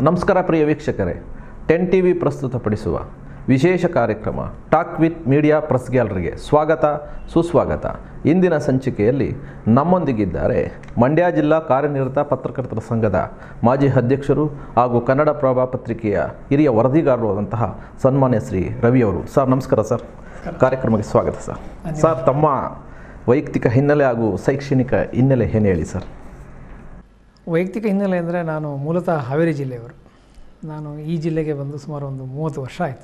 ನಮಸ್ಕಾರ ಪ್ರಿಯ ವೀಕ್ಷಕರೇ ten T V ಪ್ರಸ್ತುತಪಡಿಸುವ ವಿಶೇಷ ಕಾರ್ಯಕ್ರಮ ಟಾಕ್ ವಿತ್ ಮೀಡಿಯಾ ಪ್ರೆಸ್ ಗ್ಯಾಲರಿಗೆ ಸ್ವಾಗತ ಸುಸ್ವಾಗತ ಇಂದಿನ ಸಂಚಿಕೆಯಲ್ಲಿ ನಮ್ಮೊಂದಿಗಿದ್ದಾರೆ ಮಂಡ್ಯ ಜಿಲ್ಲಾ ಕಾರ್ಯನಿರತ ಪತ್ರಕರ್ತರ ಸಂಘದ ಮಾಜಿ ಅಧ್ಯಕ್ಷರು ಹಾಗೂ ಕನ್ನಡಪ್ರಭ ಪತ್ರಿಕೆಯ ಹಿರಿಯ ವರದಿಗಾರರು ಆದಂತಹ ಸನ್ಮಾನ್ಯ ಶ್ರೀ ರವಿಯವರು ಸರ್ ನಮಸ್ಕಾರ ಸರ್ ಕಾರ್ಯಕ್ರಮಕ್ಕೆ ಸ್ವಾಗತ ಸರ್ ಸರ್ ತಮ್ಮ ವೈಯಕ್ತಿಕ ಹಿನ್ನೆಲೆ ಹಾಗೂ ಶೈಕ್ಷಣಿಕ ಹಿನ್ನೆಲೆ ಏನು ಹೇಳಿ ಸರ್ ವೈಯಕ್ತಿಕ ಹಿನ್ನೆಲೆ ಅಂದರೆ ನಾನು ಮೂಲತಃ ಹಾವೇರಿ ಜಿಲ್ಲೆಯವರು ನಾನು ಈ ಜಿಲ್ಲೆಗೆ ಬಂದು ಸುಮಾರು ಒಂದು ಮೂವತ್ತು ವರ್ಷ ಆಯಿತು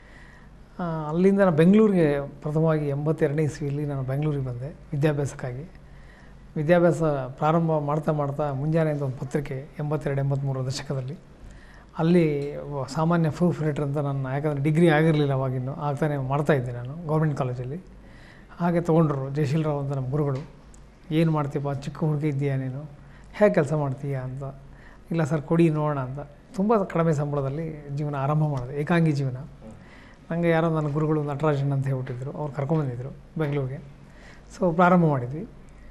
ಆ, ಅಲ್ಲಿಂದ ನಾನು ಬೆಂಗಳೂರಿಗೆ ಪ್ರಥಮವಾಗಿ ಎಂಬತ್ತೆರಡನೇ ಇಸ್ವಿಯಲ್ಲಿ ನಾನು ಬೆಂಗಳೂರಿಗೆ ಬಂದೆ ವಿದ್ಯಾಭ್ಯಾಸಕ್ಕಾಗಿ ವಿದ್ಯಾಭ್ಯಾಸ ಪ್ರಾರಂಭ ಮಾಡ್ತಾ ಮಾಡ್ತಾ ಮುಂಜಾನೆ ಅಂತ ಒಂದು ಪತ್ರಿಕೆ ಎಂಬತ್ತೆರಡು ಎಂಬತ್ತ್ಮೂರು ದಶಕದಲ್ಲಿ ಅಲ್ಲಿ ವ- ಸಾಮಾನ್ಯ ಪ್ರೂಫ್ ರೈಟರ್ ಅಂತ ನಾನು ಯಾಕಂದರೆ ಡಿಗ್ರಿ ಆಗಿರಲಿಲ್ಲ ಅವಾಗಿನ್ನು ಆಗ್ತಾನೆ ಮಾಡ್ತಾಯಿದ್ದೆ ನಾನು ಗೌರ್ಮೆಂಟ್ ಕಾಲೇಜಲ್ಲಿ ಹಾಗೆ ತೊಗೊಂಡ್ರು ಜಯಶೀಲರಾವ್ ಅಂತ ನಮ್ಮ ಗುರುಗಳು ಏನು ಮಾಡ್ತೀಯಪ್ಪ ಚಿಕ್ಕ ಹುಡುಗ ಇದ್ದೀಯಾ ನೀನು ಹೇಗೆ ಕೆಲಸ ಮಾಡ್ತೀಯಾ ಅಂತ ಇಲ್ಲ ಸರ್ ಕೊಡಿ ನೋಡೋಣ ಅಂತ ತುಂಬ ಕಡಿಮೆ ಸಂಬಳದಲ್ಲಿ ಜೀವನ ಆರಂಭ ಮಾಡಿದೆ ಏಕಾಂಗಿ ಜೀವನ ನನಗೆ ಯಾರೋ ನನ್ನ ಗುರುಗಳು ನಟರಾಜನ್ ಅಂತ ಹೇಳ್ಬಿಟ್ಟಿದ್ರು ಅವ್ರು ಕರ್ಕೊಂಬಂದಿದ್ರು ಬೆಂಗಳೂರಿಗೆ ಸೊ ಪ್ರಾರಂಭ ಮಾಡಿದ್ವಿ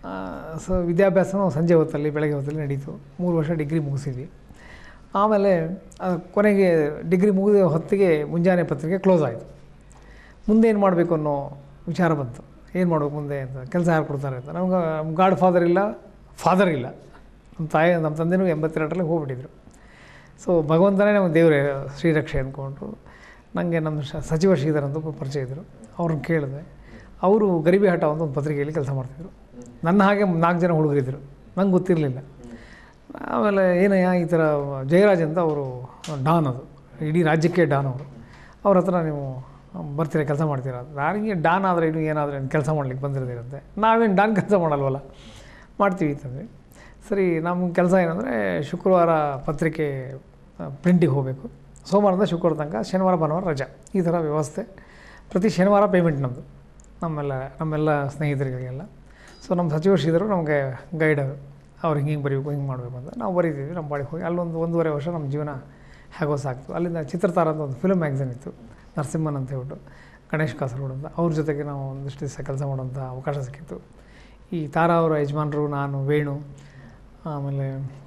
ಸೊ ವಿದ್ಯಾಭ್ಯಾಸನೂ ಸಂಜೆ ಹೊತ್ತಲ್ಲಿ ಬೆಳಗ್ಗೆ ಹೊತ್ತಲ್ಲಿ ನಡೀತು ಮೂರು ವರ್ಷ ಡಿಗ್ರಿ ಮುಗಿಸಿದ್ವಿ ಆಮೇಲೆ ಆ, ಕೊನೆಗೆ ಡಿಗ್ರಿ ಮುಗಿದ ಹೊತ್ತಿಗೆ ಮುಂಜಾನೆ ಪತ್ರಿಕೆ ಕ್ಲೋಸ್ ಆಯಿತು ಮುಂದೆ ಏನು ಮಾಡಬೇಕು ಅನ್ನೋ ವಿಚಾರ ಬಂತು ಏನು ಮಾಡಬೇಕು ಮುಂದೆ ಅಂತ ಕೆಲಸ ಯಾರು ಕೊಡ್ತಾರೆ ಅಂತ ನಮ್ಗೆ ಗಾಡ್ ಫಾದರ್ ಇಲ್ಲ ಫಾದರ್ ಇಲ್ಲ ನಮ್ಮ ತಾಯಿ ನಮ್ಮ ತಂದೆನೂ ಎಂಬತ್ತೆರಡರಲ್ಲಿ ಹೋಗ್ಬಿಟ್ಟಿದ್ರು ಸೊ ಭಗವಂತನೇ ನಮಗೆ ದೇವರೇ ಶ್ರೀರಕ್ಷೆ ಅಂದ್ಕೊಂಡು ನನಗೆ ನಮ್ಮ ಶ ಸಚಿವ ಶ್ರೀಧರ್ ಅಂತ ಒಬ್ರು ಪರಿಚಯ ಇದ್ದರು ಅವ್ರನ್ನ ಕೇಳಿದೆ ಅವರು ಗರಿಬಿ ಹಠ ಅಂತ ಒಂದು ಪತ್ರಿಕೆಯಲ್ಲಿ ಕೆಲಸ ಮಾಡ್ತಿದ್ರು ನನ್ನ ಹಾಗೆ ನಾಲ್ಕು ಜನ ಹುಡುಗರಿದ್ದರು ನಂಗೆ ಗೊತ್ತಿರಲಿಲ್ಲ ಆಮೇಲೆ ಏನಯ್ಯ ಈ ಥರ ಜಯರಾಜ್ ಅಂತ ಅವರು ಡಾನ್ ಅದು ಇಡೀ ರಾಜ್ಯಕ್ಕೆ ಡಾನ್ ಅವರು ಅವ್ರ ಹತ್ರ ನೀವು ಬರ್ತೀರಾ ಕೆಲಸ ಮಾಡ್ತೀರಾ ನನಗೆ ಡಾನ್ ಆದರೆ ಇನ್ನು ಏನಾದರೂ ಕೆಲಸ ಮಾಡ್ಲಿಕ್ಕೆ ಬಂದಿರೋದಿರುತ್ತೆ ನಾವೇನು ಡಾನ್ ಕೆಲಸ ಮಾಡಲ್ವಲ್ಲ ಮಾಡ್ತೀವಿ ಅಂತಂದರೆ ಸರಿ ನಮ್ಮ ಕೆಲಸ ಏನಂದರೆ ಶುಕ್ರವಾರ ಪತ್ರಿಕೆ ಪ್ರಿಂಟಿಗೆ ಹೋಗಬೇಕು ಸೋಮವಾರದಿಂದ ಶುಕ್ರವಾರ ತನಕ ಶನಿವಾರ ಭಾನುವಾರ ರಜಾ ಈ ಥರ ವ್ಯವಸ್ಥೆ ಪ್ರತಿ ಶನಿವಾರ ಪೇಮೆಂಟ್ ನಮ್ಮದು ನಮ್ಮೆಲ್ಲ ನಮ್ಮೆಲ್ಲ ಸ್ನೇಹಿತರಿಗೆಲ್ಲ ಸೊ ನಮ್ಮ ಸಚಿವ ಶ್ರೀಧರು ನಮಗೆ ಗೈಡರು ಅವ್ರು ಹಿಂಗೆ ಹಿಂಗೆ ಬರೀಬೇಕು ಹಿಂಗೆ ಮಾಡಬೇಕು ಅಂತ ನಾವು ಬರೀತೀವಿ ನಮ್ಮ ಬಾಡಿಗೆ ಹೋಗಿ ಅಲ್ಲೊಂದು ಒಂದೂವರೆ ವರ್ಷ ನಮ್ಮ ಜೀವನ ಹೇಗೋ ಸಾಕ್ತು ಅಲ್ಲಿಂದ ಚಿತ್ರತಾರ ಅಂತ ಒಂದು ಫಿಲ್ಮ್ ಮ್ಯಾಗ್ಝಿನ್ ಇತ್ತು ನರಸಿಂಹನ್ ಅಂತ ಹೇಳ್ಬಿಟ್ಟು ಗಣೇಶ್ ಕಾಸರಗೋಡು ಅಂತ ಅವ್ರ ಜೊತೆಗೆ ನಾವು ಒಂದಿಷ್ಟು ದಿವಸ ಕೆಲಸ ಮಾಡುವಂಥ ಅವಕಾಶ ಸಿಕ್ಕಿತ್ತು ಈ ತಾರಾ ಅವರ ಯಜಮಾನರು ನಾನು ವೇಣು ಆಮೇಲೆ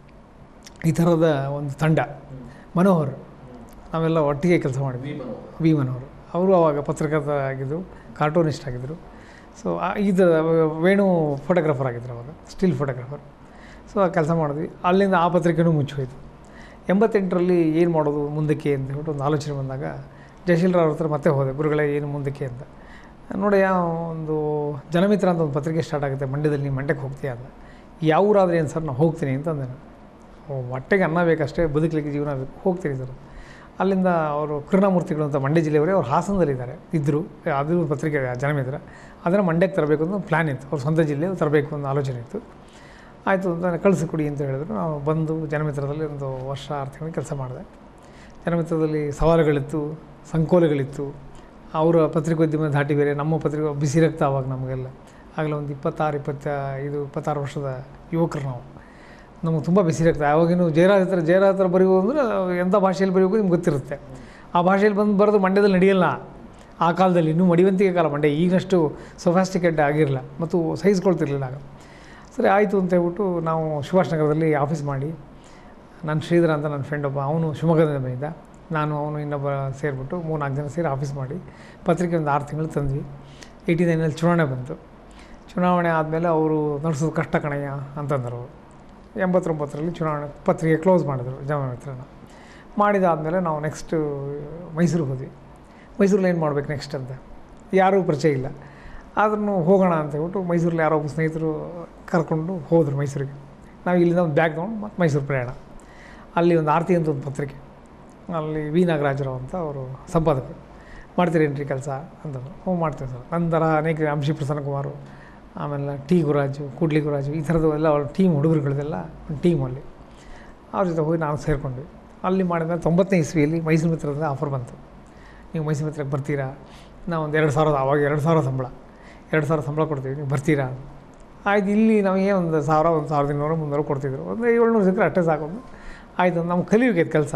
ಈ ಥರದ ಒಂದು ತಂಡ ಮನೋಹರ್ ನಾವೆಲ್ಲ ಒಟ್ಟಿಗೆ ಕೆಲಸ ಮಾಡಿದ್ವಿ ವಿ ಮನೋಹರ್ ಅವರು ಅವಾಗ ಪತ್ರಕರ್ತ ಆಗಿದ್ದರು ಕಾರ್ಟೂನಿಸ್ಟ್ ಆಗಿದ್ದರು ಸೊ ಈ ಥರ ವೇಣು ಫೋಟೋಗ್ರಾಫರ್ ಆಗಿದ್ದರು ಅವಾಗ ಸ್ಟಿಲ್ ಫೋಟೋಗ್ರಾಫರ್ ಸೊ ಆ ಕೆಲಸ ಮಾಡಿದ್ವಿ ಅಲ್ಲಿಂದ ಆ ಪತ್ರಿಕೆನೂ ಮುಚ್ಚೋಯ್ತು ಎಂಬತ್ತೆಂಟರಲ್ಲಿ ಏನು ಮಾಡೋದು ಮುಂದಕ್ಕೆ ಅಂತ ಹೇಳ್ಬಿಟ್ಟು ಒಂದು ಆಲೋಚನೆ ಬಂದಾಗ ಜಯಶೀಲರಾವ್ ಹತ್ರ ಮತ್ತೆ ಹೋದೆ ಗುರುಗಳೇ ಏನು ಮುಂದಕ್ಕೆ ಅಂತ ನೋಡಿ ಒಂದು ಜನಮಿತ್ರ ಅಂತ ಒಂದು ಪತ್ರಿಕೆ ಸ್ಟಾರ್ಟ್ ಆಗುತ್ತೆ ಮಂಡ್ಯದಲ್ಲಿ ನೀವು ಮಂಡ್ಯಕ್ಕೆ ಹೋಗ್ತೀಯಾ ಅಂತ ಯಾವ ಊರಾದ್ರೆ ಏನು ಸರ್ ನಾನು ಹೋಗ್ತೀನಿ ಅಂತ ಅಂದೆ ನಾನು ಓ, ಹೊಟ್ಟೆಗೆ ಅನ್ನ ಬೇಕಷ್ಟೇ ಬದುಕಲಿಕ್ಕೆ ಜೀವನ ಬೇಕು ಹೋಗ್ತೀನಿ ಸರ್ ಅಲ್ಲಿಂದ ಅವರು ಕರುಣಾಮೂರ್ತಿಗಳು ಅಂತ ಮಂಡ್ಯ ಜಿಲ್ಲೆಯವರೇ ಅವ್ರು ಹಾಸನದಲ್ಲಿದ್ದಾರೆ ಇದ್ದರು ಅದು ಪತ್ರಿಕೆ ಜನಮಿತ್ರ ಅದನ್ನು ಮಂಡ್ಯಕ್ಕೆ ತರಬೇಕು ಅಂತ ಪ್ಲ್ಯಾನ್ ಇತ್ತು ಅವ್ರ ಸ್ವಂತ ಜಿಲ್ಲೆ ತರಬೇಕು ಅನ್ನೋ ಆಲೋಚನೆ ಇತ್ತು ಆಯಿತು ಅಂತ ಕಳಿಸಿಕೊಡಿ ಅಂತ ಹೇಳಿದ್ರು ನಾವು ಬಂದು ಜನಮಿತ್ರದಲ್ಲಿ ಒಂದು ವರ್ಷ ಆರು ತಿಂಗಳು ಕೆಲಸ ಮಾಡಿದೆ ಜನಮಿತ್ರದಲ್ಲಿ ಸವಾಲುಗಳಿತ್ತು ಸಂಕೋಲೆಗಳಿತ್ತು ಅವರ ಪತ್ರಿಕೋದ್ಯಮ ಧಾಟಿ ಬೇರೆ ನಮ್ಮ ಪತ್ರಿಕೆ ಬಿಸಿ ರಕ್ತ ಅವಾಗ ನಮಗೆಲ್ಲ ಆಗಲೇ ಒಂದು ಇಪ್ಪತ್ತಾರು ಇಪ್ಪತ್ತ ಇದು ಇಪ್ಪತ್ತಾರು ವರ್ಷದ ಯುವಕರು ನಾವು ನಮಗೆ ತುಂಬ ಬಿಸಿ ರಕ್ತ ಆವಾಗಿನೂ ಜಯರಾಜ್ ಹತ್ರ ಜಯರಾಜ್ ಹತ್ರ ಬರೆಯುವುದು ಅಂದರೆ ಎಂಥ ಭಾಷೆಯಲ್ಲಿ ಬರೆಯಬೇಕು ನಿಮ್ಗೆ ಗೊತ್ತಿರುತ್ತೆ ಆ ಭಾಷೆಯಲ್ಲಿ ಬಂದು ಬರೆದು ಮಂಡ್ಯದಲ್ಲಿ ನಡೆಯಲ್ಲ ಆ ಕಾಲದಲ್ಲಿ ಇನ್ನೂ ಮಡಿವಂತಿಕೆ ಕಾಲ ಮಂಡ್ಯ ಈಗಷ್ಟು ಸೊಫಾಸ್ಟಿಕೇಟ್ ಆಗಿರಲಿಲ್ಲ ಮತ್ತು ಸಹಿಸ್ಕೊಳ್ತಿರ್ಲಿಲ್ಲ ಆಗ ಸರಿ ಆಯಿತು ಅಂತ ಹೇಳ್ಬಿಟ್ಟು ನಾವು ಸುಭಾಷ್ ನಗರದಲ್ಲಿ ಆಫೀಸ್ ಮಾಡಿ ನನ್ನ ಶ್ರೀಧರ ಅಂತ ನನ್ನ ಫ್ರೆಂಡ್ ಒಬ್ಬ ಅವನು ಶಿವಮೊಗ್ಗದಿಂದ ಬಂದಿದ್ದ ನಾನು ಅವನು ಇನ್ನೊಬ್ಬ ಸೇರಿಬಿಟ್ಟು ಮೂರು ನಾಲ್ಕು ಜನ ಸೇರಿ ಆಫೀಸ್ ಮಾಡಿ ಪತ್ರಿಕೆ ಒಂದು ಆರು ತಿಂಗಳು ತಂದ್ವಿ ಏಯ್ಟಿ ನೈನಲ್ಲಿ ಚುನಾವಣೆ ಬಂತು ಚುನಾವಣೆ ಆದಮೇಲೆ ಅವರು ನಡೆಸೋದು ಕಷ್ಟ ಕಣಯ್ಯ ಅಂತಂದರು ಅವರು ಎಂಬತ್ತೊಂಬತ್ತರಲ್ಲಿ ಚುನಾವಣೆ ಪತ್ರಿಕೆ ಕ್ಲೋಸ್ ಮಾಡಿದ್ರು ಜನಮಿತ್ರನ ಮಾಡಿದಾದಮೇಲೆ ನಾವು ನೆಕ್ಸ್ಟು ಮೈಸೂರಿಗೆ ಹೋದ್ವಿ ಮೈಸೂರಲ್ಲಿ ಏನು ಮಾಡ್ಬೇಕು ನೆಕ್ಸ್ಟ್ ಅಂತ ಯಾರೂ ಪರಿಚಯ ಇಲ್ಲ ಆದ್ರೂ ಹೋಗೋಣ ಅಂತ ಹೇಳ್ಬಿಟ್ಟು ಮೈಸೂರಲ್ಲಿ ಯಾರೋ ಒಬ್ಬ ಸ್ನೇಹಿತರು ಕರ್ಕೊಂಡು ಹೋದರು ಮೈಸೂರಿಗೆ ನಾವು ಇಲ್ಲಿಂದ ಒಂದು ಬ್ಯಾಗ್ ತೊಗೊಂಡು ಮತ್ತು ಮೈಸೂರು ಪ್ರಯಾಣ ಅಲ್ಲಿ ಒಂದು ಆರತಿ ಅಂತ ಒಂದು ಪತ್ರಿಕೆ ಅಲ್ಲಿ ವಿ ನಾಗರಾಜರಾವ್ ಅಂತ ಅವರು ಸಂಪಾದಕರು ಮಾಡ್ತೀರೇನ್ರಿ ಕೆಲಸ ಅಂತಂದರು ಹ್ಞೂ ಮಾಡ್ತೀನಿ ಸರ್ ನಂತರ ಅನೇಕ ಅಂಶಿ ಪ್ರಸನ್ನಕುಮಾರು ಆಮೇಲೆ ಟಿ ಗುರಾಜು ಕೂಡ್ಲಿ ಗುರಾಜು ಈ ಥರದ್ದು ಎಲ್ಲ ಅವ್ರ ಟೀಮ್ ಹುಡುಗರುಗಳದೆಲ್ಲ ಒಂದು ಟೀಮ್ ಅಲ್ಲಿ ಅವ್ರ ಜೊತೆ ಹೋಗಿ ನಾವು ಸೇರಿಕೊಂಡ್ವಿ ಅಲ್ಲಿ ಮಾಡಿದ್ಮೇಲೆ ತೊಂಬತ್ತನೇ ಇಸ್ವಿಯಲ್ಲಿ ಮೈಸೂರು ಮಿತ್ರದಿಂದ ಆಫರ್ ಬಂತು ನೀವು ಮೈಸೂರು ಮಿತ್ರಕ್ಕೆ ಬರ್ತೀರಾ ನಾವು ಒಂದು ಎರಡು ಸಾವಿರದ ಆವಾಗ ಎರಡು ಸಾವಿರ ಸಂಬಳ ಎರಡು ಸಾವಿರ ಸಂಬಳ ಕೊಡ್ತೀವಿ ನೀವು ಬರ್ತೀರಾ ಆಯ್ತು ಇಲ್ಲಿ ನಮಗೆ ಒಂದು ಸಾವಿರ ಒಂದು ಸಾವಿರದ ಇನ್ನೂರು ಮುನ್ನೂರು ಕೊಡ್ತಿದ್ರು ಒಂದು ಏಳ್ನೂರು ಸಿಕ್ಕರೆ ಅಷ್ಟೇ ಸಾಕು ಆಯಿತು ನಮ್ಗೆ ಕಲಿಯೋಕೆ ಕೆಲಸ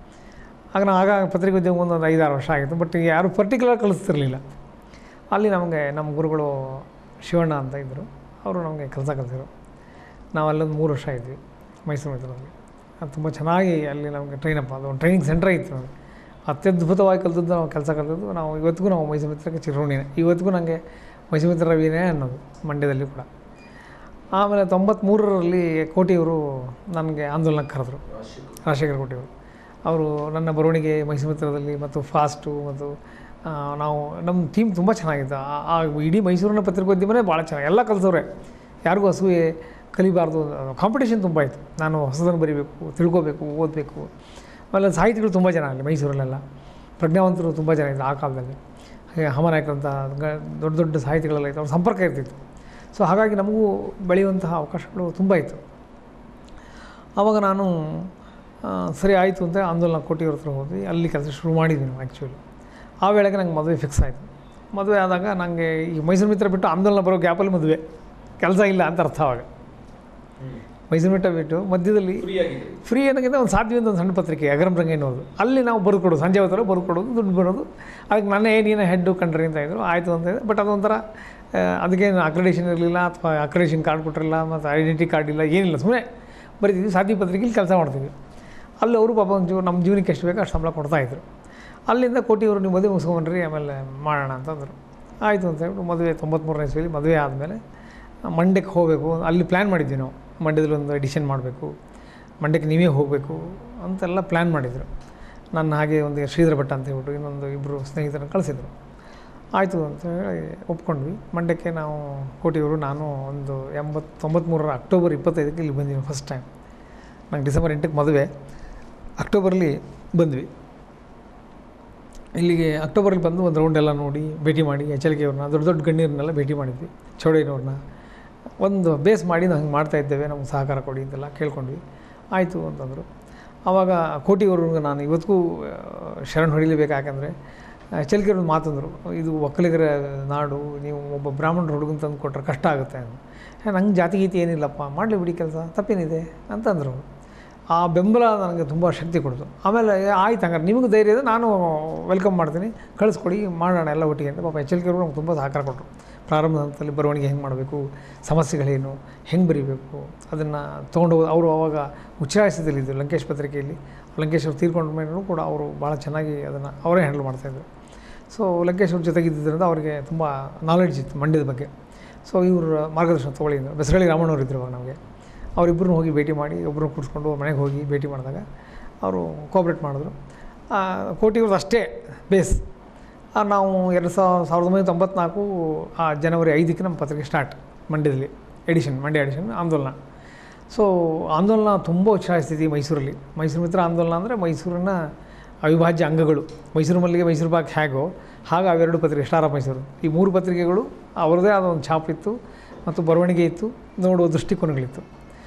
ಆಗ ನಾವು ಆಗ ಪತ್ರಿಕೆ ಉದ್ಯೋಗ ಒಂದು ಒಂದು ಐದಾರು ವರ್ಷ ಆಗಿತ್ತು ಬಟ್ ಯಾರು ಪರ್ಟಿಕ್ಯುಲರ್ ಕಲಿಸ್ತಿರ್ಲಿಲ್ಲ ಅಲ್ಲಿ ನಮಗೆ ನಮ್ಮ ಗುರುಗಳು ಶಿವಣ್ಣ ಅಂತ ಇದ್ದರು ಅವರು ನಮಗೆ ಕೆಲಸ ಕಲಿಸಿದ್ರು ನಾವು ಅಲ್ಲೊಂದು ಮೂರು ವರ್ಷ ಇದ್ವಿ ಮೈಸೂರು ಮಿತ್ರದಲ್ಲಿ ಅದು ತುಂಬ ಚೆನ್ನಾಗಿ ಅಲ್ಲಿ ನಮಗೆ ಟ್ರೈನಪ್ ಅದು ಒಂದು ಟ್ರೈನಿಂಗ್ ಸೆಂಟ್ರ್ ಇತ್ತು ನಮಗೆ ಅತ್ಯದ್ಭುತವಾಗಿ ಕಲ್ತದ್ದು ನಾವು ಕೆಲಸ ಕಲ್ತದ್ದು ನಾವು ಇವತ್ತಿಗೂ ನಾವು ಮೈಸೂರು ಮಿತ್ರಕ್ಕೆ ಚಿರೋಣಿನೇ ಇವತ್ತಿಗೂ ನನಗೆ ಮೈಸೂರು ಮಿತ್ರ ರವಿನೇ ಅನ್ನೋದು ಮಂಡ್ಯದಲ್ಲಿ ಕೂಡ ಆಮೇಲೆ ತೊಂಬತ್ತ್ಮೂರರಲ್ಲಿ ಕೋಟಿಯವರು ನನಗೆ ಆಂದೋಲನಕ್ಕೆ ಕರೆದ್ರು ರಾಜಶೇಖರ ಕೋಟಿಯವರು ಅವರು ನನ್ನ ಬರವಣಿಗೆ ಮೈಸೂರು ಮಿತ್ರದಲ್ಲಿ ಮತ್ತು ಫಾಸ್ಟು ಮತ್ತು ಆ, ನಾವು ನಮ್ಮ ಟೀಮ್ ತುಂಬ ಚೆನ್ನಾಗಿತ್ತು ಆ- ಆ ಇಡೀ ಮೈಸೂರಿನ ಪತ್ರಿಕೋದ್ಯಮನೇ ಭಾಳ ಚೆನ್ನಾಗಿ ಎಲ್ಲ ಕಲಿಸವ್ರೆ ಯಾರಿಗೂ ಅಸೂಯೆ ಕಲಿಬಾರ್ದು ಕಾಂಪಿಟೇಷನ್ ತುಂಬ ಇತ್ತು ನಾನು ಹೊಸದನ್ನು ಬರಿಬೇಕು ತಿಳ್ಕೊಬೇಕು ಓದಬೇಕು ಆಮೇಲೆ ಸಾಹಿತಿಗಳು ತುಂಬ ಜನ ಅಲ್ಲಿ ಮೈಸೂರಲ್ಲೆಲ್ಲ ಪ್ರಜ್ಞಾವಂತರು ತುಂಬ ಜನ ಇದ್ರು ಆ ಕಾಲದಲ್ಲಿ ಹಾಗೆ ಹಮನಾಯಕರಂಥ ಗ- ದೊಡ್ಡ ದೊಡ್ಡ ಸಾಹಿತಿಗಳೆಲ್ಲ ಇತ್ತು ಅವ್ರ ಸಂಪರ್ಕ ಇರ್ತಿತ್ತು ಸೊ ಹಾಗಾಗಿ ನಮಗೂ ಬೆಳೆಯುವಂತಹ ಅವಕಾಶಗಳು ತುಂಬ ಇತ್ತು ಆವಾಗ ನಾನು ಆ, ಸರಿ ಆಯಿತು ಅಂತ ಆಂದೋಲನ ಕೋಟಿಯವ್ರ ಹತ್ರ ಹೋದ್ವಿ ಅಲ್ಲಿ ಕೆಲಸ ಶುರು ಮಾಡಿದ್ವಿ ನಾವು ಆ್ಯಕ್ಚುಲಿ ಆ ವೇಳೆಗೆ ನಂಗೆ ಮದುವೆ ಫಿಕ್ಸ್ ಆಯಿತು ಮದುವೆ ಆದಾಗ ನನಗೆ ಈ ಮೈಸೂರು ಮಿತ್ರ ಬಿಟ್ಟು ಆಂದೋಲನ ಬರೋ ಗ್ಯಾಪಲ್ಲಿ ಮದುವೆ ಕೆಲಸ ಇಲ್ಲ ಅಂತ ಅರ್ಥ ಆವಾಗ ಮೈಸೂರು ಮಿತ್ರ ಬಿಟ್ಟು ಮಧ್ಯದಲ್ಲಿ ಫ್ರೀ ಅನ್ನೋಕ್ಕಿಂತ ಒಂದು ಸಾಧ್ಯ ಅಂತ ಒಂದು ಸಣ್ಣ ಪತ್ರಿಕೆ ಅಗರಂ ರಂಗೇನೋದು ಅಲ್ಲಿ ನಾವು ಬರ್ಕೊಡೋದು ಸಂಜೆ ಹೊತ್ತರ ಬರ್ಕೊಡೋದು ದುಡ್ಡು ಬರೋದು ಅದಕ್ಕೆ ನನ್ನ ನೀನು ಹೆಡ್ಡು ಕಂಡ್ರಿ ಅಂತ ಇದ್ರು ಆಯಿತು ಅಂತ ಇದ್ದೆ ಬಟ್ ಅದೊಂಥರ ಆ, ಅದಕ್ಕೇನು ಅಕ್ರೆಡಿಷನ್ ಇರಲಿಲ್ಲ ಅಥವಾ ಅಕ್ರೆಡಿಷನ್ ಕಾರ್ಡ್ ಕೊಟ್ಟಿರಲಿಲ್ಲ ಮತ್ತು ಐಡೆಂಟಿ ಕಾರ್ಡ್ ಇಲ್ಲ ಏನಿಲ್ಲ ಸುಮ್ಮನೆ ಬರೀತಿದ್ವಿ ಸಾಧ್ಯ ಪತ್ರಿಕೆಯಲ್ಲಿ ಕೆಲಸ ಮಾಡ್ತಿದ್ವಿ ಅಲ್ಲಿ ಅವರು ಪಾಪ ಒಂಚೂರು ನಮ್ಮ ಜೀವನಕ್ಕೆ ಎಷ್ಟು ಬೇಕೋ ಅಷ್ಟು ಸಂಬಳ ಕೊಡ್ತಾಯಿದ್ರು ಅಲ್ಲಿಂದ ಕೋಟಿಯವರು ನೀವು ಮದುವೆ ಮುಗಿಸ್ಕೊಂಡ್ರಿ ಆಮೇಲೆ ಮಾಡೋಣ ಅಂತಂದರು ಆಯಿತು ಅಂತ ಹೇಳ್ಬಿಟ್ಟು ಮದುವೆ ತೊಂಬತ್ಮೂರನೇ ಇಸ್ವಿಲಿ ಮದುವೆ ಆದಮೇಲೆ ಮಂಡ್ಯಕ್ಕೆ ಹೋಗಬೇಕು ಅಲ್ಲಿ ಪ್ಲ್ಯಾನ್ ಮಾಡಿದ್ವಿ ನಾವು ಮಂಡ್ಯದಲ್ಲಿ ಒಂದು ಎಡಿಷನ್ ಮಾಡಬೇಕು ಮಂಡ್ಯಕ್ಕೆ ನೀವೇ ಹೋಗಬೇಕು ಅಂತೆಲ್ಲ ಪ್ಲ್ಯಾನ್ ಮಾಡಿದರು ನನ್ನ ಹಾಗೆ ಒಂದು ಶ್ರೀಧರ ಭಟ್ ಅಂತ ಹೇಳ್ಬಿಟ್ಟು ಇನ್ನೊಂದು ಇಬ್ಬರು ಸ್ನೇಹಿತರನ್ನು ಕಳಿಸಿದ್ರು ಆಯಿತು ಅಂತ ಹೇಳಿ ಒಪ್ಕೊಂಡ್ವಿ ಮಂಡ್ಯಕ್ಕೆ ನಾವು ಕೋಟಿಯವರು ನಾನು ಒಂದು ಎಂಬತ್ತು ತೊಂಬತ್ತ್ಮೂರರ ಅಕ್ಟೋಬರ್ ಇಪ್ಪತ್ತೈದಕ್ಕೆ ಇಲ್ಲಿ ಬಂದಿವಿ ಫಸ್ಟ್ ಟೈಮ್ ನಂಗೆ ಡಿಸೆಂಬರ್ ಎಂಟಕ್ಕೆ ಮದುವೆ ಅಕ್ಟೋಬರಲ್ಲಿ ಬಂದ್ವಿ ಇಲ್ಲಿಗೆ ಅಕ್ಟೋಬರಲ್ಲಿ ಬಂದು ಒಂದು ರೌಂಡ್ ಎಲ್ಲ ನೋಡಿ ಭೇಟಿ ಮಾಡಿ ಎಚ್ ಎಲ್ ಕೆ ಅವ್ರನ್ನ ದೊಡ್ಡ ದೊಡ್ಡ ಗಣ್ಯರನ್ನೆಲ್ಲ ಭೇಟಿ ಮಾಡಿದ್ವಿ ಚೌಡಯ್ಯನವ್ರನ್ನ ಒಂದು ಬೇಸ್ ಮಾಡಿ ನಾವು ಹಿಂಗೆ ಮಾಡ್ತಾ ಇದ್ದೇವೆ ನಮ್ಗೆ ಸಹಕಾರ ಕೊಡಿ ಅಂತೆಲ್ಲ ಕೇಳ್ಕೊಂಡ್ವಿ ಆಯಿತು ಅಂತಂದರು ಆವಾಗ ಕೋಟಿಯವ್ರಿಗೆ ನಾನು ಇವತ್ತಿಗೂ ಆ, ಶರಣ್ ಹೊಡಿಲೇಬೇಕು ಯಾಕಂದರೆ ಎಚ್ ಎಲ್ ಕೆ ಅವ್ರದ್ದು ಮಾತಂದರು ಇದು ಒಕ್ಕಲಿಗರ ನಾಡು ನೀವು ಒಬ್ಬ ಬ್ರಾಹ್ಮಣರು ಹುಡುಗನ ತಂದು ಕೊಟ್ಟರೆ ಕಷ್ಟ ಆಗುತ್ತೆ ಅಂತ ಏ, ನಂಗೆ ಜಾತಿ ಗೀತಿ ಏನಿಲ್ಲಪ್ಪ ಮಾಡಲಿ ಬಿಡಿ ಕೆಲಸ ತಪ್ಪೇನಿದೆ ಅಂತಂದರು ಅವ್ರು. ಆ ಬೆಂಬಲ ನನಗೆ ತುಂಬ ಶಕ್ತಿ ಕೊಡ್ತು ಆಮೇಲೆ ಏ, ಆಯ್ತು ಹಂಗಾರೆ ನಿಮಗೂ ಧೈರ್ಯ ಇದೆ ನಾನು ವೆಲ್ಕಮ್ ಮಾಡ್ತೀನಿ ಕಳಿಸ್ಕೊಡಿ ಮಾಡೋಣ ಎಲ್ಲ ಒಟ್ಟಿಗೆ ಅಂತ ಪಾಪ ಎಚ್ ಎಲ್ ಕೆ ಅವರು ನಮ್ಗೆ ತುಂಬ ಸಹಕಾರ ಕೊಟ್ಟರು ಪ್ರಾರಂಭದ ಹಂತದಲ್ಲಿ ಬರವಣಿಗೆ ಹೆಂಗೆ ಮಾಡಬೇಕು ಸಮಸ್ಯೆಗಳೇನು ಹೆಂಗೆ ಬರೀಬೇಕು ಅದನ್ನು ತೊಗೊಂಡು ಅವರು ಅವಾಗ ಉಚ್ಚಾರಿಸಿದಲ್ಲಿದ್ದು ಲಂಕೇಶ್ ಪತ್ರಿಕೆಯಲ್ಲಿ ಲಂಕೇಶ್ ಅವ್ರು ತೀರ್ಕೊಂಡ ಮೇಲೂ ಕೂಡ ಅವರು ಭಾಳ ಚೆನ್ನಾಗಿ ಅದನ್ನು ಅವರೇ ಹ್ಯಾಂಡಲ್ ಮಾಡ್ತಾಯಿದ್ರು ಸೊ ಲಂಕೇಶ್ ಅವ್ರ ಜೊತೆಗಿದ್ದರಿಂದ ಅವರಿಗೆ ತುಂಬ ನಾಲೆಡ್ಜ್ ಇತ್ತು ಮಂಡ್ಯದ ಬಗ್ಗೆ ಸೊ ಇವರು ಮಾರ್ಗದರ್ಶನ ತೊಗೊಳ್ಳಿ ಅಂದರು ಬೆಸರಳ್ಳಿ ರಾಮಣ್ಣವ್ರು ಇದ್ದರು ಅವಾಗ ನಮಗೆ ಅವರಿಬ್ಬರನ್ನ ಹೋಗಿ ಭೇಟಿ ಮಾಡಿ ಒಬ್ಬರನ್ನ ಕೂರಿಸ್ಕೊಂಡು ಮನೆಗೆ ಹೋಗಿ ಭೇಟಿ ಮಾಡಿದಾಗ ಅವರು ಕೋಆಪ್ರೇಟ್ ಮಾಡಿದ್ರು ಆ, ಕೋಟಿಯವ್ರದ್ದು ಅಷ್ಟೇ ಬೇಸ್ ಆ, ನಾವು ಎರಡು ಸಾವಿರ ಸಾವಿರದ ಒಂಬೈನೂರ ತೊಂಬತ್ನಾಲ್ಕು ಆ ಜನವರಿ ಐದಕ್ಕೆ ನಮ್ಮ ಪತ್ರಿಕೆ ಸ್ಟಾರ್ಟ್ ಮಂಡ್ಯದಲ್ಲಿ edition Mandya edition Andolana so Andolana ತುಂಬ ಉತ್ಸಾಹಿಸ್ತಿದ್ವಿ ಮೈಸೂರಲ್ಲಿ ಮೈಸೂರು ಮಿತ್ರ ಆಂದೋಲನ ಅಂದರೆ ಮೈಸೂರಿನ ಅವಿಭಾಜ್ಯ ಅಂಗಗಳು ಮೈಸೂರು ಮಲ್ಲಿಗೆ ಮೈಸೂರು ಬಾಗ್ ಹೇಗೋ ಹಾಗೆ ಅವೆರಡು ಪತ್ರಿಕೆ ಸ್ಟಾರ್ ಆಫ್ ಮೈಸೂರು ಈ ಮೂರು ಪತ್ರಿಕೆಗಳು ಅವರದೇ ಆದ ಒಂದು ಛಾಪ್ ಇತ್ತು ಮತ್ತು ಬರವಣಿಗೆ ಇತ್ತು ನೋಡುವ ದೃಷ್ಟಿಕೋನಗಳಿತ್ತು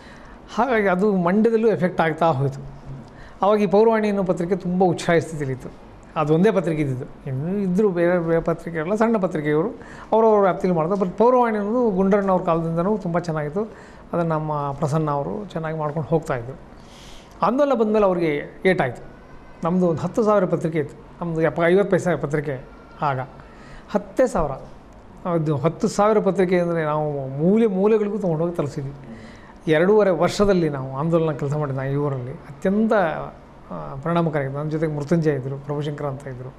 ಹಾಗಾಗಿ ಅದು ಮಂಡ್ಯದಲ್ಲೂ ಎಫೆಕ್ಟ್ ಆಗ್ತಾ ಹೋಯಿತು ಆವಾಗ ಈ ಪೌರವಾಣಿ ಅನ್ನೋ ಪತ್ರಿಕೆ ತುಂಬ ಉಚ್ಛ್ರಾಯ ಸ್ಥಿತಿಲಿತ್ತು ಅದು ಒಂದೇ ಪತ್ರಿಕೆ ಇದ್ದಿದ್ದು ಇನ್ನೂ ಇದ್ದರು ಬೇರೆ ಬೇರೆ ಪತ್ರಿಕೆಗಳೆಲ್ಲ ಸಣ್ಣ ಪತ್ರಿಕೆಗಳು ಅವರವ್ರ ವ್ಯಾಪ್ತಿಲಿ ಮಾಡಿದ್ರು ಬಟ್ ಪೌರವಾಣಿ ಅನ್ನೋದು ಗುಂಡಣ್ಣವ್ರ ಕಾಲದಿಂದನೂ ತುಂಬ ಚೆನ್ನಾಗಿತ್ತು ಅದನ್ನು ನಮ್ಮ ಪ್ರಸನ್ನ ಅವರು ಚೆನ್ನಾಗಿ ಮಾಡ್ಕೊಂಡು ಹೋಗ್ತಾಯಿದ್ರು ಆಂದೋಲನ ಬಂದಮೇಲೆ ಅವ್ರಿಗೆ ಏಟಾಯಿತು ನಮ್ಮದು ಒಂದು ಹತ್ತು ಸಾವಿರ ಪತ್ರಿಕೆ ಇತ್ತು ನಮ್ಮದು ಎಪ್ಪ ಐವತ್ತು ಪೈಸೆ ಪತ್ರಿಕೆ ಆಗ ಹತ್ತೇ ಸಾವಿರ ಅದು ಹತ್ತು ಸಾವಿರ ಪತ್ರಿಕೆ ಅಂದರೆ ನಾವು ಮೂಲೆ ಮೂಲೆಗಳಿಗೂ ತೊಗೊಂಡೋಗಿ ತಲುಪಿಸಿದ್ವಿ ಎರಡೂವರೆ ವರ್ಷದಲ್ಲಿ ನಾವು ಆಂದೋಲನ ಕೆಲಸ ಮಾಡಿದ್ವಿ ನಾವು ಈ ಊರಲ್ಲಿ ಅತ್ಯಂತ ಆ, ಪರಿಣಾಮಕಾರಿಯಾಗಿತ್ತು ನನ್ನ ಜೊತೆಗೆ ಮೃತ್ಯುಂಜಯ ಇದ್ದರು ಪ್ರಭುಶಂಕರ ಅಂತ ಇದ್ದರು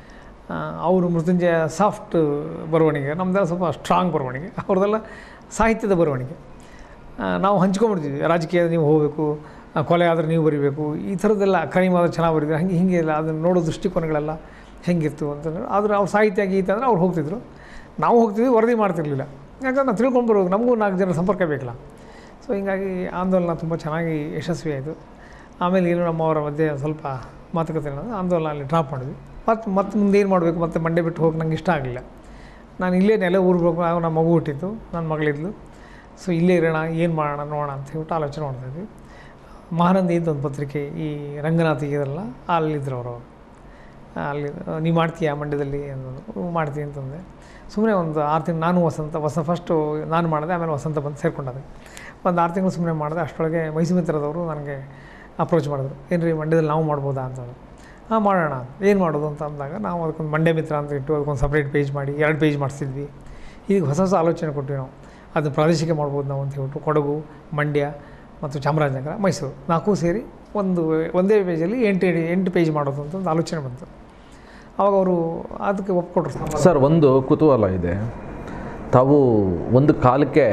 ಅವರು ಮೃತ್ಯುಂಜಯ ಸಾಫ್ಟ್ ಬರವಣಿಗೆ ನಮ್ಮದೆಲ್ಲ ಸ್ವಲ್ಪ ಸ್ಟ್ರಾಂಗ್ ಬರವಣಿಗೆ ಅವ್ರದ್ದೆಲ್ಲ ಸಾಹಿತ್ಯದ ಬರವಣಿಗೆ ಆ, ನಾವು ಹಂಚ್ಕೊಂಡ್ಬಿಡ್ತೀವಿ ರಾಜಕೀಯ ನೀವು ಹೋಗಬೇಕು ಆ, ಕೊಲೆ ಆದರೆ ನೀವು ಬರೀಬೇಕು ಈ ಥರದ್ದೆಲ್ಲ ಕ್ರೈಮ್ ಆದರೆ ಚೆನ್ನಾಗಿ ಬರೀತಾರೆ ಹಂಗೆ ಹೀಗೆ ಇಲ್ಲ ಅದನ್ನು ನೋಡೋ ದೃಷ್ಟಿಕೋನಗಳೆಲ್ಲ ಹೆಂಗಿತ್ತು ಅಂತಂದ್ರೆ ಆದರೆ ಅವ್ರು ಸಾಹಿತ್ಯ ಗೀತೆ ಅಂದರೆ ಅವ್ರು ಹೋಗ್ತಿದ್ರು ನಾವು ಹೋಗ್ತಿದ್ವಿ ವರದಿ ಮಾಡ್ತಿರ್ಲಿಲ್ಲ ಯಾಕಂದ್ರೆ ನಾವು ತಿಳ್ಕೊಂಡು ಬರ್ಬೇಕು ನಮಗೂ ನಾಲ್ಕು ಜನ ಸಂಪರ್ಕ ಬೇಕಲ್ಲ ಸೊ ಹೀಗಾಗಿ ಆಂದೋಲನ ತುಂಬ ಚೆನ್ನಾಗಿ ಯಶಸ್ವಿ ಆಯಿತು ಆಮೇಲೆ ಏನು ನಮ್ಮವರ ಮಧ್ಯೆ ಸ್ವಲ್ಪ ಮಾತುಕತೆ ಅನ್ನೋದು ಆಂದೋಲನ ಅಲ್ಲಿ ಡ್ರಾಪ್ ಮಾಡಿದ್ವಿ ಮತ್ತು ಮತ್ತೆ ಮುಂದೆ ಏನು ಮಾಡಬೇಕು ಮತ್ತೆ ಮಂಡ್ಯ ಬಿಟ್ಟು ಹೋಗಿ ನಂಗೆ ಇಷ್ಟ ಆಗಲಿಲ್ಲ ನಾನು ಇಲ್ಲೇ ನೆಲೆ ಊರ್ಬೇಕು ಆಗ ನಮ್ಮ ಮಗು ಹುಟ್ಟಿತ್ತು ನನ್ನ ಮಗಳಿದ್ಲು ಸೊ ಇಲ್ಲೇ ಇರೋಣ ಏನು ಮಾಡೋಣ ನೋಡೋಣ ಅಂತ ಹೇಳ್ಬಿಟ್ಟು ಆಲೋಚನೆ ಮಾಡ್ತಾಯಿದ್ವಿ ಮಹಾನಂದಿ ಅಂತ ಒಂದು ಪತ್ರಿಕೆ ಈ ರಂಗನಾಥ್ ಇದೆಲ್ಲ ಅಲ್ಲಿದ್ದರು ಅವರು ಅಲ್ಲಿ ನೀವು ಮಾಡ್ತೀಯಾ ಮಂಡ್ಯದಲ್ಲಿ ಅಂತಂದ್ರು ಮಾಡ್ತೀನಿ ಅಂತಂದೆ ಸುಮ್ಮನೆ ಒಂದು ಆರು ತಿಂಗಳು ನಾನು ವಸಂತ ವಸ ಫಸ್ಟು ನಾನು ಮಾಡಿದೆ ಆಮೇಲೆ ವಸಂತ ಬಂದು ಸೇರ್ಕೊಂಡದೆ ಒಂದು ಆರು ತಿಂಗಳು ಸುಮ್ಮನೆ ಮಾಡಿದೆ ಅಷ್ಟರೊಳಗೆ ಮೈಸೂರು ಮಿತ್ರದವರು ನನಗೆ ಅಪ್ರೋಚ್ ಮಾಡಿದ್ರು ಏನು ರೀ ಮಂಡ್ಯದಲ್ಲಿ ನಾವು ಮಾಡ್ಬೋದಾ ಅಂತಂದ್ರು ಹಾಂ ಮಾಡೋಣ ಏನು ಮಾಡೋದು ಅಂತ ಅಂದಾಗ ನಾವು ಅದಕ್ಕೊಂದು ಮಂಡ್ಯ ಮಿತ್ರ ಅಂತ ಇಟ್ಟು ಅದಕ್ಕೊಂದು ಸಪ್ರೇಟ್ ಪೇಜ್ ಮಾಡಿ ಎರಡು ಪೇಜ್ ಮಾಡಿಸಿದ್ವಿ ಈಗ ಹೊಸ ಹೊಸ ಆಲೋಚನೆ ಕೊಟ್ವಿ ನಾವು ಅದು ಪ್ರಾದೇಶಿಕ ಮಾಡ್ಬೋದು ನಾವು ಅಂತ ಹೇಳ್ಬಿಟ್ಟು ಕೊಡಗು ಮಂಡ್ಯ ಮತ್ತು ಚಾಮರಾಜನಗರ ಮೈಸೂರು ನಾಲ್ಕು ಸೇರಿ ಒಂದು ಒಂದೇ ಪೇಜಲ್ಲಿ ಎಂಟು ಎಂಟು ಪೇಜ್ ಮಾಡೋದು ಅಂತ ಒಂದು ಆಲೋಚನೆ ಬಂತು ಆವಾಗ ಅವರು ಅದಕ್ಕೆ ಒಪ್ಕೊಟ್ರು ಸರ್ ಒಂದು ಕುತೂಹಲ ಇದೆ ತಾವು ಒಂದು ಕಾಲಕ್ಕೆ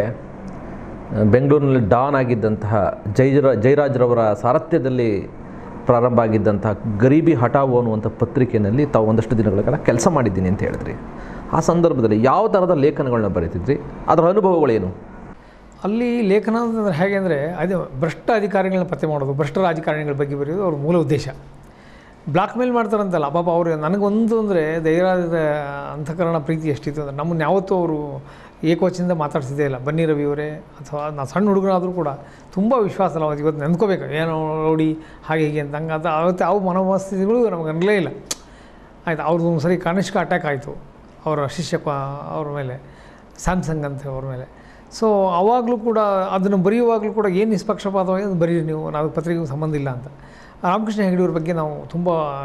ಆ, ಬೆಂಗಳೂರಿನಲ್ಲಿ ಡಾನ್ ಆಗಿದ್ದಂತಹ ಜೈರ ಜಯರಾಜ್ರವರ ಸಾರಥ್ಯದಲ್ಲಿ ಪ್ರಾರಂಭ ಆಗಿದ್ದಂತಹ ಗರೀಬಿ ಹಠಾವು ಅನ್ನುವಂಥ ಪತ್ರಿಕೆಯಲ್ಲಿ ತಾವು ಒಂದಷ್ಟು ದಿನಗಳ ಕಾಲ ಕೆಲಸ ಮಾಡಿದ್ದೀನಿ ಅಂತ ಹೇಳಿದ್ರಿ ಆ ಸಂದರ್ಭದಲ್ಲಿ ಯಾವ ಥರದ ಲೇಖನಗಳನ್ನ ಬರೀತಿದ್ರಿ ಅದರ ಅನುಭವಗಳೇನು ಅಲ್ಲಿ ಲೇಖನ ಅಂತಂದ್ರೆ ಹೇಗೆ ಅಂದರೆ ಅದೇ ಭ್ರಷ್ಟ ಅಧಿಕಾರಿಗಳನ್ನ ಪತ್ತೆ ಮಾಡೋದು ಭ್ರಷ್ಟ ರಾಜಕಾರಣಿಗಳ ಬಗ್ಗೆ ಬರೆಯೋದು ಅವ್ರ ಮೂಲ ಉದ್ದೇಶ ಬ್ಲಾಕ್ ಮೇಲ್ ಮಾಡ್ತಾರಂತಲ್ಲ ಪಾಪ ಅವರು ನನಗೊಂದು ಅಂದರೆ ಧೈರ್ಯದ ಅಂತಃಕರಣ ಪ್ರೀತಿ ಎಷ್ಟಿತ್ತು ಅಂದರೆ ನಮ್ಮನ್ನು ಯಾವತ್ತೂ ಅವರು ಏಕವಚನದಿಂದ ಮಾತಾಡ್ಸಿದ್ದೇ ಇಲ್ಲ ಬನ್ನಿ ರವಿಯವರೇ ಅಥವಾ ನಾ ಸಣ್ಣ ಹುಡುಗನಾದರೂ ಕೂಡ ತುಂಬ ವಿಶ್ವಾಸ ಅಲ್ಲ ಅವತ್ತು ಇವತ್ತು ನೆನ್ಕೋಬೇಕು ಏನೋ ನೋಡಿ ಹಾಗೆ ಹೀಗೆ ಅಂತ ಹಂಗೆ ಅದು ಅವತ್ತು ಯಾವ ಮನೋಮಸ್ಥಿತಿಗಳು ನಮಗೆ ಅನ್ಲೇ ಇಲ್ಲ ಆಯ್ತು ಅವ್ರದ್ದು ಒಂದು ಸರಿ ಕನಿಷ್ಕ ಅಟ್ಯಾಕ್ ಆಯಿತು ಅವರ ಶಿಷ್ಯ ಪ- ಅವ್ರ ಮೇಲೆ ಸ್ಯಾಮ್ಸಂಗ್ ಅಂತ ಅವ್ರ ಮೇಲೆ ಸೊ ಅವಾಗಲೂ ಕೂಡ ಅದನ್ನು ಬರೆಯುವಾಗಲೂ ಕೂಡ ಏನು ನಿಷ್ಪಕ್ಷಪಾತವಾಗಿ ಅದು ಬರೀರಿ ನೀವು ನಾವು ಪತ್ರಿಕೆಗೂ ಸಂಬಂಧ ಇಲ್ಲ ಅಂತ ರಾಮಕೃಷ್ಣ ಹೆಗಡೆಯವ್ರ ಬಗ್ಗೆ ನಾವು ತುಂಬ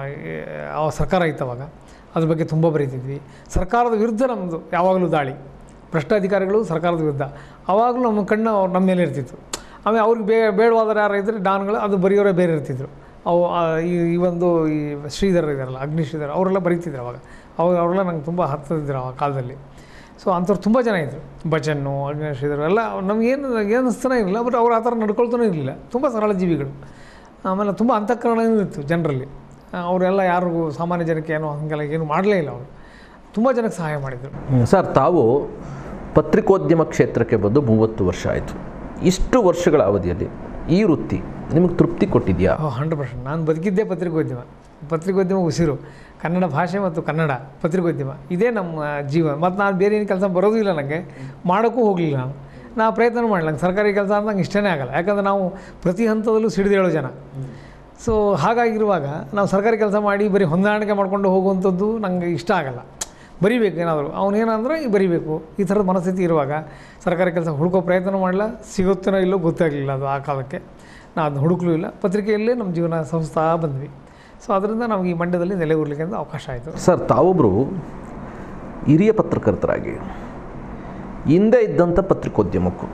ಆ ಸರ್ಕಾರ ಇತ್ತು ಅವಾಗ ಅದ್ರ ಬಗ್ಗೆ ತುಂಬ ಬರೀತಿದ್ವಿ ಸರ್ಕಾರದ ವಿರುದ್ಧ ನಮ್ಮದು ಯಾವಾಗಲೂ ದಾಳಿ ಭ್ರಷ್ಟಾಧಿಕಾರಿಗಳು ಸರ್ಕಾರದ ವಿರುದ್ಧ ಆವಾಗಲೂ ನಮ್ಮ ಕಣ್ಣು ಅವ್ರು ನಮ್ಮ ಮೇಲೆ ಇರ್ತಿತ್ತು ಆಮೇಲೆ ಅವ್ರಿಗೆ ಬೇ ಬೇಡವಾದ್ರೆ ಯಾರು ಇದ್ದರೆ ಡಾನ್ಗಳು ಅದು ಬರೆಯೋರೇ ಬೇರೆ ಇರ್ತಿದ್ರು ಅವು ಆ, ಈ ಈ ಒಂದು ಈ ಶ್ರೀಧರ್ ಇದ್ದಾರಲ್ಲ ಅಗ್ನಿ ಶ್ರೀಧರ್ ಅವರೆಲ್ಲ ಬರೀತಿದ್ರು ಅವಾಗ ಅವಾಗ ಅವರೆಲ್ಲ ನಂಗೆ ತುಂಬ ಹತ್ತಿದ್ರು ಆ ಕಾಲದಲ್ಲಿ ಸೊ ಅಂಥವ್ರು ತುಂಬ ಜನ ಇದ್ದರು ಬಚನ್ನು ಅಗ್ನಿ ಶ್ರೀಧರ್ ಎಲ್ಲ ನಮಗೇನು ಏನು ಅನಿಸ್ತಾನೆ ಇರಲಿಲ್ಲ ಬಟ್ ಅವ್ರು ಆ ಥರ ನಡ್ಕೊಳ್ತಾನೆ ಇರಲಿಲ್ಲ ತುಂಬ ಸರಳ ಜೀವಿಗಳು ಆಮೇಲೆ ತುಂಬ ಅಂತಃಕರಣನೂ ಇತ್ತು ಜನರಲ್ಲಿ ಅವರೆಲ್ಲ ಯಾರಿಗೂ ಸಾಮಾನ್ಯ ಜನಕ್ಕೆ ಏನೋ ಹಾಗೆಲ್ಲ ಏನು ಮಾಡಲೇ ಇಲ್ಲ ಅವರು ತುಂಬ ಜನಕ್ಕೆ ಸಹಾಯ ಮಾಡಿದರು ಸರ್ ತಾವು ಪತ್ರಿಕೋದ್ಯಮ ಕ್ಷೇತ್ರಕ್ಕೆ ಬಂದು ಮೂವತ್ತು ವರ್ಷ ಆಯಿತು ಇಷ್ಟು ವರ್ಷಗಳ ಅವಧಿಯಲ್ಲಿ ಈ ವೃತ್ತಿ ನಿಮಗೆ ತೃಪ್ತಿ ಕೊಟ್ಟಿದೆಯಾ ಹಂಡ್ರೆಡ್ ಪರ್ಸೆಂಟ್ ನಾನು ಬದುಕಿದ್ದೇ ಪತ್ರಿಕೋದ್ಯಮ ಪತ್ರಿಕೋದ್ಯಮ ಉಸಿರು ಕನ್ನಡ ಭಾಷೆ ಮತ್ತು ಕನ್ನಡ ಪತ್ರಿಕೋದ್ಯಮ ಇದೇ ನಮ್ಮ ಜೀವ ಮತ್ತು ನಾನು ಬೇರೆ ಏನು ಕೆಲಸ ಬರೋದು ಇಲ್ಲ ನನಗೆ ಮಾಡೋಕ್ಕೂ ಹೋಗಲಿಲ್ಲ ನಾನು ನಾ ಪ್ರಯತ್ನ ಮಾಡಲ್ಲ ನಂಗೆ ಸರ್ಕಾರಿ ಕೆಲಸ ಅಂತ ನಂಗೆ ಇಷ್ಟನೇ ಆಗಲ್ಲ ಯಾಕಂದ್ರೆ ನಾವು ಪ್ರತಿ ಹಂತದಲ್ಲೂ ಸಿಡಿದೇಳೋ ಜನ ಸೊ ಹಾಗಾಗಿರುವಾಗ ನಾವು ಸರ್ಕಾರಿ ಕೆಲಸ ಮಾಡಿ ಬರೀ ಹೊಂದಾಣಿಕೆ ಮಾಡ್ಕೊಂಡು ಹೋಗುವಂಥದ್ದು ನಂಗೆ ಇಷ್ಟ ಆಗಲ್ಲ ಬರಿಬೇಕು ಏನಾದರೂ ಅವನೇನಂದ್ರೆ ಈ ಬರಿಬೇಕು ಈ ಥರದ ಮನಸ್ಥಿತಿ ಇರುವಾಗ ಸರ್ಕಾರಿ ಕೆಲಸ ಹುಡುಕೋ ಪ್ರಯತ್ನ ಮಾಡಲ್ಲ ಸಿಗುತ್ತೇನೋ ಇಲ್ಲೋ ಗೊತ್ತಾಗಲಿಲ್ಲ ಅದು ಆ ಕಾಲಕ್ಕೆ ನಾ ಅದನ್ನ ಹುಡುಕಲೂ ಇಲ್ಲ ಪತ್ರಿಕೆಯಲ್ಲೇ ನಮ್ಮ ಜೀವನ ಸಂಸ್ಥಾ ಬಂದ್ವಿ ಸೊ ಅದರಿಂದ ನಮಗೆ ಈ ಮಂಡ್ಯದಲ್ಲಿ ನೆಲೆ ಊರ್ಲಿಕ್ಕೆ ಅಂತ ಅವಕಾಶ ಆಯಿತು ಸರ್ ತಾವೊಬ್ಬರು ಹಿರಿಯ ಪತ್ರಕರ್ತರಾಗಿ ಹಿಂದೆ ಇದ್ದಂಥ ಪತ್ರಿಕೋದ್ಯಮಕ್ಕೂ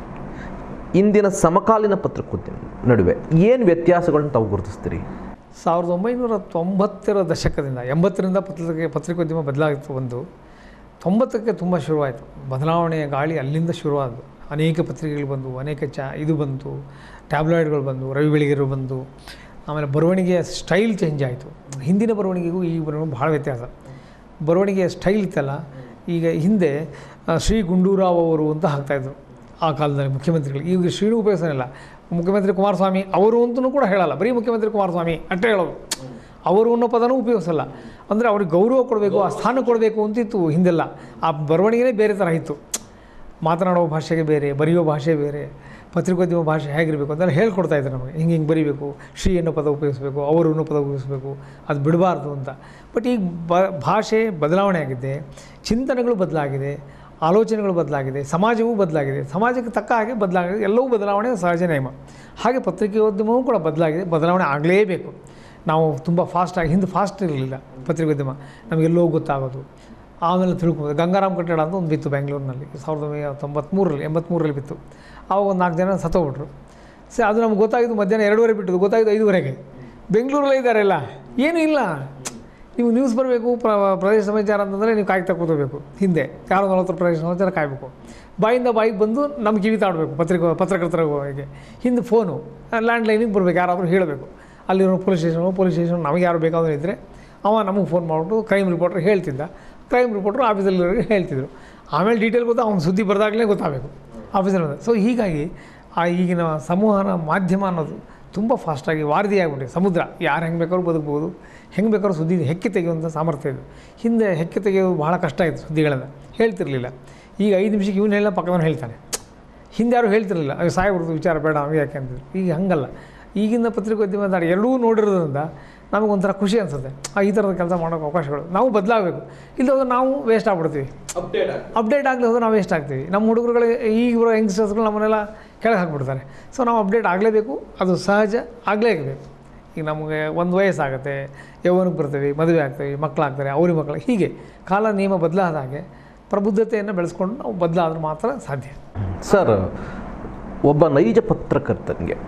ಇಂದಿನ ಸಮಕಾಲೀನ ಪತ್ರಿಕೋದ್ಯಮ ನಡುವೆ ಏನು ವ್ಯತ್ಯಾಸಗಳನ್ನ ತಾವು ಗುರುತಿಸ್ತೀರಿ ಸಾವಿರದ ಒಂಬೈನೂರ ತೊಂಬತ್ತರ ದಶಕದಿಂದ ಎಂಬತ್ತರಿಂದ ಪತ್ರಿಕೆ ಪತ್ರಿಕೋದ್ಯಮ ಬದಲಾಗಿತ್ತು ಒಂದು ತೊಂಬತ್ತಕ್ಕೆ ತುಂಬ ಶುರುವಾಯಿತು ಬದಲಾವಣೆಯ ಗಾಳಿ ಅಲ್ಲಿಂದ ಶುರುವಾದವು ಅನೇಕ ಪತ್ರಿಕೆಗಳು ಬಂದು ಅನೇಕ ಚ ಇದು ಬಂತು ಟ್ಯಾಬ್ಲಾಯ್ಡ್ಗಳು ಬಂದು ರವಿ ಬೆಳಗೆರು ಬಂದು ಆಮೇಲೆ ಬರವಣಿಗೆಯ ಸ್ಟೈಲ್ ಚೇಂಜ್ ಆಯಿತು ಹಿಂದಿನ ಬರವಣಿಗೆಗೂ ಈ ಬರವಣಿಗೆ ಭಾಳ ವ್ಯತ್ಯಾಸ ಬರವಣಿಗೆಯ ಸ್ಟೈಲ್ ಇತ್ತಲ್ಲ ಈಗ ಹಿಂದೆ ಆ, ಶ್ರೀ ಗುಂಡೂರಾವ್ ಅವರು ಅಂತ ಹಾಕ್ತಾಯಿದ್ರು ಆ ಕಾಲದಲ್ಲಿ ಮುಖ್ಯಮಂತ್ರಿಗಳು ಈಗ ಶ್ರೀನು ಉಪಯೋಗಿಸೋನಿಲ್ಲ ಮುಖ್ಯಮಂತ್ರಿ ಕುಮಾರಸ್ವಾಮಿ ಅವರು ಅಂತಲೂ ಕೂಡ ಹೇಳಲ್ಲ ಬರೀ ಮುಖ್ಯಮಂತ್ರಿ ಕುಮಾರಸ್ವಾಮಿ ಅಷ್ಟೇ ಹೇಳೋದು ಅವರು ಅನ್ನೋ ಪದನೂ ಉಪಯೋಗಿಸಲ್ಲ ಅಂದರೆ ಅವ್ರಿಗೆ ಗೌರವ ಕೊಡಬೇಕು ಆ ಸ್ಥಾನ ಕೊಡಬೇಕು ಅಂತಿತ್ತು ಹಿಂದೆಲ್ಲ ಆ ಬರವಣಿಗೆನೇ ಬೇರೆ ಥರ ಇತ್ತು ಮಾತನಾಡೋ ಭಾಷೆಗೆ ಬೇರೆ ಬರೆಯೋ ಭಾಷೆ ಬೇರೆ ಪತ್ರಿಕೋದ್ಯಮ ಭಾಷೆ ಹೇಗಿರಬೇಕು ಅಂತೆಲ್ಲ ಹೇಳ್ಕೊಡ್ತಾ ಇದ್ದಾರೆ ನಮಗೆ ಹಿಂಗೆ ಹಿಂಗೆ ಬರೀಬೇಕು ಶ್ರೀ ಅನ್ನೋ ಪದ ಉಪಯೋಗಿಸ್ಬೇಕು ಅವರು ಅನ್ನೋ ಪದ ಉಪಯೋಗಿಸ್ಬೇಕು ಅದು ಬಿಡಬಾರ್ದು ಅಂತ ಬಟ್ ಈಗ ಬ ಭಾಷೆ ಬದಲಾವಣೆ ಆಗಿದೆ ಚಿಂತನೆಗಳು ಬದಲಾಗಿದೆ ಆಲೋಚನೆಗಳು ಬದಲಾಗಿದೆ ಸಮಾಜವೂ ಬದಲಾಗಿದೆ ಸಮಾಜಕ್ಕೆ ತಕ್ಕ ಹಾಗೆ ಬದಲಾಗಿದೆ ಎಲ್ಲವೂ ಬದಲಾವಣೆ ಸಹಜ ನಿಯಮ ಹಾಗೆ ಪತ್ರಿಕೋದ್ಯಮವೂ ಕೂಡ ಬದಲಾಗಿದೆ ಬದಲಾವಣೆ ಆಗಲೇಬೇಕು ನಾವು ತುಂಬ ಫಾಸ್ಟಾಗಿ ಹಿಂದೆ ಫಾಸ್ಟ್ ಇರಲಿಲ್ಲ ಪತ್ರಿಕೋದ್ಯಮ ನಮಗೆಲ್ಲೋ ಗೊತ್ತಾಗೋದು ಆಮೇಲೆ ತಿಳ್ಕೊಬೋದು ಗಂಗಾರಾಮ್ ಕಟ್ಟಡ ಅಂತ ಒಂದು ಬಿತ್ತು ಬೆಂಗಳೂರಿನಲ್ಲಿ ಸಾವಿರದ ಒಂಬೈನೂರ ತೊಂಬತ್ತ್ಮೂರರಲ್ಲಿ ಎಂಬತ್ತ್ಮೂರರಲ್ಲಿ ಬಿತ್ತು ಆವಾಗ ಒಂದು ನಾಲ್ಕು ಜನ ಸತ್ತೋಗ್ಬಿಟ್ರು ಸರಿ ಅದು ನಮ್ಗೆ ಗೊತ್ತಾಗಿದ್ದು ಮಧ್ಯಾಹ್ನ ಎರಡೂವರೆ ಬಿಟ್ಟದ್ದು ಗೊತ್ತಾಗಿದ್ದು ಐದುವರೆಗೆ ಬೆಂಗಳೂರಲ್ಲೇ ಇದ್ದಾರೆಲ್ಲ ಏನೂ ಇಲ್ಲ ನೀವು ನ್ಯೂಸ್ ಬರಬೇಕು ಪ್ರ ಪ್ರದೇಶ ಸಮಾಚಾರ ಅಂತಂದರೆ ನೀವು ಕಾಯ್ತಾ ಕೂತ್ಕೋಬೇಕು ಹಿಂದೆ ಯಾರೋ ನಲವತ್ತರ ಪ್ರದೇಶ ಸಮಾಚಾರ ಕಾಯಬೇಕು ಬಾಯಿಂದ ಬಾಯಿಗೆ ಬಂದು ನಮ್ಮ ಕಿವಿ ತಾಡಬೇಕು ಪತ್ರಿಕಾ ಪತ್ರಕರ್ತರಿಗೆ ಹಿಂದೆ ಫೋನು ಲ್ಯಾಂಡ್ ಲೈನಿಗೆ ಬರಬೇಕು ಯಾರಾದರೂ ಹೇಳಬೇಕು ಅಲ್ಲಿರೋ ಪೊಲೀಸ್ ಸ್ಟೇಷನು ಪೊಲೀಸ್ ಸ್ಟೇಷನ್ ನಮಗೆ ಯಾರು ಬೇಕಾದರೂ ಇದ್ದರೆ ಅವ ನಮಗೆ ಫೋನ್ ಮಾಡಿಬಿಟ್ಟು ಕ್ರೈಮ್ ರಿಪೋರ್ಟರ್ ಹೇಳ್ತಿದ್ದ ಕ್ರೈಮ್ ರಿಪೋರ್ಟ್ರು ಆಫೀಸಲ್ಲಿರೋರಿಗೆ ಹೇಳ್ತಿದ್ರು ಆಮೇಲೆ ಡೀಟೇಲ್ ಗೊತ್ತಾ ಅವ್ನು ಸುದ್ದಿ ಬರೆದಾಗಲೇ ಗೊತ್ತಾಗಬೇಕು ಆಫೀಸಲ್ಲಿ ಬಂದ ಸೊ ಹೀಗಾಗಿ ಆ ಈಗಿನ ಸಂವಹನ ಮಾಧ್ಯಮ ಅನ್ನೋದು ತುಂಬ ಫಾಸ್ಟಾಗಿ ವಾರದಿ ಆಗಿಬಿಟ್ಟಿದೆ ಸಮುದ್ರ ಯಾರು ಹೆಂಗೆ ಬೇಕಾದ್ರೂ ಬದುಕ್ಬೋದು ಹೆಂಗೆ ಬೇಕಾದ್ರೂ ಸುದ್ದಿ ಹೆಕ್ಕಿ ತೆಗೆಯುವಂಥ ಸಾಮರ್ಥ್ಯ ಇದೆ ಹಿಂದೆ ಹೆಕ್ಕಿ ತೆಗೆಯೋದು ಭಾಳ ಕಷ್ಟ ಆಯಿತು ಸುದ್ದಿಗಳನ್ನು ಹೇಳ್ತಿರ್ಲಿಲ್ಲ ಈಗ ಐದು ನಿಮಿಷಕ್ಕೆ ಇವನು ಹೇಳ ಪಕ್ಕದವನು ಹೇಳ್ತಾನೆ ಹಿಂದೆ ಯಾರು ಹೇಳ್ತಿರಲಿಲ್ಲ ಅಯ್ಯೋ ಸಾಯ್ಬಿಡ್ತು ವಿಚಾರ ಬೇಡ ಅವಾಗ ಯಾಕೆ ಅಂತಿದ್ರು ಈಗ ಹಂಗಲ್ಲ ಈಗಿನ ಪತ್ರಿಕೋದ್ಯಮ ದಾರಿ ಎರಡೂ ನೋಡಿರೋದ್ರಿಂದ ನಮಗೊಂಥರ ಖುಷಿ ಅನಿಸುತ್ತೆ ಆ ಈ ಥರದ ಕೆಲಸ ಮಾಡೋಕ್ಕೆ ಅವಕಾಶಗಳು ನಾವು ಬದಲಾಗಬೇಕು ಇಲ್ಲದ ನಾವು ವೇಸ್ಟ್ ಆಗ್ಬಿಡ್ತೀವಿ ಅಪ್ಡೇಟ್ ಆಗಲಿ ಹೋದ್ರೆ ನಾವು ವೇಸ್ಟ್ ಆಗ್ತೀವಿ ನಮ್ಮ ಹುಡುಗರುಗಳು ಈಗ ಬರೋ ಯಂಗ್ಸ್ಟರ್ಸ್ಗಳು ನಮ್ಮನ್ನೆಲ್ಲ ಕೆಳಗೆ ಹಾಕ್ಬಿಡ್ತಾರೆ ಸೊ ನಾವು ಅಪ್ಡೇಟ್ ಆಗಲೇಬೇಕು ಅದು ಸಹಜ ಆಗಲೇಬೇಕು ಈಗ ನಮಗೆ ಒಂದು ವಯಸ್ಸಾಗುತ್ತೆ ಯೌವನಕ್ಕೆ ಬರ್ತೀವಿ ಮದುವೆ ಆಗ್ತೀವಿ ಮಕ್ಕಳಾಗ್ತಾರೆ ಅವ್ರಿಗೆ ಮಕ್ಕಳು ಹೀಗೆ ಕಾಲ ನಿಯಮ ಬದಲಾದ ಹಾಗೆ ಪ್ರಬುದ್ಧತೆಯನ್ನು ಬೆಳೆಸ್ಕೊಂಡು ನಾವು ಬದಲಾದ್ರೆ ಮಾತ್ರ ಸಾಧ್ಯ ಸರ್ ಒಬ್ಬ ನೈಜ ಪತ್ರಕರ್ತನಿಗೆ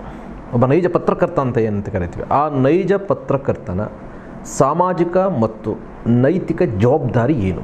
ಒಬ್ಬ ನೈಜ ಪತ್ರಕರ್ತ ಅಂತ ಏನಂತ ಕರಿತೀವಿ ಆ ನೈಜ ಪತ್ರಕರ್ತನ ಸಾಮಾಜಿಕ ಮತ್ತು ನೈತಿಕ ಜವಾಬ್ದಾರಿ ಏನು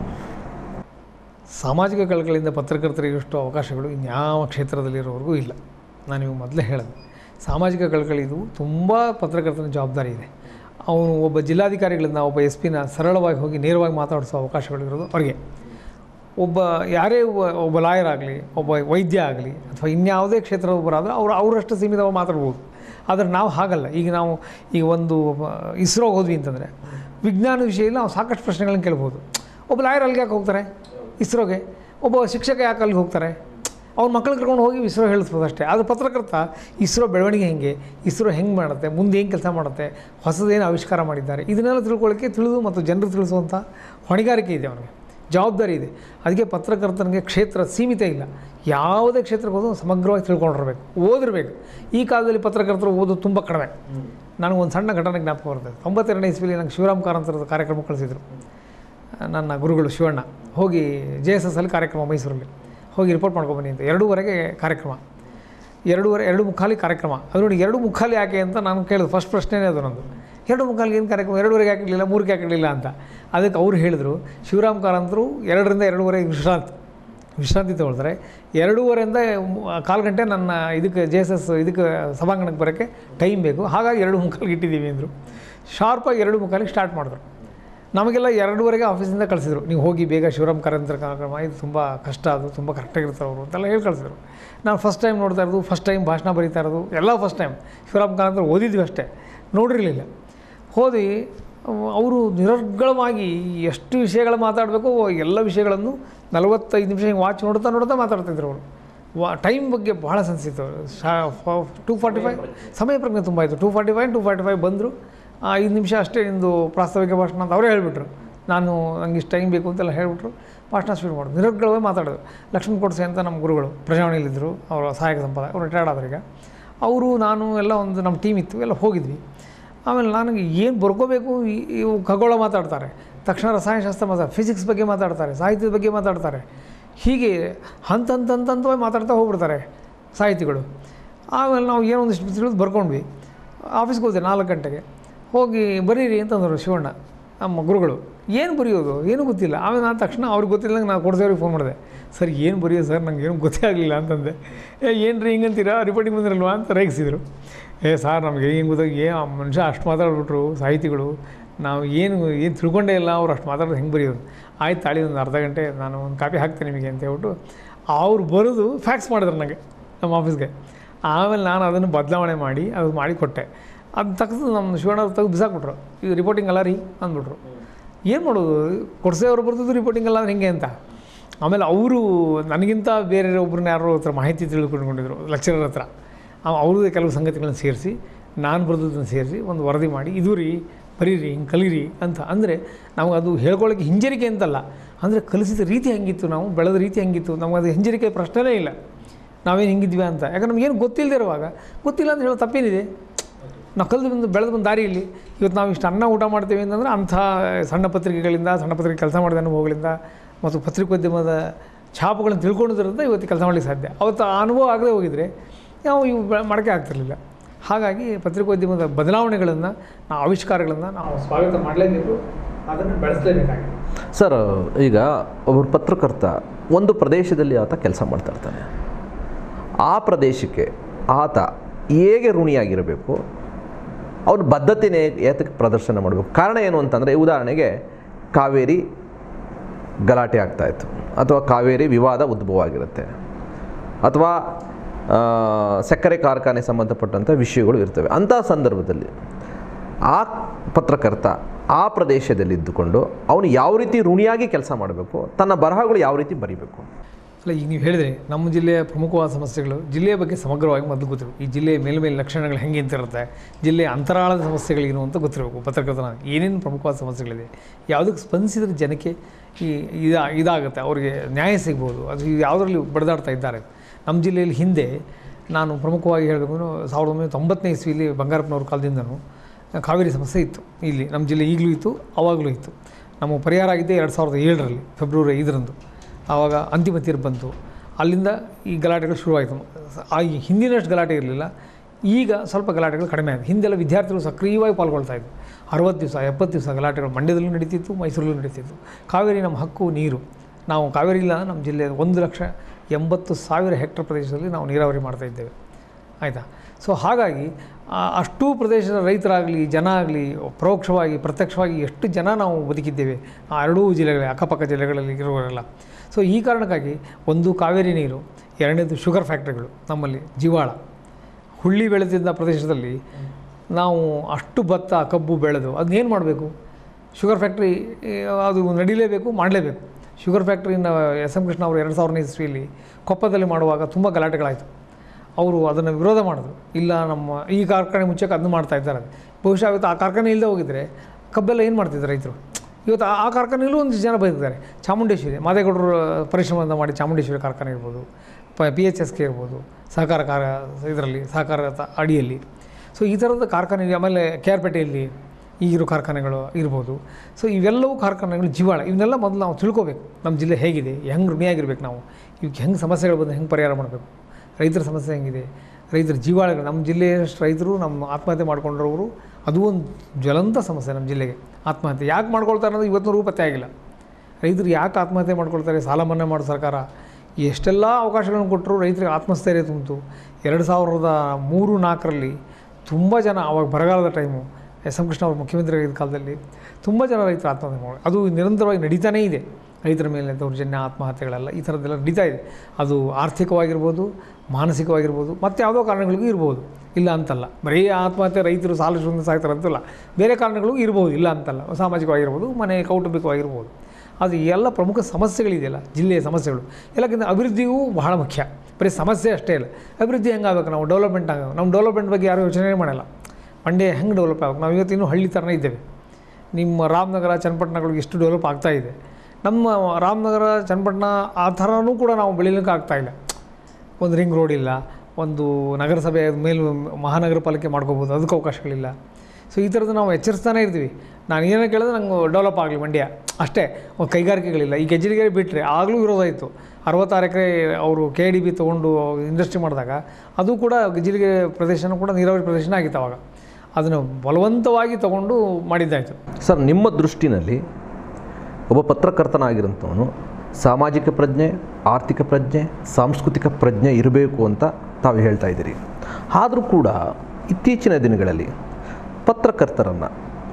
ಸಾಮಾಜಿಕ ಕಳಕಳಿಯಿಂದ ಪತ್ರಕರ್ತರಿಗಷ್ಟು ಅವಕಾಶಗಳು ಇನ್ಯಾವ ಕ್ಷೇತ್ರದಲ್ಲಿರೋವರೆಗೂ ಇಲ್ಲ ನಾನು ನಿಮಗೆ ಮೊದಲೇ ಹೇಳಿದೆ ಸಾಮಾಜಿಕ ಕಳಕಳಿದು ತುಂಬ ಪತ್ರಕರ್ತನ ಜವಾಬ್ದಾರಿ ಇದೆ ಅವನು ಒಬ್ಬ ಜಿಲ್ಲಾಧಿಕಾರಿಗಳಿಂದ ಒಬ್ಬ ಎಸ್ ಪಿನ ಸರಳವಾಗಿ ಹೋಗಿ ನೇರವಾಗಿ ಮಾತಾಡಿಸೋ ಅವಕಾಶಗಳಿರೋದು ಅವರಿಗೆ ಒಬ್ಬ ಯಾರೇ ಒಬ್ಬ ಒಬ್ಬ ಲಾಯರ್ ಆಗಲಿ ಒಬ್ಬ ವೈದ್ಯ ಆಗಲಿ ಅಥವಾ ಇನ್ಯಾವುದೇ ಕ್ಷೇತ್ರದೊಬ್ಬರಾದರೆ ಅವರು ಅವರಷ್ಟು ಸೀಮಿತವಾಗಿ ಮಾತಾಡ್ಬೋದು ಆದರೆ ನಾವು ಹಾಗಲ್ಲ ಈಗ ನಾವು ಈಗ ಒಂದು ಇಸ್ರೋಗೆ ಹೋದ್ವಿ ಅಂತಂದರೆ ವಿಜ್ಞಾನ ವಿಷಯದಲ್ಲಿ ನಾವು ಸಾಕಷ್ಟು ಪ್ರಶ್ನೆಗಳನ್ನ ಕೇಳ್ಬೋದು ಒಬ್ಬ ಲಾಯರ್ ಅಲ್ಲಿಗೆ ಯಾಕೆ ಹೋಗ್ತಾರೆ ಇಸ್ರೋಗೆ ಒಬ್ಬ ಶಿಕ್ಷಕ ಯಾಕೆ ಅಲ್ಲಿಗೆ ಹೋಗ್ತಾರೆ ಅವ್ರ ಮಕ್ಕಳು ಕರ್ಕೊಂಡು ಹೋಗಿ ಇಸ್ರೋ ಹೇಳಿಸ್ಬೋದು ಅಷ್ಟೇ ಆದರೆ ಪತ್ರಕರ್ತ ಇಸ್ರೋ ಬೆಳವಣಿಗೆ ಹೆಂಗೆ ಇಸ್ರೋ ಹೆಂಗೆ ಮಾಡುತ್ತೆ ಮುಂದೆ ಏನು ಕೆಲಸ ಮಾಡುತ್ತೆ ಹೊಸದೇನು ಆವಿಷ್ಕಾರ ಮಾಡಿದ್ದಾರೆ ಇದನ್ನೆಲ್ಲ ತಿಳ್ಕೊಳ್ಳೋಕ್ಕೆ ತಿಳಿದು ಮತ್ತು ಜನರು ತಿಳಿಸುವಂಥ ಹೊಣೆಗಾರಿಕೆ ಇದೆ ಅವನಿಗೆ ಜವಾಬ್ದಾರಿ ಇದೆ ಅದಕ್ಕೆ ಪತ್ರಕರ್ತನಿಗೆ ಕ್ಷೇತ್ರ ಸೀಮಿತ ಇಲ್ಲ ಯಾವುದೇ ಕ್ಷೇತ್ರಕ್ಕೆ ಹೋದ್ರೂ ಸಮಗ್ರವಾಗಿ ತಿಳ್ಕೊಂಡಿರ್ಬೇಕು ಓದಿರ್ಬೇಕು ಈ ಕಾಲದಲ್ಲಿ ಪತ್ರಕರ್ತರು ಓದೋದು ತುಂಬ ಕಡಿಮೆ ನನಗೆ ಒಂದು ಸಣ್ಣ ಘಟನೆ ಜ್ಞಾಪಕ ಬರ್ತದೆ ತೊಂಬತ್ತೆರಡನೇ ಇಸ್ವಿಲಿ ನಂಗೆ ಶಿವರಾಮ್ ಕಾರಂತರದ ಕಾರ್ಯಕ್ರಮ ಕಳಿಸಿದರು ನನ್ನ ಗುರುಗಳು ಶಿವಣ್ಣ ಹೋಗಿ ಜೆ ಎಸ್ ಎಸ್ ಅಲ್ಲಿ ಕಾರ್ಯಕ್ರಮ ಮೈಸೂರಲ್ಲಿ ಹೋಗಿ ರಿಪೋರ್ಟ್ ಮಾಡ್ಕೊಬನ್ನಿ ಅಂತ ಎರಡೂವರೆಗೆ ಕಾರ್ಯಕ್ರಮ ಎರಡೂವರೆ ಎರಡು ಮುಖಾಲಿ ಕಾರ್ಯಕ್ರಮ ಅದು ನೋಡಿ ಎರಡು ಮುಖಾಲಿ ಯಾಕೆ ಅಂತ ನಾನು ಕೇಳಿದೆ ಫಸ್ಟ್ ಪ್ರಶ್ನೆನೇ ಅದು ನಂದು ಎರಡು ಮುಖಾಲಿಗೆ ಏನು ಕಾರ್ಯಕ್ರಮ ಎರಡೂವರೆಗೆ ಹಾಕಿರಲಿಲ್ಲ ಮೂರಕ್ಕೆ ಹಾಕಿರಲಿಲ್ಲ ಅಂತ ಅದಕ್ಕೆ ಅವ್ರು ಹೇಳಿದರು ಶಿವರಾಮ್ ಕಾರಂತರು ಎರಡರಿಂದ ಎರಡೂವರೆಗೆ ವಿಶ್ರಾಂತಿ ವಿಶ್ರಾಂತಿ ತಗೊಳ್ತಾರೆ ಎರಡೂವರೆಯಿಂದ ಮು- ಕಾಲು ಗಂಟೆ ನನ್ನ ಇದಕ್ಕೆ ಜೆ ಎಸ್ ಎಸ್ ಇದಕ್ಕೆ ಸಭಾಂಗಣಕ್ಕೆ ಬರೋಕ್ಕೆ ಟೈಮ್ ಬೇಕು ಹಾಗಾಗಿ ಎರಡು ಮುಕ್ಕಾಲಿಗೆ ಇಟ್ಟಿದ್ದೀವಿ ಅಂದರು ಶಾರ್ಪಾಗಿ ಎರಡು ಮುಕ್ಕಾಲಿಗೆ ಸ್ಟಾರ್ಟ್ ಮಾಡಿದ್ರು ನಮಗೆಲ್ಲ ಎರಡೂವರೆಗೆ ಆಫೀಸಿಂದ ಕಳಿಸಿದ್ರು ನೀವು ಹೋಗಿ ಬೇಗ ಶಿವರಾಮ್ ಕಾರಂತರ ಕಾರ್ಯಕ್ರಮ ಇದು ತುಂಬ ಕಷ್ಟ ಅದು ತುಂಬ ಕರೆಕ್ಟಾಗಿರ್ತಾರೆ ಅವರು ಅಂತೆಲ್ಲ ಹೇಳಿ ಕಳಿಸಿದ್ರು ನಾನು ಫಸ್ಟ್ ಟೈಮ್ ನೋಡ್ತಾ ಇರೋದು ಫಸ್ಟ್ ಟೈಮ್ ಭಾಷಣ ಬರೀತಾ ಇರೋದು ಎಲ್ಲ ಫಸ್ಟ್ ಟೈಮ್ ಶಿವರಾಮ್ ಕಾರಂತರ ಓದಿದ್ವಿ ಅಷ್ಟೇ ನೋಡಿರಲಿಲ್ಲ ಹೋದ್ವಿ ಅವರು ನಿರರ್ಗಳವಾಗಿ ಎಷ್ಟು ವಿಷಯಗಳು ಮಾತಾಡಬೇಕು ಎಲ್ಲ ವಿಷಯಗಳನ್ನು ನಲವತ್ತೈದು ನಿಮಿಷ ಹಿಂಗೆ ವಾಚ್ ನೋಡ್ತಾ ನೋಡ್ತಾ ಮಾತಾಡ್ತಿದ್ರು ಅವರು ವಾ ಟೈಮ್ ಬಗ್ಗೆ ಭಾಳ ಸೆನ್ಸಿತ್ತು ಟೂ ಫಾರ್ಟಿ ಫೈವ್ ಸಮಯ ಪ್ರಜ್ಞೆ ತುಂಬ ಆಯಿತು two forty five two forty five ಬಂದರು ಐದು ನಿಮಿಷ ಅಷ್ಟೇ ನಿಂದು ಪ್ರಾಸ್ತಾವಿಕ ಭಾಷಣ ಅಂತ ಅವರೇ ಹೇಳಿಬಿಟ್ರು ನಾನು ನಂಗೆ ಇಷ್ಟು ಟೈಮ್ ಬೇಕು ಅಂತೆಲ್ಲ ಹೇಳಿಬಿಟ್ರು ಭಾಷಣ ಶುರು ಮಾಡೋದು ನಿರರ್ಗಳವಾಗಿ ಮಾತಾಡೋದು ಲಕ್ಷ್ಮೀ ಕೊಡ್ಸೆ ಅಂತ ನಮ್ಮ ಗುರುಗಳು ಪ್ರಜಾವಣಿಯಲ್ಲಿದ್ದರು ಅವರ ಸಹಾಯಕ ಸಂಪಾದಕ ಅವ್ರು ರಿಟೈರ್ಡ್ ಆದ್ರು ಈಗ ಅವರು ನಾನು ಎಲ್ಲ ಒಂದು ನಮ್ಮ ಟೀಮ್ ಇತ್ತು ಎಲ್ಲ ಹೋಗಿದ್ವಿ ಆಮೇಲೆ ನನಗೆ ಏನು ಬರ್ಕೋಬೇಕು ಈ- ಇವು ಖಗೋಳ ಮಾತಾಡ್ತಾರೆ ತಕ್ಷಣ ರಸಾಯನಶಾಸ್ತ್ರ ಮಾತಾಡ್ತಾರೆ ಫಿಸಿಕ್ಸ್ ಬಗ್ಗೆ ಮಾತಾಡ್ತಾರೆ ಸಾಹಿತ್ಯದ ಬಗ್ಗೆ ಮಾತಾಡ್ತಾರೆ ಹೀಗೆ ಹಂತ ಹಂತ ಹಂತ ಹಂತವಾಗಿ ಮಾತಾಡ್ತಾ ಹೋಗ್ಬಿಡ್ತಾರೆ ಸಾಹಿತಿಗಳು ಆಮೇಲೆ ನಾವು ಏನೋ ಒಂದಿಷ್ಟು ತಿಳಿದು ಬರ್ಕೊಂಡ್ವಿ ಆಫೀಸ್ಗೆ ಹೋದೆ ನಾಲ್ಕು ಗಂಟೆಗೆ ಹೋಗಿ ಬರೀರಿ ಅಂತಂದರು ಶಿವಣ್ಣ ನಮ್ಮ ಗುರುಗಳು ಏನು ಬರೆಯೋದು ಏನೂ ಗೊತ್ತಿಲ್ಲ ಆಮೇಲೆ ನಾನು ತಕ್ಷಣ ಅವ್ರಿಗೆ ಗೊತ್ತಿಲ್ಲದಂಗೆ ನಾನು ಕೊಡ್ಸೇವ್ರಿಗೆ ಫೋನ್ ಮಾಡಿದೆ ಸರ್ ಏನು ಬರೆಯೋದು ಸರ್ ನಂಗೆ ಏನು ಗೊತ್ತೇ ಆಗಲಿಲ್ಲ ಅಂತಂದೆ ಏ ಏನು ರೀ ಹಿಂಗಂತೀರಾ ರಿಪೋರ್ಟಿಂಗ್ ಬಂದಿರಲ್ವಾ ಅಂತ ರೇಗಿಸಿದ್ರು ಏ ಸಾರ್ ನಮಗೆ ಏನು ಗೊತ್ತಾಗಿ ಏ ಆ ಮನುಷ್ಯ ಅಷ್ಟು ಮಾತಾಡ್ಬಿಟ್ರು ಸಾಹಿತಿಗಳು ನಾವು ಏನು ಏನು ತಿಳ್ಕೊಂಡೇ ಇಲ್ಲ ಅವ್ರು ಅಷ್ಟು ಮಾತಾಡೋದು ಹೆಂಗೆ ಬರೆಯೋದು ಆಯ್ತು ತಾಳಿ ಒಂದು ಅರ್ಧ ಗಂಟೆ ನಾನು ಒಂದು ಕಾಪಿ ಹಾಕ್ತೇನೆ ನಿಮಗೆ ಅಂತ ಹೇಳ್ಬಿಟ್ಟು ಅವ್ರು ಬರೋದು ಫ್ಯಾಕ್ಸ್ ಮಾಡಿದ್ರು ನನಗೆ ನಮ್ಮ ಆಫೀಸ್ಗೆ ಆಮೇಲೆ ನಾನು ಅದನ್ನು ಬದಲಾವಣೆ ಮಾಡಿ ಅದು ಮಾಡಿ ಕೊಟ್ಟೆ ಅದು ತಕ್ಷಣ ನಮ್ಮ ಶಿವಣ್ಣ ತೆಗೆದು ಬಿಸಾಕ್ಬಿಟ್ರು ಇದು ರಿಪೋರ್ಟಿಂಗ್ ಅಲ್ಲ ರೀ ಅಂದ್ಬಿಟ್ರು ಏನು ಮಾಡೋದು ಕೊಡ್ಸೇವ್ರು ಬರ್ತಿದ್ದು ರಿಪೋರ್ಟಿಂಗ್ ಅಲ್ಲ ಅಂದ್ರೆ ಹಿಂಗೆ ಅಂತ ಆಮೇಲೆ ಅವರು ನನಗಿಂತ ಬೇರೆ ಒಬ್ಬರನ್ನ ಯಾರೋ ಹತ್ರ ಮಾಹಿತಿ ತಿಳ್ಕೊಂಡ್ಕೊಂಡಿದ್ರು ಲೆಕ್ಚರರ್ ಹತ್ರ ಅವ್ರದ್ದು ಕೆಲವು ಸಂಗತಿಗಳನ್ನ ಸೇರಿಸಿ ನಾನು ಬರೆದದನ್ನು ಸೇರಿಸಿ ಒಂದು ವರದಿ ಮಾಡಿ ಇದು ರೀ ಬರೀರಿ ಹಿಂಗೆ ಕಲೀರಿ ಅಂತ ಅಂದರೆ ನಾವು ಅದು ಹೇಳ್ಕೊಳ್ಳೋಕ್ಕೆ ಹಿಂಜರಿಕೆ ಅಂತಲ್ಲ ಅಂದರೆ ಕಲಿಸಿದ ರೀತಿ ಹೆಂಗಿತ್ತು ನಾವು ಬೆಳೆದ ರೀತಿ ಹೆಂಗಿತ್ತು ನಮಗೆ ಅದು ಹಿಂಜರಿಕೆ ಪ್ರಶ್ನೆನೇ ಇಲ್ಲ ನಾವೇನು ಹಿಂಗಿದ್ವಿ ಅಂತ ಯಾಕಂದ್ರೆ ನಮಗೇನು ಗೊತ್ತಿಲ್ಲದೆ ಇರುವಾಗ ಗೊತ್ತಿಲ್ಲ ಅಂತ ಹೇಳೋ ತಪ್ಪೇನಿದೆ ನಾವು ಕಲಿದು ಬಂದು ಬೆಳೆದು ಬಂದ ದಾರಿಯಲ್ಲಿ ಇವತ್ತು ನಾವು ಇಷ್ಟು ಅನ್ನ ಊಟ ಮಾಡ್ತೀವಿ ಅಂತಂದರೆ ಅಂಥ ಸಣ್ಣ ಪತ್ರಿಕೆಗಳಿಂದ ಸಣ್ಣ ಪತ್ರಿಕೆ ಕೆಲಸ ಮಾಡಿದ ಅನುಭವಗಳಿಂದ ಮತ್ತು ಪತ್ರಿಕೋದ್ಯಮದ ಛಾಪುಗಳನ್ನು ತಿಳ್ಕೊಂಡಿದ್ದರಿಂದ ಇವತ್ತು ಕೆಲಸ ಮಾಡಲಿಕ್ಕೆ ಸಾಧ್ಯ ಅವತ್ತು ಆ ಅನುಭವ ಆಗದೆ ಹೋಗಿದ್ರೆ ನಾವು ಇವು ಬೆ- ಮಾಡೋಕ್ಕೆ ಆಗ್ತಿರ್ಲಿಲ್ಲ ಹಾಗಾಗಿ ಪತ್ರಿಕೋದ್ಯಮದ ಬದಲಾವಣೆಗಳನ್ನು ನಾವು ಆವಿಷ್ಕಾರಗಳನ್ನು ನಾವು ಸ್ವಾಗತ ಮಾಡಲೇಬೇಕು ಅದನ್ನು ಬೆಳೆಸಲೇಬೇಕಾಗಿದೆ ಸರ್ ಈಗ ಒಬ್ಬರು ಪತ್ರಕರ್ತ ಒಂದು ಪ್ರದೇಶದಲ್ಲಿ ಆತ ಕೆಲಸ ಮಾಡ್ತಾ ಇರ್ತಾನೆ ಆ ಪ್ರದೇಶಕ್ಕೆ ಆತ ಹೇಗೆ ಋಣಿಯಾಗಿರಬೇಕು ಅವನ ಬದ್ಧತೆನೇ ಏತಕ್ಕೆ ಪ್ರದರ್ಶನ ಮಾಡಬೇಕು ಕಾರಣ ಏನು ಅಂತಂದರೆ ಉದಾಹರಣೆಗೆ ಕಾವೇರಿ ಗಲಾಟೆ ಆಗ್ತಾಯಿತ್ತು ಅಥವಾ ಕಾವೇರಿ ವಿವಾದ ಉದ್ಭವ ಆಗಿರುತ್ತೆ ಅಥವಾ ಆ, ಸಕ್ಕರೆ ಕಾರ್ಖಾನೆ ಸಂಬಂಧಪಟ್ಟಂಥ ವಿಷಯಗಳು ಇರ್ತವೆ ಅಂಥ ಸಂದರ್ಭದಲ್ಲಿ ಆ ಪತ್ರಕರ್ತ ಆ ಪ್ರದೇಶದಲ್ಲಿದ್ದುಕೊಂಡು ಅವನು ಯಾವ ರೀತಿ ಋಣಿಯಾಗಿ ಕೆಲಸ ಮಾಡಬೇಕು ತನ್ನ ಬರಹಗಳು ಯಾವ ರೀತಿ ಬರೀಬೇಕು ಅಲ್ಲ ಈಗ ನೀವು ಹೇಳಿದ್ರೆ ನಮ್ಮ ಜಿಲ್ಲೆಯ ಪ್ರಮುಖವಾದ ಸಮಸ್ಯೆಗಳು ಜಿಲ್ಲೆಯ ಬಗ್ಗೆ ಸಮಗ್ರವಾಗಿ ಮೊದಲು ಗೊತ್ತಿರಬೇಕು ಈ ಜಿಲ್ಲೆಯ ಮೇಲ್ಮೇಲೆ ಲಕ್ಷಣಗಳು ಹೆಂಗೆ ಅಂತಿರುತ್ತೆ ಜಿಲ್ಲೆಯ ಅಂತರಾಳದ ಸಮಸ್ಯೆಗಳೇನು ಅಂತ ಗೊತ್ತಿರಬೇಕು ಪತ್ರಕರ್ತನ ಏನೇನು ಪ್ರಮುಖವಾದ ಸಮಸ್ಯೆಗಳಿದೆ ಯಾವುದಕ್ಕೆ ಸ್ಪಂದಿಸಿದ್ರೆ ಜನಕ್ಕೆ ಈ ಇದಾ ಇದಾಗುತ್ತೆ ಅವರಿಗೆ ನ್ಯಾಯ ಸಿಗ್ಬೋದು ಅದು ಯಾವುದರಲ್ಲಿ ಬಡಿದಾಡ್ತಾ ಇದ್ದಾರೆ ನಮ್ಮ ಜಿಲ್ಲೆಯಲ್ಲಿ ಹಿಂದೆ ನಾನು ಪ್ರಮುಖವಾಗಿ ಹೇಳಬೇಕು ಅಂದ್ರೆ ಸಾವಿರದ ಒಂಬೈನೂರ ತೊಂಬತ್ತನೇ ಇಸ್ವಿಲಿ ಬಂಗಾರಪ್ಪನವ್ರ ಕಾಲದಿಂದನೂ ಕಾವೇರಿ ಸಮಸ್ಯೆ ಇತ್ತು ಇಲ್ಲಿ ನಮ್ಮ ಜಿಲ್ಲೆ ಈಗಲೂ ಇತ್ತು ಆವಾಗಲೂ ಇತ್ತು ನಮ್ಮ ಪರಿಹಾರ ಆಗಿದ್ದೆ ಎರಡು ಸಾವಿರದ ಏಳರಲ್ಲಿ ಫೆಬ್ರವರಿ ಐದರಂದು ಆವಾಗ ಅಂತಿಮ ತೀರ್ಪು ಬಂತು ಅಲ್ಲಿಂದ ಈ ಗಲಾಟೆಗಳು ಶುರುವಾಯಿತು ಆ ಈ ಹಿಂದಿನಷ್ಟು ಗಲಾಟೆ ಇರಲಿಲ್ಲ ಈಗ ಸ್ವಲ್ಪ ಗಲಾಟೆಗಳು ಕಡಿಮೆ ಆಗಿದೆ ಹಿಂದೆಲ್ಲ ವಿದ್ಯಾರ್ಥಿಗಳು ಸಕ್ರಿಯವಾಗಿ ಪಾಲ್ಗೊಳ್ತಾ ಇದ್ದರು ಅರವತ್ತು ದಿವಸ ಎಪ್ಪತ್ತು ದಿವಸ ಗಲಾಟೆಗಳು ಮಂಡ್ಯದಲ್ಲೂ ನಡೀತಿತ್ತು ಮೈಸೂರಲ್ಲೂ ನಡೀತಿತ್ತು ಕಾವೇರಿ ನಮ್ಮ ಹಕ್ಕು ನೀರು ನಾವು ಕಾವೇರಿ ಇಲ್ಲ ನಮ್ಮ ಜಿಲ್ಲೆ ಒಂದು ಲಕ್ಷ ಎಂಬತ್ತು ಸಾವಿರ ಹೆಕ್ಟರ್ ಪ್ರದೇಶದಲ್ಲಿ ನಾವು ನೀರಾವರಿ ಮಾಡ್ತಾ ಇದ್ದೇವೆ ಆಯಿತಾ ಸೊ ಹಾಗಾಗಿ ಆ ಅಷ್ಟೂ ಪ್ರದೇಶದ ರೈತರಾಗಲಿ ಜನ ಆಗಲಿ ಪರೋಕ್ಷವಾಗಿ ಪ್ರತ್ಯಕ್ಷವಾಗಿ ಎಷ್ಟು ಜನ ನಾವು ಬದುಕಿದ್ದೇವೆ ಆ ಎರಡೂ ಜಿಲ್ಲೆಗಳ ಅಕ್ಕಪಕ್ಕ ಜಿಲ್ಲೆಗಳಲ್ಲಿ ಇರುವವರೆಲ್ಲ ಸೊ ಈ ಕಾರಣಕ್ಕಾಗಿ ಒಂದು ಕಾವೇರಿ ನೀರು ಎರಡನೇದು ಶುಗರ್ ಫ್ಯಾಕ್ಟ್ರಿಗಳು ನಮ್ಮಲ್ಲಿ ಜೀವಾಳ ಹುಳ್ಳಿ ಬೆಳೆದಿದ್ದ ಪ್ರದೇಶದಲ್ಲಿ ನಾವು ಅಷ್ಟು ಭತ್ತ ಕಬ್ಬು ಬೆಳೆದು ಅದನ್ನೇನು ಮಾಡಬೇಕು ಶುಗರ್ ಫ್ಯಾಕ್ಟ್ರಿ ಅದು ನಡೀಲೇಬೇಕು ಮಾಡಲೇಬೇಕು ಶುಗರ್ ಫ್ಯಾಕ್ಟ್ರಿನ ಎಸ್ ಎಂ ಕೃಷ್ಣ ಅವರು ಎರಡು ಸಾವಿರನೇ ಇಸ್ವಿಯಲ್ಲಿ ಕೊಪ್ಪದಲ್ಲಿ ಮಾಡುವಾಗ ತುಂಬ ಗಲಾಟೆಗಳಾಯಿತು ಅವರು ಅದನ್ನು ವಿರೋಧ ಮಾಡಿದ್ರು ಇಲ್ಲ ನಮ್ಮ ಈ ಕಾರ್ಖಾನೆ ಮುಚ್ಚಕ್ಕೆ ಅದನ್ನು ಮಾಡ್ತಾ ಇದ್ದಾರೆ ಬಹುಶಃ ಇವತ್ತು ಆ ಕಾರ್ಖಾನೆ ಇಲ್ಲದೆ ಹೋಗಿದ್ರೆ ಕಬ್ಬೆಲ್ಲ ಏನು ಮಾಡ್ತಿದ್ರು ರೈತರು ಇವತ್ತು ಆ- ಆ ಕಾರ್ಖಾನೆಯಲ್ಲೂ ಒಂದು ಜನ ಬದುಕಿದ್ದಾರೆ ಚಾಮುಂಡೇಶ್ವರಿ ಮಾದೇಗೌಡರು ಪರಿಶ್ರಮದಿಂದ ಮಾಡಿ ಚಾಮುಂಡೇಶ್ವರಿ ಕಾರ್ಖಾನೆ ಇರ್ಬೋದು ಪ ಪಿ ಎಚ್ ಎಸ್ ಕೆ ಇರ್ಬೋದು ಸಹಕಾರ ಕಾರ ಇದರಲ್ಲಿ ಸಹಕಾರ ತ- ಅಡಿಯಲ್ಲಿ ಸೊ ಈ ಥರದ ಕಾರ್ಖಾನೆ ಇದೆ. ಆಮೇಲೆ ಕೆ ಆರ್ ಪೇಟೆಯಲ್ಲಿ ಈಗಿರೋ ಕಾರ್ಖಾನೆಗಳು ಇರ್ಬೋದು ಸೊ ಇವೆಲ್ಲವೂ ಕಾರ್ಖಾನೆಗಳು ಜೀವಾಳ ಇವನ್ನೆಲ್ಲ ಮೊದಲು ನಾವು ತಿಳ್ಕೊಬೇಕು ನಮ್ಮ ಜಿಲ್ಲೆ ಹೇಗಿದೆ ಹೆಂಗೆ ಋಣಿಯಾಗಿರ್ಬೇಕು ನಾವು ಇವಕ್ಕೆ ಹೆಂಗೆ ಸಮಸ್ಯೆಗಳು ಬಂದು ಹೆಂಗೆ ಪರಿಹಾರ ಮಾಡಬೇಕು ರೈತರ ಸಮಸ್ಯೆ ಹೆಂಗಿದೆ ರೈತರ ಜೀವಾಳಗಳು ನಮ್ಮ ಜಿಲ್ಲೆಯಷ್ಟು ರೈತರು ನಮ್ಮ ಆತ್ಮಹತ್ಯೆ ಮಾಡ್ಕೊಂಡಿರೋರು ಅದು ಒಂದು ಜ್ವಲಂತ ಸಮಸ್ಯೆ ನಮ್ಮ ಜಿಲ್ಲೆಗೆ ಆತ್ಮಹತ್ಯೆ ಯಾಕೆ ಮಾಡ್ಕೊಳ್ತಾರೆ ಅನ್ನೋದು ಇವತ್ತು ಪತ್ತೆ ಆಗಿಲ್ಲ ರೈತರು ಯಾಕೆ ಆತ್ಮಹತ್ಯೆ ಮಾಡ್ಕೊಳ್ತಾರೆ ಸಾಲ ಮನ್ನಾ ಮಾಡೋ ಸರ್ಕಾರ ಎಷ್ಟೆಲ್ಲ ಅವಕಾಶಗಳನ್ನು ಕೊಟ್ಟರು ರೈತರಿಗೆ ಆತ್ಮಸ್ಥೈರ್ಯ ತುಂಬಿತು ಎರಡು ಸಾವಿರದ ಮೂರು ನಾಲ್ಕರಲ್ಲಿ ತುಂಬ ಜನ ಅವಾಗ ಬರಗಾಲದ ಟೈಮು ಎಸ್ ಎಂ ಕೃಷ್ಣ ಅವರು ಮುಖ್ಯಮಂತ್ರಿ ಆಗಿದ್ದ ಕಾಲದಲ್ಲಿ ತುಂಬ ಜನ ರೈತರು ಆತ್ಮಹತ್ಯೆ ಮಾಡಿ ಅದು ನಿರಂತರವಾಗಿ ನಡೀತಾನೇ ಇದೆ ರೈತರ ಮೇಲೆ ದೌರ್ಜನ್ಯ ಆತ್ಮಹತ್ಯೆಗಳೆಲ್ಲ ಈ ಥರದ್ದೆಲ್ಲ ನಡೀತಾ ಇದೆ ಅದು ಆರ್ಥಿಕವಾಗಿರ್ಬೋದು ಮಾನಸಿಕವಾಗಿರ್ಬೋದು ಮತ್ತು ಯಾವುದೋ ಕಾರಣಗಳಿಗೂ ಇರ್ಬೋದು ಇಲ್ಲ ಅಂತಲ್ಲ ಬರೀ ಆತ್ಮಹತ್ಯೆ ರೈತರು ಸಾಲ ಶೂನ್ಯ ಸಾಯ್ತಾರೆ ಅಂತಲ್ಲ ಬೇರೆ ಕಾರಣಗಳು ಇರ್ಬೋದು ಇಲ್ಲ ಅಂತಲ್ಲ ಸಾಮಾಜಿಕವಾಗಿರ್ಬೋದು ಮನೆ ಕೌಟುಂಬಿಕವಾಗಿರ್ಬೋದು ಅದು ಎಲ್ಲ ಪ್ರಮುಖ ಸಮಸ್ಯೆಗಳಿದೆಯಲ್ಲ ಜಿಲ್ಲೆಯ ಸಮಸ್ಯೆಗಳು ಎಲ್ಲಕ್ಕಿಂತ ಅಭಿವೃದ್ಧಿಯೂ ಬಹಳ ಮುಖ್ಯ ಬರೀ ಸಮಸ್ಯೆ ಅಷ್ಟೇ ಇಲ್ಲ ಅಭಿವೃದ್ಧಿ ಹೆಂಗಾಗಬೇಕು ನಾವು ಡೆವಲಪ್ಮೆಂಟ್ ಆಗಬೇಕು ನಮ್ಮ ಡೆವಲಪ್ಮೆಂಟ್ ಬಗ್ಗೆ ಯಾರೂ ಯೋಚನೆ ಮಾಡಲ್ಲ ಮಂಡ್ಯ ಹೆಂಗೆ ಡೆವಲಪ್ ಆಗಬೇಕು ನಾವು ಇವತ್ತು ಇನ್ನೂ ಹಳ್ಳಿ ಥರನೇ ಇದ್ದೇವೆ ನಿಮ್ಮ ರಾಮನಗರ ಚನ್ನಪಟ್ಟಣಗಳು ಎಷ್ಟು ಡೆವಲಪ್ ಆಗ್ತಾ ಇದೆ ನಮ್ಮ ರಾಮನಗರ ಚನ್ನಪಟ್ಟಣ ಆ ಥರನೂ ಕೂಡ ನಾವು ಬೆಳೀಲಿಕ್ಕೆ ಆಗ್ತಾ ಇಲ್ಲ ಒಂದು ರಿಂಗ್ ರೋಡ್ ಇಲ್ಲ ಒಂದು ನಗರಸಭೆ ಮೇಲೂ ಮಹಾನಗರ ಪಾಲಿಕೆ ಮಾಡ್ಕೋಬೋದು ಅದಕ್ಕೆ ಅವಕಾಶಗಳಿಲ್ಲ ಸೊ ಈ ಥರದ್ದು ನಾವು ಎಚ್ಚರಿಸ್ತಾನೆ ಇರ್ತೀವಿ ನಾನು ಏನೋ ಕೇಳಿದ್ರೆ ನಂಗೆ ಡೆವಲಪ್ ಆಗಲಿ ಮಂಡ್ಯ ಅಷ್ಟೇ ಒಂದು ಕೈಗಾರಿಕೆಗಳಿಲ್ಲ ಈ ಗೆಜ್ಜಿಲಿಗೆರೆ ಬಿಟ್ಟರೆ ಆಗಲೂ ವಿರೋಧ ಇತ್ತು ಅರವತ್ತಾರು ಎಕರೆ ಅವರು ಕೆ ಡಿ ಬಿ ತೊಗೊಂಡು ಇಂಡಸ್ಟ್ರಿ ಮಾಡಿದಾಗ ಅದು ಕೂಡ ಗೆಜ್ಜಿಲಿಗೆ ಪ್ರದೇಶನೂ ಕೂಡ ನೀರಾವರಿ ಪ್ರದೇಶನ ಆಗಿತ್ತು ಅವಾಗ ಅದನ್ನು ಬಲವಂತವಾಗಿ ತೊಗೊಂಡು ಮಾಡಿದ್ದಾಯಿತು ಸರ್ ನಿಮ್ಮ ದೃಷ್ಟಿನಲ್ಲಿ ಒಬ್ಬ ಪತ್ರಕರ್ತನಾಗಿರೋಂಥವನು ಸಾಮಾಜಿಕ ಪ್ರಜ್ಞೆ ಆರ್ಥಿಕ ಪ್ರಜ್ಞೆ ಸಾಂಸ್ಕೃತಿಕ ಪ್ರಜ್ಞೆ ಇರಬೇಕು ಅಂತ ತಾವು ಹೇಳ್ತಾ ಇದ್ದೀರಿ ಆದರೂ ಕೂಡ ಇತ್ತೀಚಿನ ದಿನಗಳಲ್ಲಿ ಪತ್ರಕರ್ತರನ್ನು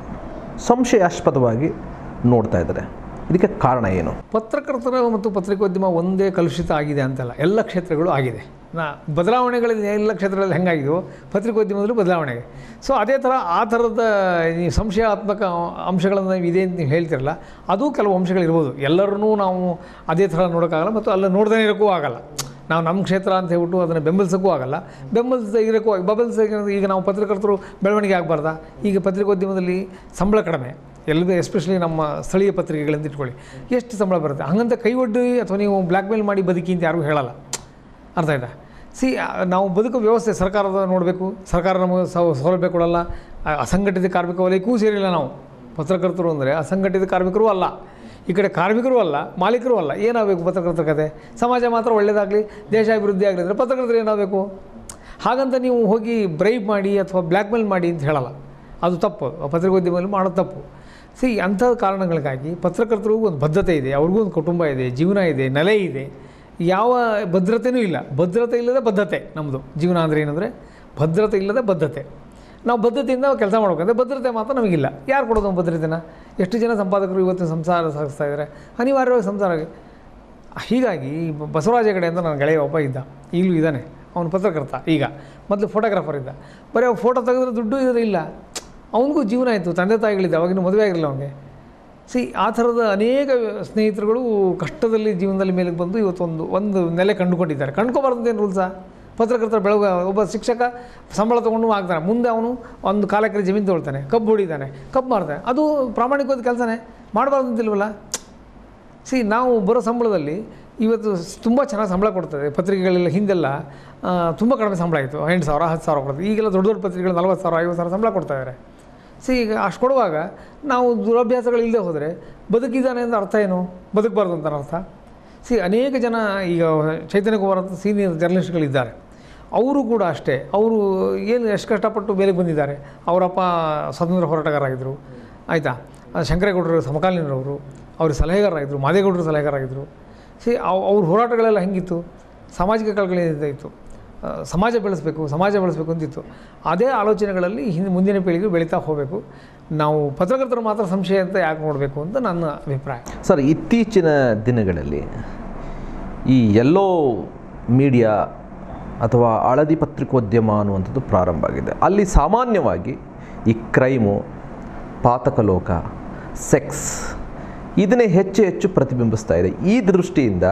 ಸಂಶಯಾಸ್ಪದವಾಗಿ ನೋಡ್ತಾ ಇದ್ದಾರೆ ಇದಕ್ಕೆ ಕಾರಣ ಏನು ಪತ್ರಕರ್ತರ ಮತ್ತು ಪತ್ರಿಕೋದ್ಯಮ ಒಂದೇ ಕಲುಷಿತ ಆಗಿದೆ ಅಂತಲ್ಲ ಎಲ್ಲ ಕ್ಷೇತ್ರಗಳು ಆಗಿದೆ ನಾ ಬದಲಾವಣೆಗಳಲ್ಲಿ ಎಲ್ಲ ಕ್ಷೇತ್ರಗಳಲ್ಲಿ ಹೆಂಗಾಗಿದೆಯೋ ಪತ್ರಿಕೋದ್ಯಮದಲ್ಲೂ ಬದಲಾವಣೆ ಸೊ ಅದೇ ಥರ ಆ ಥರದ ಈ ಸಂಶಯಾತ್ಮಕ ಅಂಶಗಳನ್ನು ಇದೆ ಅಂತ ನೀವು ಹೇಳ್ತಿರಲ್ಲ ಅದು ಕೆಲವು ಅಂಶಗಳಿರ್ಬೋದು ಎಲ್ಲರನ್ನೂ ನಾವು ಅದೇ ಥರ ನೋಡೋಕ್ಕಾಗಲ್ಲ ಮತ್ತು ಅಲ್ಲ ನೋಡ್ದೇ ಇರೋಕ್ಕೂ ಆಗಲ್ಲ ನಾವು ನಮ್ಮ ಕ್ಷೇತ್ರ ಅಂತ ಹೇಳ್ಬಿಟ್ಟು ಅದನ್ನು ಬೆಂಬಲಿಸೋಕ್ಕೂ ಆಗಲ್ಲ ಬೆಂಬಲಿಸದೇ ಇರೋಕ್ಕೂ ಆಗ- ಬೆಂಬಲಿಸ ಈಗ ನಾವು ಪತ್ರಕರ್ತರು ಬೆಳವಣಿಗೆ ಆಗಬಾರ್ದಾ ಈಗ ಪತ್ರಿಕೋದ್ಯಮದಲ್ಲಿ ಸಂಬಳ ಕಡಿಮೆ ಎಲ್ಲದೇ ಎಸ್ಪೆಷಲಿ ನಮ್ಮ ಸ್ಥಳೀಯ ಪತ್ರಿಕೆಗಳಿಂದ ಇಟ್ಕೊಳ್ಳಿ ಎಷ್ಟು ಸಂಬಳ ಬರುತ್ತೆ ಹಂಗಂತ ಕೈ ಒಡ್ಡಿ ಅಥವಾ ನೀವು ಬ್ಲ್ಯಾಕ್ ಮೇಲ್ ಮಾಡಿ ಬದುಕಿ ಅಂತ ಯಾರಿಗೂ ಹೇಳಲ್ಲ ಅರ್ಥ ಆಯ್ತಾ ಸಿ ನಾವು ಬದುಕೋ ವ್ಯವಸ್ಥೆ ಸರ್ಕಾರದ ನೋಡಬೇಕು ಸರ್ಕಾರ ನಮಗೆ ಸೌ- ಸೌಲಭ್ಯ ಕೊಡಲ್ಲ ಆ- ಅಸಂಘಟಿತ ಕಾರ್ಮಿಕ ವಲಯಕ್ಕೂ ಸೇರಿಲ್ಲ ನಾವು ಪತ್ರಕರ್ತರು ಅಂದರೆ ಅಸಂಘಟಿತ ಕಾರ್ಮಿಕರೂ ಅಲ್ಲ ಈ ಕಡೆ ಕಾರ್ಮಿಕರೂ ಅಲ್ಲ ಮಾಲೀಕರೂ ಅಲ್ಲ ಏನಾಗಬೇಕು ಪತ್ರಕರ್ತರ ಕತೆ ಸಮಾಜ ಮಾತ್ರ ಒಳ್ಳೆಯದಾಗಲಿ ದೇಶ ಅಭಿವೃದ್ಧಿ ಆಗಲಿ ಅಂದರೆ ಪತ್ರಕರ್ತರು ಏನಾಗಬೇಕು ಹಾಗಂತ ನೀವು ಹೋಗಿ ಬ್ರೈಬ್ ಮಾಡಿ ಅಥವಾ ಬ್ಲ್ಯಾಕ್ ಮೇಲ್ ಮಾಡಿ ಅಂತ ಹೇಳಲ್ಲ ಅದು ತಪ್ಪು ಪತ್ರಿಕೋದ್ಯಮದಲ್ಲಿ ಮಾಡೋದು ತಪ್ಪು ಸಿ ಅಂಥ ಕಾರಣಗಳಿಗಾಗಿ ಪತ್ರಕರ್ತರಿಗೂ ಒಂದು ಬದ್ಧತೆ ಇದೆ ಅವ್ರಿಗೂ ಒಂದು ಕುಟುಂಬ ಇದೆ ಜೀವನ ಇದೆ ನೆಲೆ ಇದೆ ಯಾವ ಭದ್ರತೆಯೂ ಇಲ್ಲ ಭದ್ರತೆ ಇಲ್ಲದ ಬದ್ಧತೆ ನಮ್ಮದು ಜೀವನ ಅಂದರೆ ಏನಂದರೆ ಭದ್ರತೆ ಇಲ್ಲದ ಬದ್ಧತೆ ನಾವು ಬದ್ಧತೆಯಿಂದ ಕೆಲಸ ಮಾಡ್ಬೇಕಂದ್ರೆ ಭದ್ರತೆ ಮಾತ್ರ ನಮಗಿಲ್ಲ ಯಾರು ಕೊಡೋದು ನಮ್ಮ ಭದ್ರತೆನ ಎಷ್ಟು ಜನ ಸಂಪಾದಕರು ಇವತ್ತು ಸಂಸಾರ ಸಾಗಿಸ್ತಾ ಇದ್ದಾರೆ ಅನಿವಾರ್ಯವಾಗಿ ಸಂಸಾರ ಹೀಗಾಗಿ ಬ- ಬಸವರಾಜ ಹೆಗಡೆ ಅಂತ ನನ್ನ ಗೆಳೆಯ ಒಬ್ಬ ಇದ್ದ ಈಗಲೂ ಇದ್ದಾನೆ ಅವನು ಪತ್ರಕರ್ತ ಈಗ ಮೊದಲು ಫೋಟೋಗ್ರಾಫರ್ ಇದ್ದ ಬರೀ ಅವ್ನು ಫೋಟೋ ತೆಗೆದ್ರೆ ದುಡ್ಡು ಇದ್ರೆ ಇಲ್ಲ ಅವನಿಗೂ ಜೀವನ ಆಯಿತು ತಂದೆ ತಾಯಿಗಳಿದ್ದ ಅವಾಗಿನ ಮದುವೆ ಆಗಿರಲಿಲ್ಲ ಅವನಿಗೆ ಸಿ ಆ ಥರದ ಅನೇಕ ಸ್ನೇಹಿತರುಗಳು ಕಷ್ಟದಲ್ಲಿ ಜೀವನದಲ್ಲಿ ಮೇಲಕ್ಕೆ ಬಂದು ಇವತ್ತೊಂದು ಒಂದು ನೆಲೆ ಕಂಡುಕೊಂಡಿದ್ದಾರೆ ಕಂಡ್ಕೋಬಾರ್ದು ಏನು ರೂಲ್ಸಾ ಪತ್ರಕರ್ತರ ಬೆಳಗ ಒಬ್ಬ ಶಿಕ್ಷಕ ಸಂಬಳ ತೊಗೊಂಡು ಆಗ್ತಾನೆ ಮುಂದೆ ಅವನು ಒಂದು ಕಾಲಕ್ಕೆ ಜಮೀನು ತೊಗೊಳ್ತಾನೆ ಕಬ್ಬು ಹೊಡಿತಾನೆ ಕಬ್ಬು ಮಾರ್ತಾನೆ ಅದು ಪ್ರಾಮಾಣಿಕವಾದ ಕೆಲಸನೇ ಮಾಡಬಾರ್ದು ಅಂತಿಲ್ವಲ್ಲ ಸಿ ನಾವು ಬರೋ ಸಂಬಳದಲ್ಲಿ ಇವತ್ತು ತುಂಬ ಚೆನ್ನಾಗಿ ಸಂಬಳ ಕೊಡ್ತದೆ ಪತ್ರಿಕೆಗಳೆಲ್ಲ ಹಿಂದೆಲ್ಲ ತುಂಬ ಕಡಿಮೆ ಸಂಬಳ ಇತ್ತು ಎಂಟು ಸಾವಿರ ಹತ್ತು ಸಾವಿರ ಕೊಡ್ತದೆ ಈಗೆಲ್ಲ ದೊಡ್ಡ ದೊಡ್ಡ ಪತ್ರಿಕೆಗಳು ನಲ್ವತ್ತು ಸಾವಿರ ಐವತ್ತು ಸಾವಿರ ಸಂಬಳ ಕೊಡ್ತಾ ಇದ್ದಾರೆ ಸಿ ಈಗ ಅಷ್ಟು ಕೊಡುವಾಗ ನಾವು ದುರಭ್ಯಾಸಗಳು ಇಲ್ಲದೆ ಹೋದರೆ ಬದುಕಿದ್ದಾನೆ ಅಂತ ಅರ್ಥ ಏನು ಬದುಕಬಾರ್ದು ಅಂತ ಅರ್ಥ ಸಿ ಅನೇಕ ಜನ ಈಗ ಚೈತನ್ಯ ಕುಮಾರ್ ಅಂತ ಸೀನಿಯರ್ ಜರ್ನಲಿಸ್ಟ್ಗಳಿದ್ದಾರೆ ಅವರು ಕೂಡ ಅಷ್ಟೇ ಅವರು ಏನು ಎಷ್ಟು ಕಷ್ಟಪಟ್ಟು ಬೇಲೆಗೆ ಬಂದಿದ್ದಾರೆ ಅವರಪ್ಪ ಸ್ವಾತಂತ್ರ್ಯ ಹೋರಾಟಗಾರರಾಗಿದ್ದರು ಆಯಿತಾ ಶಂಕರೇಗೌಡರು ಸಮಕಾಲೀನರವರು ಅವ್ರ ಸಲಹೆಗಾರರಾಗಿದ್ದರು ಮಾದೇಗೌಡರು ಸಲಹೆಗಾರರಾಗಿದ್ದರು ಸಿ ಅವ್ರ ಹೋರಾಟಗಳೆಲ್ಲ ಹೆಂಗಿತ್ತು ಸಾಮಾಜಿಕ ಕಳಕಳಿಯಿತ್ತು ಆ, ಸಮಾಜ ಬೆಳೆಸಬೇಕು ಸಮಾಜ ಬೆಳೆಸಬೇಕು ಅಂತಿತ್ತು ಅದೇ ಆಲೋಚನೆಗಳಲ್ಲಿ ಹಿಂದೆ ಮುಂದಿನ ಪೀಳಿಗೆ ಬೆಳೀತಾ ಹೋಗಬೇಕು ನಾವು ಪತ್ರಕರ್ತರು ಮಾತ್ರ ಸಂಶಯ ಅಂತ ಯಾಕೆ ನೋಡಬೇಕು ಅಂತ ನನ್ನ ಅಭಿಪ್ರಾಯ ಸರ್ ಇತ್ತೀಚಿನ ದಿನಗಳಲ್ಲಿ ಈ ಎಲ್ಲೋ ಮೀಡಿಯಾ ಅಥವಾ ಹಳದಿ ಪತ್ರಿಕೋದ್ಯಮ ಅನ್ನುವಂಥದ್ದು ಪ್ರಾರಂಭ ಆಗಿದೆ ಅಲ್ಲಿ ಸಾಮಾನ್ಯವಾಗಿ ಈ ಕ್ರೈಮು ಪಾತಕಲೋಕ ಸೆಕ್ಸ್ ಇದನ್ನೇ ಹೆಚ್ಚು ಹೆಚ್ಚು ಪ್ರತಿಬಿಂಬಿಸ್ತಾ ಇದೆ ಈ ದೃಷ್ಟಿಯಿಂದ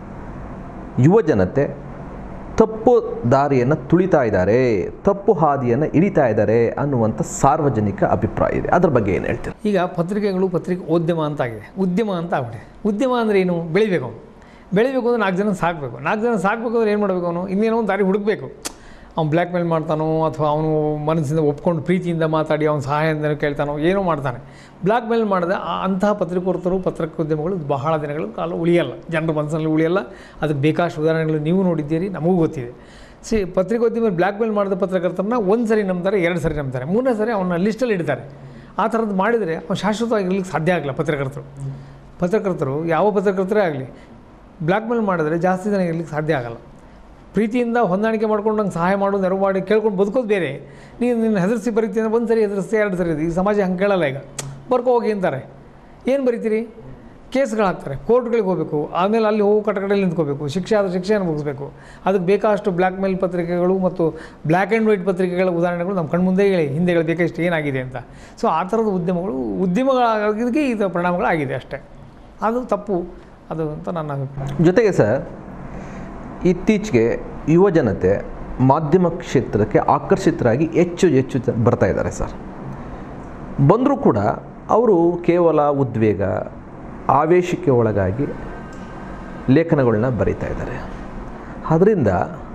ಯುವ ಜನತೆ ತಪ್ಪು ದಾರಿಯನ್ನು ತುಳಿತಾ ಇದ್ದಾರೆ ತಪ್ಪು ಹಾದಿಯನ್ನು ಹಿಡಿತಾ ಇದ್ದಾರೆ ಅನ್ನುವಂಥ ಸಾರ್ವಜನಿಕ ಅಭಿಪ್ರಾಯ ಇದೆ ಅದ್ರ ಬಗ್ಗೆ ಏನು ಹೇಳ್ತೀರಿ ಈಗ ಪತ್ರಿಕೆಗಳು ಪತ್ರಿಕೆ ಉದ್ಯಮ ಅಂತ ಆಗಿದೆ ಉದ್ಯಮ ಅಂತ ಆಗ್ಬಿಟ್ಟಿದೆ ಉದ್ಯಮ ಅಂದರೆ ಏನು ಬೆಳಿಬೇಕು ಅವನು ಬೆಳಿಬೇಕು ಅಂದರೆ ನಾಲ್ಕು ಜನ ಸಾಕಬೇಕು ನಾಲ್ಕು ಜನ ಸಾಕಬೇಕು ಅಂದ್ರೆ ಏನು ಮಾಡಬೇಕು ಅವನು ಇನ್ನೇನೋ ಒಂದು ದಾರಿ ಹುಡುಕಬೇಕು ಅವ್ನು ಬ್ಲ್ಯಾಕ್ ಮೇಲ್ ಮಾಡ್ತಾನೋ ಅಥವಾ ಅವನು ಮನಸ್ಸಿಂದ ಒಪ್ಕೊಂಡು ಪ್ರೀತಿಯಿಂದ ಮಾತಾಡಿ ಅವ್ನ ಸಹಾಯದಿಂದ ಕೇಳ್ತಾನೋ ಏನೋ ಮಾಡ್ತಾನೆ ಬ್ಲ್ಯಾಕ್ ಮೇಲ್ ಮಾಡಿದ ಆ ಅಂತಹ ಪತ್ರಿಕೋರ್ತರು ಪತ್ರಿಕೋದ್ಯಮಗಳು ಬಹಳ ದಿನಗಳ ಕಾಲ ಉಳಿಯಲ್ಲ ಜನರ ಮನಸ್ಸಿನಲ್ಲಿ ಉಳಿಯಲ್ಲ ಅದಕ್ಕೆ ಬೇಕಾಷ್ಟು ಉದಾಹರಣೆಗಳು ನೀವು ನೋಡಿದ್ದೀರಿ ನಮಗೂ ಗೊತ್ತಿದೆ ಸಿ ಪತ್ರಿಕೋದ್ಯಮ ಬ್ಲ್ಯಾಕ್ ಮೇಲ್ ಮಾಡಿದ ಪತ್ರಕರ್ತರನ್ನ ಒಂದು ಸರಿ ನಂಬ್ತಾರೆ ಎರಡು ಸರಿ ನಂಬ್ತಾರೆ ಮೂರನೇ ಸರಿ ಅವನ್ನ ಲಿಸ್ಟಲ್ಲಿ ಇಡ್ತಾರೆ ಆ ಥರದ್ದು ಮಾಡಿದರೆ ಅವ್ನು ಶಾಶ್ವತವಾಗಿರ್ಲಿಕ್ಕೆ ಸಾಧ್ಯ ಆಗಲ್ಲ ಪತ್ರಕರ್ತರು ಪತ್ರಕರ್ತರು ಯಾವ ಪತ್ರಕರ್ತರೇ ಆಗಲಿ ಬ್ಲ್ಯಾಕ್ ಮೇಲ್ ಮಾಡಿದ್ರೆ ಜಾಸ್ತಿ ಜನ ಇರ್ಲಿಕ್ಕೆ ಸಾಧ್ಯ ಆಗಲ್ಲ ಪ್ರೀತಿಯಿಂದ ಹೊಂದಾಣಿಕೆ ಮಾಡ್ಕೊಂಡು ನಂಗೆ ಸಹಾಯ ಮಾಡು ನೆರವು ಮಾಡಿ ಕೇಳ್ಕೊಂಡು ಬದುಕೋದು ಬೇರೆ ನೀನು ನಿನ್ನ ಹೆದರಿಸಿ ಬರೀತೀನಿ ಒಂದು ಸರಿ ಹೆದರಿಸಿ ಎರಡು ಸರಿ ಈ ಸಮಾಜ ಹಂಗೆ ಕೇಳಲ್ಲ ಈಗ ಬರ್ಕೋ ಹೋಗಿ ಅಂತಾರೆ ಏನು ಬರೀತೀರಿ ಕೇಸ್ಗಳು ಹಾಕ್ತಾರೆ ಕೋರ್ಟ್ಗಳಿಗೆ ಹೋಗಬೇಕು ಆಮೇಲೆ ಅಲ್ಲಿ ಹೋಗಿ ಕಟಕಡೆಯಲ್ಲಿ ನಿಂತ್ಕೋಬೇಕು ಶಿಕ್ಷೆ ಆದ ಶಿಕ್ಷೆಯನ್ನು ಮುಗಿಸ್ಬೇಕು ಅದಕ್ಕೆ ಬೇಕಾಷ್ಟು ಬ್ಲ್ಯಾಕ್ ಮೇಲ್ ಪತ್ರಿಕೆಗಳು ಮತ್ತು ಬ್ಲ್ಯಾಕ್ ಆ್ಯಂಡ್ ವೈಟ್ ಪತ್ರಿಕೆಗಳ ಉದಾಹರಣೆಗಳು ನಮ್ಮ ಕಣ್ಮುಂದೆ ಹೇಳಿ ಹಿಂದೆಗಳು ಬೇಕಷ್ಟು ಏನಾಗಿದೆ ಅಂತ ಸೊ ಆ ಥರದ ಉದ್ಯಮಗಳು ಉದ್ಯಮಗಳಾಗೋದಕ್ಕೆ ಈ ಥರ ಪರಿಣಾಮಗಳಾಗಿದೆ ಅಷ್ಟೇ ಅದು ತಪ್ಪು ಅದು ಅಂತ ನನ್ನ ಅಭಿಪ್ರಾಯ ಜೊತೆಗೆ ಸರ್ ಇತ್ತೀಚೆಗೆ ಯುವ ಜನತೆ ಮಾಧ್ಯಮ ಕ್ಷೇತ್ರಕ್ಕೆ ಆಕರ್ಷಿತರಾಗಿ ಹೆಚ್ಚು ಹೆಚ್ಚು ಜ- ಬರ್ತಾ ಇದ್ದಾರೆ ಸರ್ ಬಂದರೂ ಕೂಡ ಅವರು ಕೇವಲ ಉದ್ವೇಗ ಆವೇಶಕ್ಕೆ ಒಳಗಾಗಿ ಲೇಖನಗಳನ್ನ ಬರೀತಾ ಇದ್ದಾರೆ ಅದರಿಂದ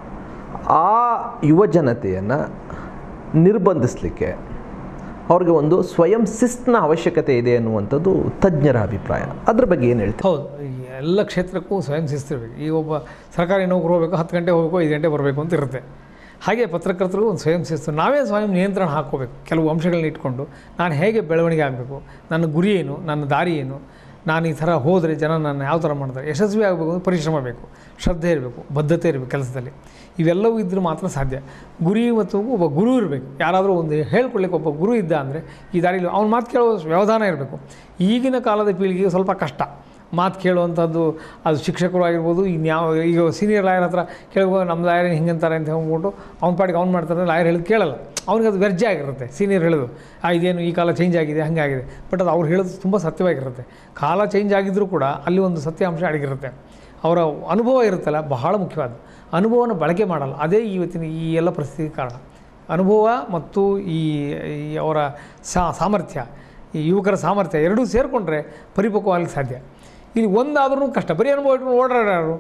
ಆ ಯುವ ಜನತೆಯನ್ನು ನಿರ್ಬಂಧಿಸಲಿಕ್ಕೆ ಅವ್ರಿಗೆ ಒಂದು ಸ್ವಯಂ ಶಿಸ್ತಿನ ಅವಶ್ಯಕತೆ ಇದೆ ಅನ್ನುವಂಥದ್ದು ತಜ್ಞರ ಅಭಿಪ್ರಾಯ ಅದ್ರ ಬಗ್ಗೆ ಏನು ಹೇಳ್ತೀವಿ ಹೌದು ಈ ಎಲ್ಲ ಕ್ಷೇತ್ರಕ್ಕೂ ಸ್ವಯಂ ಶಿಸ್ತಿರ್ಬೇಕು ಈಗ ಒಬ್ಬ ಸರ್ಕಾರಿ ನೌಕರು ಹೋಗಬೇಕು ಹತ್ತು ಗಂಟೆ ಹೋಗಬೇಕು ಐದು ಗಂಟೆ ಬರಬೇಕು ಅಂತ ಇರುತ್ತೆ ಹಾಗೆ ಪತ್ರಕರ್ತರಿಗೂ ಒಂದು ಸ್ವಯಂ ಶಿಸ್ತು ನಾವೇ ಸ್ವಯಂ ನಿಯಂತ್ರಣ ಹಾಕ್ಕೋಬೇಕು ಕೆಲವು ಅಂಶಗಳನ್ನ ಇಟ್ಕೊಂಡು ನಾನು ಹೇಗೆ ಬೆಳವಣಿಗೆ ಆಗಬೇಕು ನನ್ನ ಗುರಿ ಏನು ನನ್ನ ದಾರಿ ಏನು ನಾನು ಈ ಥರ ಹೋದರೆ ಜನ ನನ್ನ ಯಾವ ಥರ ಮಾಡ್ತಾರೆ ಯಶಸ್ವಿ ಆಗಬೇಕು ಅಂದರೆ ಪರಿಶ್ರಮ ಬೇಕು ಶ್ರದ್ಧೆ ಇರಬೇಕು ಬದ್ಧತೆ ಇರಬೇಕು ಕೆಲಸದಲ್ಲಿ ಇವೆಲ್ಲವೂ ಇದ್ದರೆ ಮಾತ್ರ ಸಾಧ್ಯ ಗುರಿ ಮತ್ತು ಒಬ್ಬ ಗುರು ಇರಬೇಕು ಯಾರಾದರೂ ಒಂದು ಹೇಳ್ಕೊಳ್ಳಿಕ್ಕೆ ಒಬ್ಬ ಗುರು ಇದ್ದ ಅಂದರೆ ಈ ದಾರಿಲಿ ಅವ್ನ ಮಾತು ಕೇಳೋ ವ್ಯವಧಾನ ಇರಬೇಕು ಈಗಿನ ಕಾಲದ ಪೀಳಿಗೆಗೆ ಸ್ವಲ್ಪ ಕಷ್ಟ ಮಾತು ಕೇಳುವಂಥದ್ದು ಅದು ಶಿಕ್ಷಕರು ಆಗಿರ್ಬೋದು ಇನ್ಯಾವ ಈಗ ಸೀನಿಯರ್ ಲಾಯರ್ ಹತ್ರ ಕೇಳ್ಬೋದು ನಮ್ಮ ಲಾಯರ್ ಹಿಂಗಂತಾರೆ ಅಂತ ಹೇಳ್ಬಿಟ್ಟು ಅವ್ನ ಪಾಡಿಗೆ ಅವ್ನು ಮಾಡ್ತಾರೆ ಲಾಯರ್ ಹೇಳಿದ್ ಕೇಳಲ್ಲ ಅವ್ನಿಗೆ ಅದು ವ್ಯರ್ಜ ಆಗಿರುತ್ತೆ ಸೀನಿಯರ್ ಹೇಳೋದು ಆ ಇದೇನು ಈ ಕಾಲ ಚೇಂಜ್ ಆಗಿದೆ ಹಾಗಾಗಿದೆ ಬಟ್ ಅದು ಅವ್ರು ಹೇಳೋದು ತುಂಬ ಸತ್ಯವಾಗಿರುತ್ತೆ ಕಾಲ ಚೇಂಜ್ ಆಗಿದ್ದರೂ ಕೂಡ ಅಲ್ಲಿ ಒಂದು ಸತ್ಯಾಂಶ ಅಡಗಿರುತ್ತೆ ಅವರ ಅನುಭವ ಇರುತ್ತಲ್ಲ ಬಹಳ ಮುಖ್ಯವಾದ ಅನುಭವನ ಬಳಕೆ ಮಾಡಲ್ಲ ಅದೇ ಇವತ್ತಿನ ಈ ಎಲ್ಲ ಪರಿಸ್ಥಿತಿಗೆ ಕಾರಣ ಅನುಭವ ಮತ್ತು ಈ ಈ ಅವರ ಸಾ ಸಾಮರ್ಥ್ಯ ಈ ಯುವಕರ ಸಾಮರ್ಥ್ಯ ಎರಡೂ ಸೇರಿಕೊಂಡ್ರೆ ಪರಿಪಕ್ವವಾಗಲಿಕ್ಕೆ ಸಾಧ್ಯ ಇಲ್ಲಿ ಒಂದಾದ್ರೂ ಕಷ್ಟ ಬರೀ ಅನುಭವ ಇಟ್ಕೊಂಡು ಓಡಾಡೋರು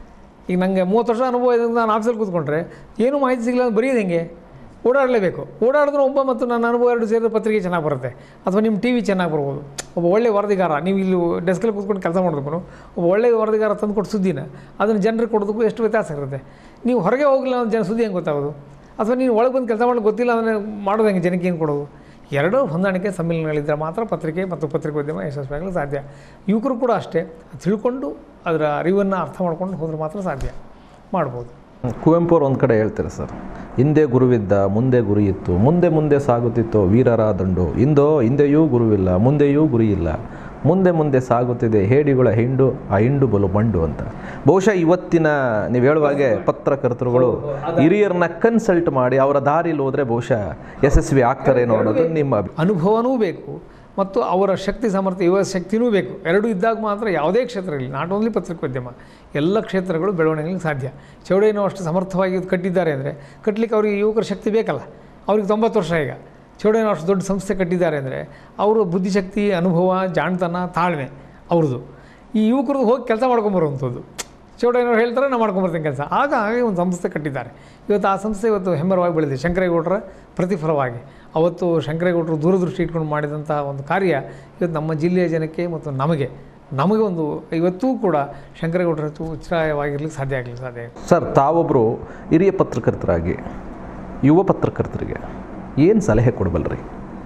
ಈಗ ನನಗೆ ಮೂವತ್ತು ವರ್ಷ ಅನುಭವ ಇದೆ ಅಂತ ನಾನು ಆಫೀಸಲ್ಲಿ ಕೂತ್ಕೊಂಡ್ರೆ ಏನೂ ಮಾಹಿತಿ ಸಿಗಲ್ಲ ಅಂದ್ರೆ ಬರೆಯೋದು ಹೆಂಗೆ ಓಡಾಡಲೇಬೇಕು ಓಡಾಡಿದ್ರೆ ಒಬ್ಬ ಮತ್ತು ನನ್ನ ಅನುಭವ ಎರಡು ಸೇರಿದ್ರೆ ಪತ್ರಿಕೆ ಚೆನ್ನಾಗಿ ಬರುತ್ತೆ ಅಥವಾ ನಿಮ್ಮ ಟಿ ವಿ ಚೆನ್ನಾಗಿ ಬರ್ಬೋದು ಒಬ್ಬ ಒಳ್ಳೆ ವರದಿಗಾರ ನೀವು ಇಲ್ಲಿ ಡೆಸ್ಕಲ್ಲಿ ಕೂತ್ಕೊಂಡು ಕೆಲಸ ಮಾಡೋದಕ್ಕೂ ಒಬ್ಬ ಒಳ್ಳೆ ವರದಿಗಾರ ತಂದುಕೊಟ್ಟು ಸುದ್ದಿನ ಅದನ್ನು ಜನರಿಗೆ ಕೊಡೋದಕ್ಕೂ ಎಷ್ಟು ವ್ಯತ್ಯಾಸ ಇರುತ್ತೆ ನೀವು ಹೊರಗೆ ಹೋಗಲಿಲ್ಲ ಅಂದ್ರೆ ಜನ ಸುದ್ದಿ ಹೆಂಗೆ ಗೊತ್ತಾಗೋದು ಅಥವಾ ನೀನು ಒಳಗೆ ಬಂದು ಕೆಲಸ ಮಾಡೋದು ಗೊತ್ತಿಲ್ಲ ಅಂದರೆ ಮಾಡೋದು ಹೆಂಗೆ ಜನಕ್ಕೆ ಏನು ಕೊಡೋದು ಎರಡೂ ಹೊಂದಾಣಿಕೆ ಸಮ್ಮಿಲನಗಳಿದ್ದರೆ ಮಾತ್ರ ಪತ್ರಿಕೆ ಮತ್ತು ಪತ್ರಿಕೋದ್ಯಮ ಯಶಸ್ವಿಯಾಗಲು ಸಾಧ್ಯ ಯುವಕರು ಕೂಡ ಅಷ್ಟೇ ತಿಳ್ಕೊಂಡು ಅದರ ಅರಿವನ್ನು ಅರ್ಥ ಮಾಡ್ಕೊಂಡು ಹೋದ್ರೆ ಮಾತ್ರ ಸಾಧ್ಯ ಮಾಡ್ಬೋದು ಕುವೆಂಪು ಅವ್ರು ಒಂದು ಕಡೆ ಹೇಳ್ತಾರೆ ಸರ್ ಹಿಂದೆ ಗುರುವಿದ್ದ ಮುಂದೆ ಗುರಿ ಇತ್ತು ಮುಂದೆ ಮುಂದೆ ಸಾಗುತ್ತಿತ್ತು ವೀರರ ದಂಡು ಇಂದೋ ಹಿಂದೆಯೂ ಗುರುವಿಲ್ಲ ಮುಂದೆಯೂ ಗುರಿ ಇಲ್ಲ ಮುಂದೆ ಮುಂದೆ ಸಾಗುತ್ತಿದೆ ಹೇಡಿಗಳ ಹಿಂಡು ಆ ಹಿಂಡು ಬಲು ಮಂಡು ಅಂತ ಬಹುಶಃ ಇವತ್ತಿನ ನೀವು ಹೇಳುವ ಹಾಗೆ ಪತ್ರಕರ್ತರುಗಳು ಹಿರಿಯರನ್ನ ಕನ್ಸಲ್ಟ್ ಮಾಡಿ ಅವರ ದಾರಿಲಿ ಹೋದರೆ ಬಹುಶಃ ಯಶಸ್ವಿ ಆಗ್ತಾರೇನೋ ಅನ್ನೋದು ನಿಮ್ಮ ಅಭಿ ಅನುಭವನೂ ಬೇಕು ಮತ್ತು ಅವರ ಶಕ್ತಿ ಸಾಮರ್ಥ್ಯ ಯುವ ಶಕ್ತಿನೂ ಬೇಕು ಎರಡೂ ಇದ್ದಾಗ ಮಾತ್ರ ಯಾವುದೇ ಕ್ಷೇತ್ರ ಇರಲಿ ನಾಟ್ ಓನ್ಲಿ ಪತ್ರಿಕೋದ್ಯಮ ಎಲ್ಲ ಕ್ಷೇತ್ರಗಳು ಬೆಳವಣಿಗೆಗೆ ಸಾಧ್ಯ ಚೌಡಯ್ಯನೋ ಅಷ್ಟು ಸಮರ್ಥವಾಗಿ ಇದು ಕಟ್ಟಿದ್ದಾರೆ ಅಂದರೆ ಕಟ್ಟಲಿಕ್ಕೆ ಅವರಿಗೆ ಯುವಕರ ಶಕ್ತಿ ಬೇಕಲ್ಲ ಅವ್ರಿಗೆ ತೊಂಬತ್ತು ವರ್ಷ ಈಗ ಚೌಡಯ್ಯನೋ ಅಷ್ಟು ದೊಡ್ಡ ಸಂಸ್ಥೆ ಕಟ್ಟಿದ್ದಾರೆ ಅಂದರೆ ಅವರು ಬುದ್ಧಿಶಕ್ತಿ ಅನುಭವ ಜಾಣತನ ತಾಳ್ಮೆ ಅವ್ರದ್ದು ಈ ಯುವಕರು ಹೋಗಿ ಕೆಲಸ ಮಾಡ್ಕೊಂಬರುವಂಥದ್ದು ಚೌಡಯ್ಯನವ್ರು ಹೇಳ್ತಾರೆ ನಾವು ಮಾಡ್ಕೊಂಬರ್ತೀನಿ ಕೆಲಸ ಆಗ ಹಾಗೆ ಒಂದು ಸಂಸ್ಥೆ ಕಟ್ಟಿದ್ದಾರೆ ಇವತ್ತು ಆ ಸಂಸ್ಥೆ ಇವತ್ತು ಹೆಮ್ಮರವಾಗಿ ಬೆಳೆದಿದೆ ಶಂಕರೇಗೌಡರ ಪ್ರತಿಫಲವಾಗಿ ಅವತ್ತು ಶಂಕರೇಗೌಡರು ದೂರದೃಷ್ಟಿ ಇಟ್ಕೊಂಡು ಮಾಡಿದಂಥ ಒಂದು ಕಾರ್ಯ ಇವತ್ತು ನಮ್ಮ ಜಿಲ್ಲೆಯ ಜನಕ್ಕೆ ಮತ್ತು ನಮಗೆ ನಮಗೆ ಒಂದು ಇವತ್ತೂ ಕೂಡ ಶಂಕರೇಗೌಡರ ಹೆಚ್ಚು ಉಚ್ಚಾರವಾಗಿರ್ಲಿಕ್ಕೆ ಸಾಧ್ಯ ಆಗಲಿಕ್ಕೆ ಸಾಧ್ಯ ಆಗಿಲ್ಲ ಸರ್ ತಾವೊಬ್ಬರು ಹಿರಿಯ ಪತ್ರಕರ್ತರಾಗಿ ಯುವ ಪತ್ರಕರ್ತರಿಗೆ ಏನು ಸಲಹೆ ಕೊಡಬಲ್ರಿ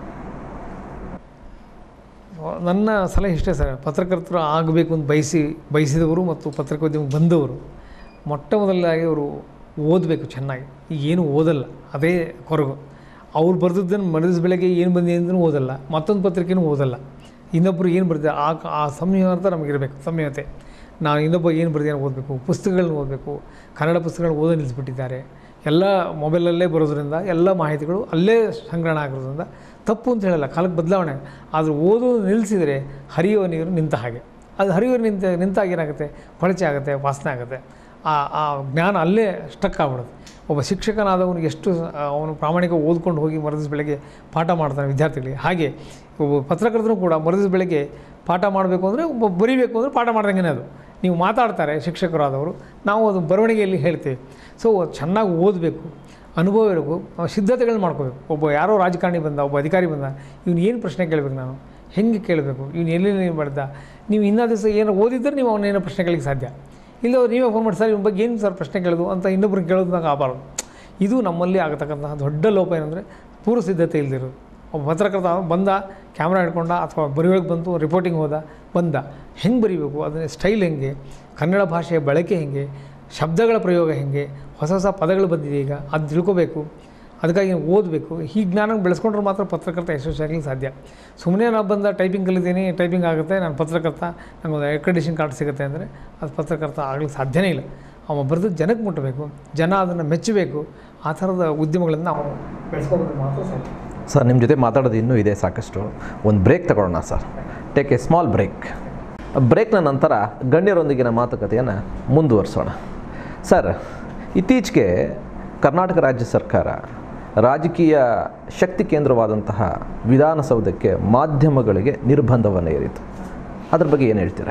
ನನ್ನ ಸಲಹೆ ಇಷ್ಟೇ ಸರ್ ಪತ್ರಕರ್ತರು ಆಗಬೇಕು ಅಂತ ಬಯಸಿ ಬಯಸಿದವರು ಮತ್ತು ಪತ್ರಿಕೋದ್ಯಮಕ್ಕೆ ಬಂದವರು ಮೊಟ್ಟ ಮೊದಲದಾಗಿ ಅವರು ಓದಬೇಕು ಚೆನ್ನಾಗಿ ಈಗ ಏನು ಓದಲ್ಲ ಅದೇ ಕೊರಗು ಅವ್ರು ಬರೆದದ್ದನ್ನು ಮನಸ್ಸು ಬೆಳಗ್ಗೆ ಏನು ಬಂದಿದೆ ಅಂತಲೂ ಓದಲ್ಲ ಮತ್ತೊಂದು ಪತ್ರಿಕೆನೂ ಓದಲ್ಲ ಇನ್ನೊಬ್ಬರು ಏನು ಬರ್ದಿದ್ದಾರೆ ಆ ಆ ಸಂಯಮತ ನಮಗಿರಬೇಕು ಸಂಯಮತೆ ನಾನು ಇನ್ನೊಬ್ಬ ಏನು ಬರ್ದಿದ್ದಾನೆ ಓದಬೇಕು ಪುಸ್ತಕಗಳನ್ನ ಓದಬೇಕು ಕನ್ನಡ ಪುಸ್ತಕಗಳನ್ನ ಓದೋ ನಿಲ್ಲಿಸ್ಬಿಟ್ಟಿದ್ದಾರೆ ಎಲ್ಲ ಮೊಬೈಲಲ್ಲೇ ಬರೋದ್ರಿಂದ ಎಲ್ಲ ಮಾಹಿತಿಗಳು ಅಲ್ಲೇ ಸಂಗ್ರಹಣ ಆಗಿರೋದ್ರಿಂದ ತಪ್ಪು ಅಂತ ಹೇಳಲ್ಲ ಕಾಲಕ್ಕೆ ಬದಲಾವಣೆ ಆದರೂ ಓದೋದು ನಿಲ್ಲಿಸಿದರೆ ಹರಿಯುವ ನೀರು ನಿಂತ ಹಾಗೆ ಅದು ಹರಿಯುವ ನಿಂತ ನಿಂತಾಗ ಏನಾಗುತ್ತೆ ಕೊಳಚೆ ಆಗುತ್ತೆ ವಾಸನೆ ಆಗುತ್ತೆ ಆ ಆ ಜ್ಞಾನ ಅಲ್ಲೇ ಸ್ಟಕ್ ಆಗ್ಬಿಡುತ್ತೆ ಒಬ್ಬ ಶಿಕ್ಷಕನಾದವನಿಗೆ ಎಷ್ಟು ಆ, ಅವನು ಪ್ರಾಮಾಣಿಕ ಓದ್ಕೊಂಡು ಹೋಗಿ ಮರದಿಸ ಬೆಳಗ್ಗೆ ಪಾಠ ಮಾಡ್ತಾನೆ ವಿದ್ಯಾರ್ಥಿಗಳಿಗೆ ಹಾಗೆ ಒಬ್ಬ ಪತ್ರಕರ್ತರು ಕೂಡ ಮರದಿಸ ಬೆಳಗ್ಗೆ ಪಾಠ ಮಾಡಬೇಕು ಅಂದರೆ ಒಬ್ಬ ಬರಿಬೇಕು ಅಂದರೆ ಪಾಠ ಮಾಡ್ದಂಗೆ ಅದು ನೀವು ಮಾತಾಡ್ತಾರೆ ಶಿಕ್ಷಕರಾದವರು ನಾವು ಅದು ಬರವಣಿಗೆಯಲ್ಲಿ ಹೇಳ್ತೇವೆ ಸೊ ಚೆನ್ನಾಗಿ ಓದಬೇಕು ಅನುಭವ ಇರಬೇಕು ನಾವು ಸಿದ್ಧತೆಗಳನ್ನ ಮಾಡ್ಕೋಬೇಕು ಒಬ್ಬ ಯಾರೋ ರಾಜಕಾರಣಿ ಬಂದ ಒಬ್ಬ ಅಧಿಕಾರಿ ಬಂದ ಇವ್ನು ಏನು ಪ್ರಶ್ನೆ ಕೇಳಬೇಕು ನಾನು ಹೆಂಗೆ ಕೇಳಬೇಕು ಇವ್ನು ಎಲ್ಲಿ ಏನು ಮಾಡ್ದ ನೀವು ಇನ್ನೂ ದಿವಸ ಏನೋ ಓದಿದ್ರೆ ನೀವು ಅವನೇನೋ ಪ್ರಶ್ನೆ ಕೇಳಲಿಕ್ಕೆ ಸಾಧ್ಯ ಇಲ್ಲ ನೀವೇ ಫೋನ್ ಮಾಡಿ ಸರ್ ಇವ್ನ ಬಗ್ಗೆ ಏನು ಸರ್ ಪ್ರಶ್ನೆ ಕೇಳೋದು ಅಂತ ಇನ್ನೊಬ್ರಿಗೆ ಕೇಳೋದು ನಂಗೆ ಆಗಬಾರ್ದು ಇದು ನಮ್ಮಲ್ಲಿ ಆಗತಕ್ಕಂತಹ ದೊಡ್ಡ ಲೋಪ ಏನಂದರೆ ಪೂರ್ವ ಸಿದ್ಧತೆ ಇಲ್ದಿರೋದು ಒಬ್ಬ ಪತ್ರಕರ್ತ ಬಂದ ಕ್ಯಾಮ್ರಾ ಹಿಡ್ಕೊಂಡ ಅಥವಾ ಬರೆಯೋಕ್ಕೆ ಬಂತು ರಿಪೋರ್ಟಿಂಗ್ ಹೋದ ಬಂದ ಹೆಂಗೆ ಬರೀಬೇಕು ಅದನ್ನ ಸ್ಟೈಲ್ ಹೆಂಗೆ ಕನ್ನಡ ಭಾಷೆಯ ಬಳಕೆ ಹೆಂಗೆ ಶಬ್ದಗಳ ಪ್ರಯೋಗ ಹೆಂಗೆ ಹೊಸ ಹೊಸ ಪದಗಳು ಬಂದಿದೆ ಈಗ ಅದು ತಿಳ್ಕೋಬೇಕು ಅದಕ್ಕಾಗಿ ಓದಬೇಕು ಈ ಜ್ಞಾನ ಬೆಳೆಸ್ಕೊಂಡ್ರೆ ಮಾತ್ರ ಪತ್ರಕರ್ತ ಯಶಸ್ವಿಯಾಗಲಿಕ್ಕೆ ಸಾಧ್ಯ ಸುಮ್ಮನೆ ನಾವು ಬಂದ ಟೈಪಿಂಗ್ ಕಲಿತೀನಿ ಟೈಪಿಂಗ್ ಆಗುತ್ತೆ ನಾನು ಪತ್ರಕರ್ತ ನನಗೊಂದು ಅಕ್ರೆಡಿಷನ್ ಕಾರ್ಡ್ ಸಿಗುತ್ತೆ ಅಂದರೆ ಅದು ಪತ್ರಕರ್ತ ಆಗಲಿಕ್ಕೆ ಸಾಧ್ಯನೇ ಇಲ್ಲ ಅವ ಬರೆದು ಜನಕ್ಕೆ ಮುಟ್ಟಬೇಕು ಜನ ಅದನ್ನು ಮೆಚ್ಚಬೇಕು ಆ ಥರದ ಉದ್ಯಮಗಳನ್ನು ನಾವು ಬೆಳೆಸ್ಕೊಂಡ್ರೆ ಮಾತ್ರ ಸಾಧ್ಯ ಸರ್ ನಿಮ್ಮ ಜೊತೆ ಮಾತಾಡೋದು ಇನ್ನೂ ಇದೆ ಸಾಕಷ್ಟು ಒಂದು ಬ್ರೇಕ್ ತಗೊಳ್ಳೋಣ sir take a small break ಬ್ರೇಕ್ನ ನಂತರ ಗಣ್ಯರೊಂದಿಗಿನ ಮಾತುಕತೆಯನ್ನು ಮುಂದುವರಿಸೋಣ ಸರ್ ಇತ್ತೀಚೆಗೆ ಕರ್ನಾಟಕ ರಾಜ್ಯ ಸರ್ಕಾರ ರಾಜಕೀಯ ಶಕ್ತಿ ಕೇಂದ್ರವಾದಂತಹ ವಿಧಾನಸೌಧಕ್ಕೆ ಮಾಧ್ಯಮಗಳಿಗೆ ನಿರ್ಬಂಧವನ್ನು ಏರಿತು ಅದ್ರ ಬಗ್ಗೆ ಏನು ಹೇಳ್ತೀರಾ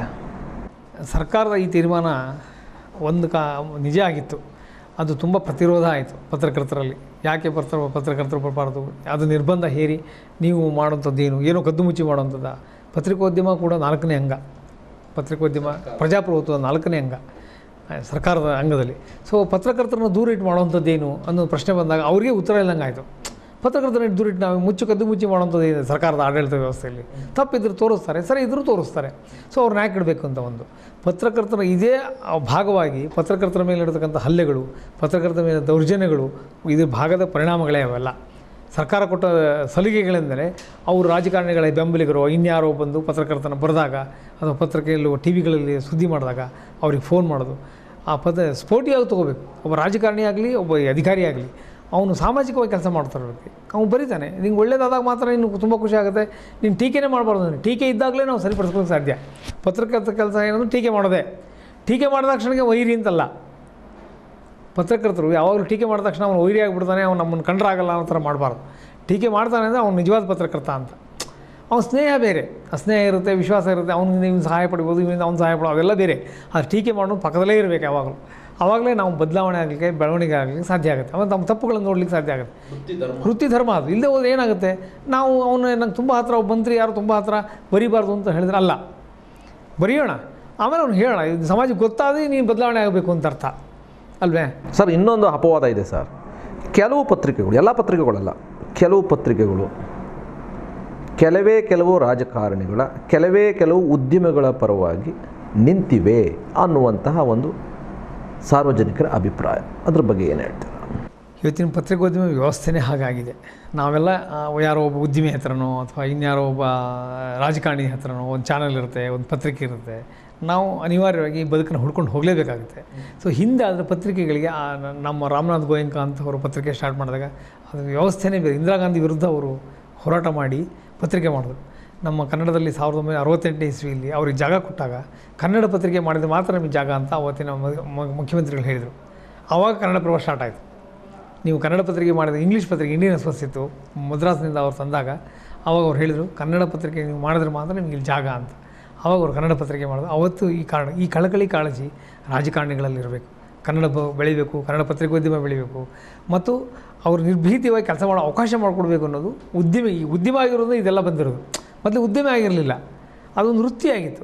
ಸರ್ಕಾರದ ಈ ತೀರ್ಮಾನ ಒಂದು ಕಾ ನಿಜ ಆಗಿತ್ತು ಅದು ತುಂಬ ಪ್ರತಿರೋಧ ಆಯಿತು ಪತ್ರಕರ್ತರಲ್ಲಿ ಯಾಕೆ ಪತ್ರ ಪತ್ರಕರ್ತರು ಬರಬಾರ್ದು ಅದು ನಿರ್ಬಂಧ ಹೇರಿ ನೀವು ಮಾಡುವಂಥದ್ದು ಏನು ಏನೋ ಕದ್ದು ಮುಚ್ಚಿ ಮಾಡುವಂಥದ್ದು ಪತ್ರಿಕೋದ್ಯಮ ಕೂಡ ನಾಲ್ಕನೇ ಅಂಗ ಪತ್ರಿಕೋದ್ಯಮ ಪ್ರಜಾಪ್ರಭುತ್ವದ ನಾಲ್ಕನೇ ಅಂಗ ಆ, ಸರ್ಕಾರದ ಅಂಗದಲ್ಲಿ ಸೊ ಪತ್ರಕರ್ತರನ್ನ ದೂರ ಇಟ್ಟು ಮಾಡುವಂಥದ್ದೇನು ಅನ್ನೋ ಪ್ರಶ್ನೆ ಬಂದಾಗ ಅವರಿಗೆ ಉತ್ತರ ಇಲ್ಲಂಗೆ ಆಯಿತು ಪತ್ರಕರ್ತರನ್ನ ದೂರ ಇಟ್ಟು ನಾವು ಮುಚ್ಚು ಕದ್ದು ಮುಚ್ಚಿ ಮಾಡುವಂಥದ್ದು ಇದೆ ಸರ್ಕಾರದ ಆಡಳಿತ ವ್ಯವಸ್ಥೆಯಲ್ಲಿ ತಪ್ಪಿದ್ರು ತೋರಿಸ್ತಾರೆ ಸರಿ ಇದ್ರೂ ತೋರಿಸ್ತಾರೆ ಸೊ ಅವ್ರನ್ನ ಯಾಕೆ ಇಡಬೇಕು ಅಂತ ಒಂದು ಪತ್ರಕರ್ತರ ಇದೇ ಆ ಭಾಗವಾಗಿ ಪತ್ರಕರ್ತರ ಮೇಲೆ ಇರತಕ್ಕಂಥ ಹಲ್ಲೆಗಳು ಪತ್ರಕರ್ತರ ಮೇಲೆ ದೌರ್ಜನ್ಯಗಳು ಇದು ಭಾಗದ ಪರಿಣಾಮಗಳೇ ಅವೆಲ್ಲ ಸರ್ಕಾರ ಕೊಟ್ಟ ಸಲಿಗೆಗಳೆಂದರೆ ಅವರು ರಾಜಕಾರಣಿಗಳ ಬೆಂಬಲಿಗರು ಇನ್ಯಾರೋ ಬಂದು ಪತ್ರಕರ್ತನ ಬರೆದಾಗ ಅಥವಾ ಪತ್ರಿಕೆಯಲ್ಲಿ ಟಿ ವಿಗಳಲ್ಲಿ ಸುದ್ದಿ ಮಾಡಿದಾಗ ಅವ್ರಿಗೆ ಫೋನ್ ಮಾಡೋದು ಆ ಪದ ಸ್ಫೋಟಿಯಾಗಿ ತೊಗೋಬೇಕು ಒಬ್ಬ ರಾಜಕಾರಣಿ ಆಗಲಿ ಒಬ್ಬ ಅಧಿಕಾರಿ ಆಗಲಿ ಅವನು ಸಾಮಾಜಿಕವಾಗಿ ಕೆಲಸ ಮಾಡ್ತಾರೋದಕ್ಕೆ ಅವ್ನು ಬರೀತಾನೆ ನಿಂಗೆ ಒಳ್ಳೇದಾದಾಗ ಮಾತ್ರ ನೀನು ತುಂಬ ಖುಷಿ ಆಗುತ್ತೆ ನೀನು ಟೀಕೆನೇ ಮಾಡಬಾರ್ದು ನೀನು ಟೀಕೆ ಇದ್ದಾಗಲೇ ನಾವು ಸರಿಪಡಿಸ್ಕೊಳ್ಳೋಕೆ ಸಾಧ್ಯ ಪತ್ರಕರ್ತ ಕೆಲಸ ಏನಂದ್ರೆ ಟೀಕೆ ಮಾಡೋದೇ ಟೀಕೆ ಮಾಡಿದ ತಕ್ಷಣಕ್ಕೆ ವೈರಿ ಅಂತಲ್ಲ ಪತ್ರಕರ್ತರು ಯಾವಾಗಲೂ ಟೀಕೆ ಮಾಡಿದ ತಕ್ಷಣ ಅವನು ವೈರಿ ಆಗಿಬಿಡ್ತಾನೆ ಅವ್ನು ನಮ್ಮನ್ನು ಕಂಡ್ರಾಗಲ್ಲ ಅನ್ನೋ ಥರ ಮಾಡಬಾರ್ದು ಟೀಕೆ ಮಾಡ್ತಾನೆ ಅಂದರೆ ಅವ್ನು ನಿಜವಾದ ಪತ್ರಕರ್ತ ಅಂತ ಅವ್ನ ಸ್ನೇಹ ಬೇರೆ ಆ ಸ್ನೇಹ ಇರುತ್ತೆ ವಿಶ್ವಾಸ ಇರುತ್ತೆ ಅವ್ನಿಂದ ಇವ್ನು ಸಹಾಯ ಪಡಿಬೋದು ಇವನಿಂದ ಅವ್ನು ಸಹಾಯ ಪಡೋ ಅವೆಲ್ಲ ಬೇರೆ ಅದು ಟೀಕೆ ಮಾಡೋದು ಪಕ್ಕದಲ್ಲೇ ಇರಬೇಕು ಯಾವಾಗಲೂ ಆವಾಗಲೇ ನಾವು ಬದಲಾವಣೆ ಆಗಲಿಕ್ಕೆ ಬೆಳವಣಿಗೆ ಆಗಲಿಕ್ಕೆ ಸಾಧ್ಯ ಆಗುತ್ತೆ ಮತ್ತು ನಮ್ಮ ತಪ್ಪುಗಳನ್ನು ನೋಡ್ಲಿಕ್ಕೆ ಸಾಧ್ಯ ಆಗುತ್ತೆ ವೃತ್ತಿ ಧರ್ಮ ಅದು ಇಲ್ಲದೆ ಹೋದ್ರೆ ಏನಾಗುತ್ತೆ ನಾವು ಅವನು ನಂಗೆ ತುಂಬ ಹತ್ರ ಒಬ್ಬ ಮಂತ್ರಿ ಯಾರು ತುಂಬ ಹತ್ರ ಬರಿಬಾರ್ದು ಅಂತ ಹೇಳಿದ್ರೆ ಅಲ್ಲ ಬರೆಯೋಣ ಆಮೇಲೆ ಅವ್ನು ಹೇಳೋಣ ಇದು ಸಮಾಜಕ್ಕೆ ಗೊತ್ತಾದರೆ ನೀನು ಬದಲಾವಣೆ ಆಗಬೇಕು ಅಂತ ಅರ್ಥ ಅಲ್ವೇ ಸರ್ ಇನ್ನೊಂದು ಅಪವಾದ ಇದೆ ಸರ್ ಕೆಲವು ಪತ್ರಿಕೆಗಳು ಎಲ್ಲ ಪತ್ರಿಕೆಗಳಲ್ಲ ಕೆಲವು ಪತ್ರಿಕೆಗಳು ಕೆಲವೇ ಕೆಲವು ರಾಜಕಾರಣಿಗಳ ಕೆಲವೇ ಕೆಲವು ಉದ್ಯಮಿಗಳ ಪರವಾಗಿ ನಿಂತಿವೆ ಅನ್ನುವಂತಹ ಒಂದು ಸಾರ್ವಜನಿಕರ ಅಭಿಪ್ರಾಯ ಅದ್ರ ಬಗ್ಗೆ ಏನು ಹೇಳ್ತೀರಾ ಇವತ್ತಿನ ಪತ್ರಿಕೋದ್ಯಮ ವ್ಯವಸ್ಥೆನೇ ಹಾಗಾಗಿದೆ ನಾವೆಲ್ಲ ಆ, ಯಾರೋ ಒಬ್ಬ ಉದ್ಯಮಿ ಹತ್ರನೋ ಅಥವಾ ಇನ್ಯಾರೋ ಒಬ್ಬ ರಾಜಕಾರಣಿ ಹತ್ರನೋ ಒಂದು ಚಾನಲ್ ಇರುತ್ತೆ ಒಂದು ಪತ್ರಿಕೆ ಇರುತ್ತೆ ನಾವು ಅನಿವಾರ್ಯವಾಗಿ ಈ ಬದುಕನ್ನು ಹುಡ್ಕೊಂಡು ಹೋಗಲೇಬೇಕಾಗುತ್ತೆ ಸೊ ಹಿಂದೆ ಅದರ ಪತ್ರಿಕೆಗಳಿಗೆ ಆ ನ- ನಮ್ಮ ರಾಮನಾಥ್ ಗೋಯಂಕ ಅಂತ ಅವರು ಪತ್ರಿಕೆ ಸ್ಟಾರ್ಟ್ ಮಾಡಿದಾಗ ಅದು ವ್ಯವಸ್ಥೆನೇ ಬೇರೆ ಇಂದಿರಾ ಗಾಂಧಿ ವಿರುದ್ಧ ಅವರು ಹೋರಾಟ ಮಾಡಿ ಪತ್ರಿಕೆ ಮಾಡಿದ್ರು ನಮ್ಮ ಕನ್ನಡದಲ್ಲಿ ಸಾವಿರದ ಒಂಬೈನೂರ ಅರವತ್ತೆಂಟನೇ ಇಸ್ವಿಯಲ್ಲಿ ಅವ್ರಿಗೆ ಜಾಗ ಕೊಟ್ಟಾಗ ಕನ್ನಡ ಪತ್ರಿಕೆ ಮಾಡಿದ್ರೆ ಮಾತ್ರ ನಮಗೆ ಜಾಗ ಅಂತ ಅವತ್ತಿನ ಮ- ಮ- ಮುಖ್ಯಮಂತ್ರಿಗಳು ಹೇಳಿದರು ಆವಾಗ ಕನ್ನಡ ಪ್ರಭ ಸ್ಟಾರ್ಟ್ ಆಯಿತು ನೀವು ಕನ್ನಡ ಪತ್ರಿಕೆ ಮಾಡಿದ ಇಂಗ್ಲೀಷ್ ಪತ್ರಿಕೆ ಇಂಡಿಯನ್ ಎಕ್ಸ್ಪ್ರೆಸ್ ಇತ್ತು ಮದ್ರಾಸ್ನಿಂದ ಅವ್ರು ತಂದಾಗ ಆವಾಗ ಅವ್ರು ಹೇಳಿದರು ಕನ್ನಡ ಪತ್ರಿಕೆ ನೀವು ಮಾಡಿದ್ರೆ ಮಾತ್ರ ನಿಮಗೆ ಇಲ್ಲಿ ಜಾಗ ಅಂತ ಆವಾಗ ಅವ್ರು ಕನ್ನಡ ಪತ್ರಿಕೆ ಮಾಡಿದ್ರು ಅವತ್ತು ಈ ಕಾರಣ ಈ ಕಳಕಳಿ ಕಾಳಜಿ ರಾಜಕಾರಣಿಗಳಲ್ಲಿ ಇರಬೇಕು ಕನ್ನಡ ಬ ಬೆಳಿಬೇಕು ಕನ್ನಡ ಪತ್ರಿಕೋದ್ಯಮ ಬೆಳಿಬೇಕು ಮತ್ತು ಅವರು ನಿರ್ಭೀತಿಯಾಗಿ ಕೆಲಸ ಮಾಡೋ ಅವಕಾಶ ಮಾಡಿಕೊಡ್ಬೇಕು ಅನ್ನೋದು ಉದ್ಯಮಿ ಈ ಉದ್ಯಮ ಆಗಿರೋದು ಇದೆಲ್ಲ ಬಂದಿರೋದು ಮೊದಲು ಉದ್ಯಮ ಆಗಿರಲಿಲ್ಲ ಅದೊಂದು ವೃತ್ತಿ ಆಗಿತ್ತು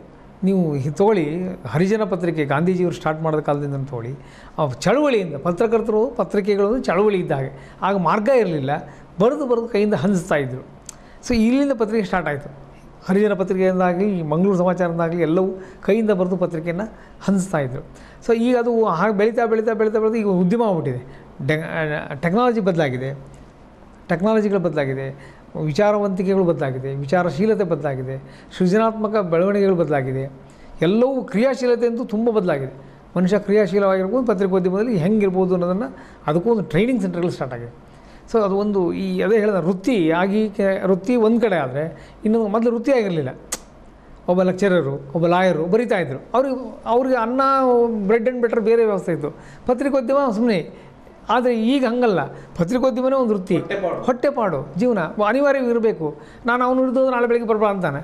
ನೀವು ಹಿ- ತಗೊಳ್ಳಿ ಹರಿಜನ ಪತ್ರಿಕೆ ಗಾಂಧೀಜಿಯವರು ಸ್ಟಾರ್ಟ್ ಮಾಡಿದ ಕಾಲದಿಂದ ತಗೊಳ್ಳಿ ಆ ಚಳವಳಿಯಿಂದ ಪತ್ರಕರ್ತರು ಪತ್ರಿಕೆಗಳು ಚಳವಳಿ ಇದ್ದ ಹಾಗೆ ಆಗ ಮಾರ್ಗ ಇರಲಿಲ್ಲ ಬರೆದು ಬರೆದು ಕೈಯಿಂದ ಹಂಚ್ತಾ ಇದ್ದರು ಸೊ ಇಲ್ಲಿಂದ ಪತ್ರಿಕೆ ಸ್ಟಾರ್ಟ್ ಆಯಿತು ಹರಿಜನ ಪತ್ರಿಕೆಯಿಂದಾಗಲಿ ಈ ಮಂಗಳೂರು ಸಮಾಚಾರದಿಂದಾಗಲಿ ಎಲ್ಲವೂ ಕೈಯಿಂದ ಬರೆದು ಪತ್ರಿಕೆಯನ್ನು ಹಂಚ್ತಾ ಇದ್ದರು ಸೊ ಈಗ ಅದು ಹಾಗೆ ಬೆಳೀತಾ ಬೆಳೀತಾ ಬೆಳೀತಾ ಬೆಳೀತಾ ಈಗ ಉದ್ಯಮ ಆಗ್ಬಿಟ್ಟಿದೆ ಡೆ ಟೆಕ್ನಾಲಜಿ ಬದಲಾಗಿದೆ ಟೆಕ್ನಾಲಜಿಗಳು ಬದಲಾಗಿದೆ ವಿಚಾರವಂತಿಕೆಗಳು ಬದಲಾಗಿದೆ ವಿಚಾರಶೀಲತೆ ಬದಲಾಗಿದೆ ಸೃಜನಾತ್ಮಕ ಬೆಳವಣಿಗೆಗಳು ಬದಲಾಗಿದೆ ಎಲ್ಲವೂ ಕ್ರಿಯಾಶೀಲತೆ ಅಂತೂ ತುಂಬ ಬದಲಾಗಿದೆ ಮನುಷ್ಯ ಕ್ರಿಯಾಶೀಲವಾಗಿರ್ಬೋದು ಪತ್ರಿಕೋದ್ಯಮದಲ್ಲಿ ಹೆಂಗಿರ್ಬೋದು ಅನ್ನೋದನ್ನು ಅದಕ್ಕೂ ಒಂದು ಟ್ರೈನಿಂಗ್ ಸೆಂಟರ್ಗಳು ಸ್ಟಾರ್ಟ್ ಆಗಿದೆ ಸೊ ಅದು ಒಂದು ಈ ಅದೇ ಹೇಳಿದ ವೃತ್ತಿ ಆಗಿ ಕೆ ವೃತ್ತಿ ಒಂದು ಕಡೆ ಆದರೆ ಇನ್ನು ಮೊದಲು ವೃತ್ತಿ ಆಗಿರಲಿಲ್ಲ ಒಬ್ಬ ಲೆಕ್ಚರರು ಒಬ್ಬ ಲಾಯರು ಬರಿತಾ ಇದ್ದರು ಅವ್ರಿಗೆ ಅವ್ರಿಗೆ ಅನ್ನ ಬ್ರೆಡ್ ಆ್ಯಂಡ್ ಬೆಟರ್ ಬೇರೆ ವ್ಯವಸ್ಥೆ ಇತ್ತು ಪತ್ರಿಕೋದ್ಯಮ ಸುಮ್ಮನೆ ಆದರೆ ಈಗ ಹಂಗಲ್ಲ ಪತ್ರಿಕೋದ್ಯಮನೇ ಒಂದು ವೃತ್ತಿ ಹೊಟ್ಟೆಪಾಡು ಜೀವನ ಅನಿವಾರ್ಯ ಇರಬೇಕು ನಾನು ಅವನ ವಿರುದ್ಧ ನಾಳೆ ಬೆಳಗ್ಗೆ ಬರ್ಬಾ ಅಂತಾನೆ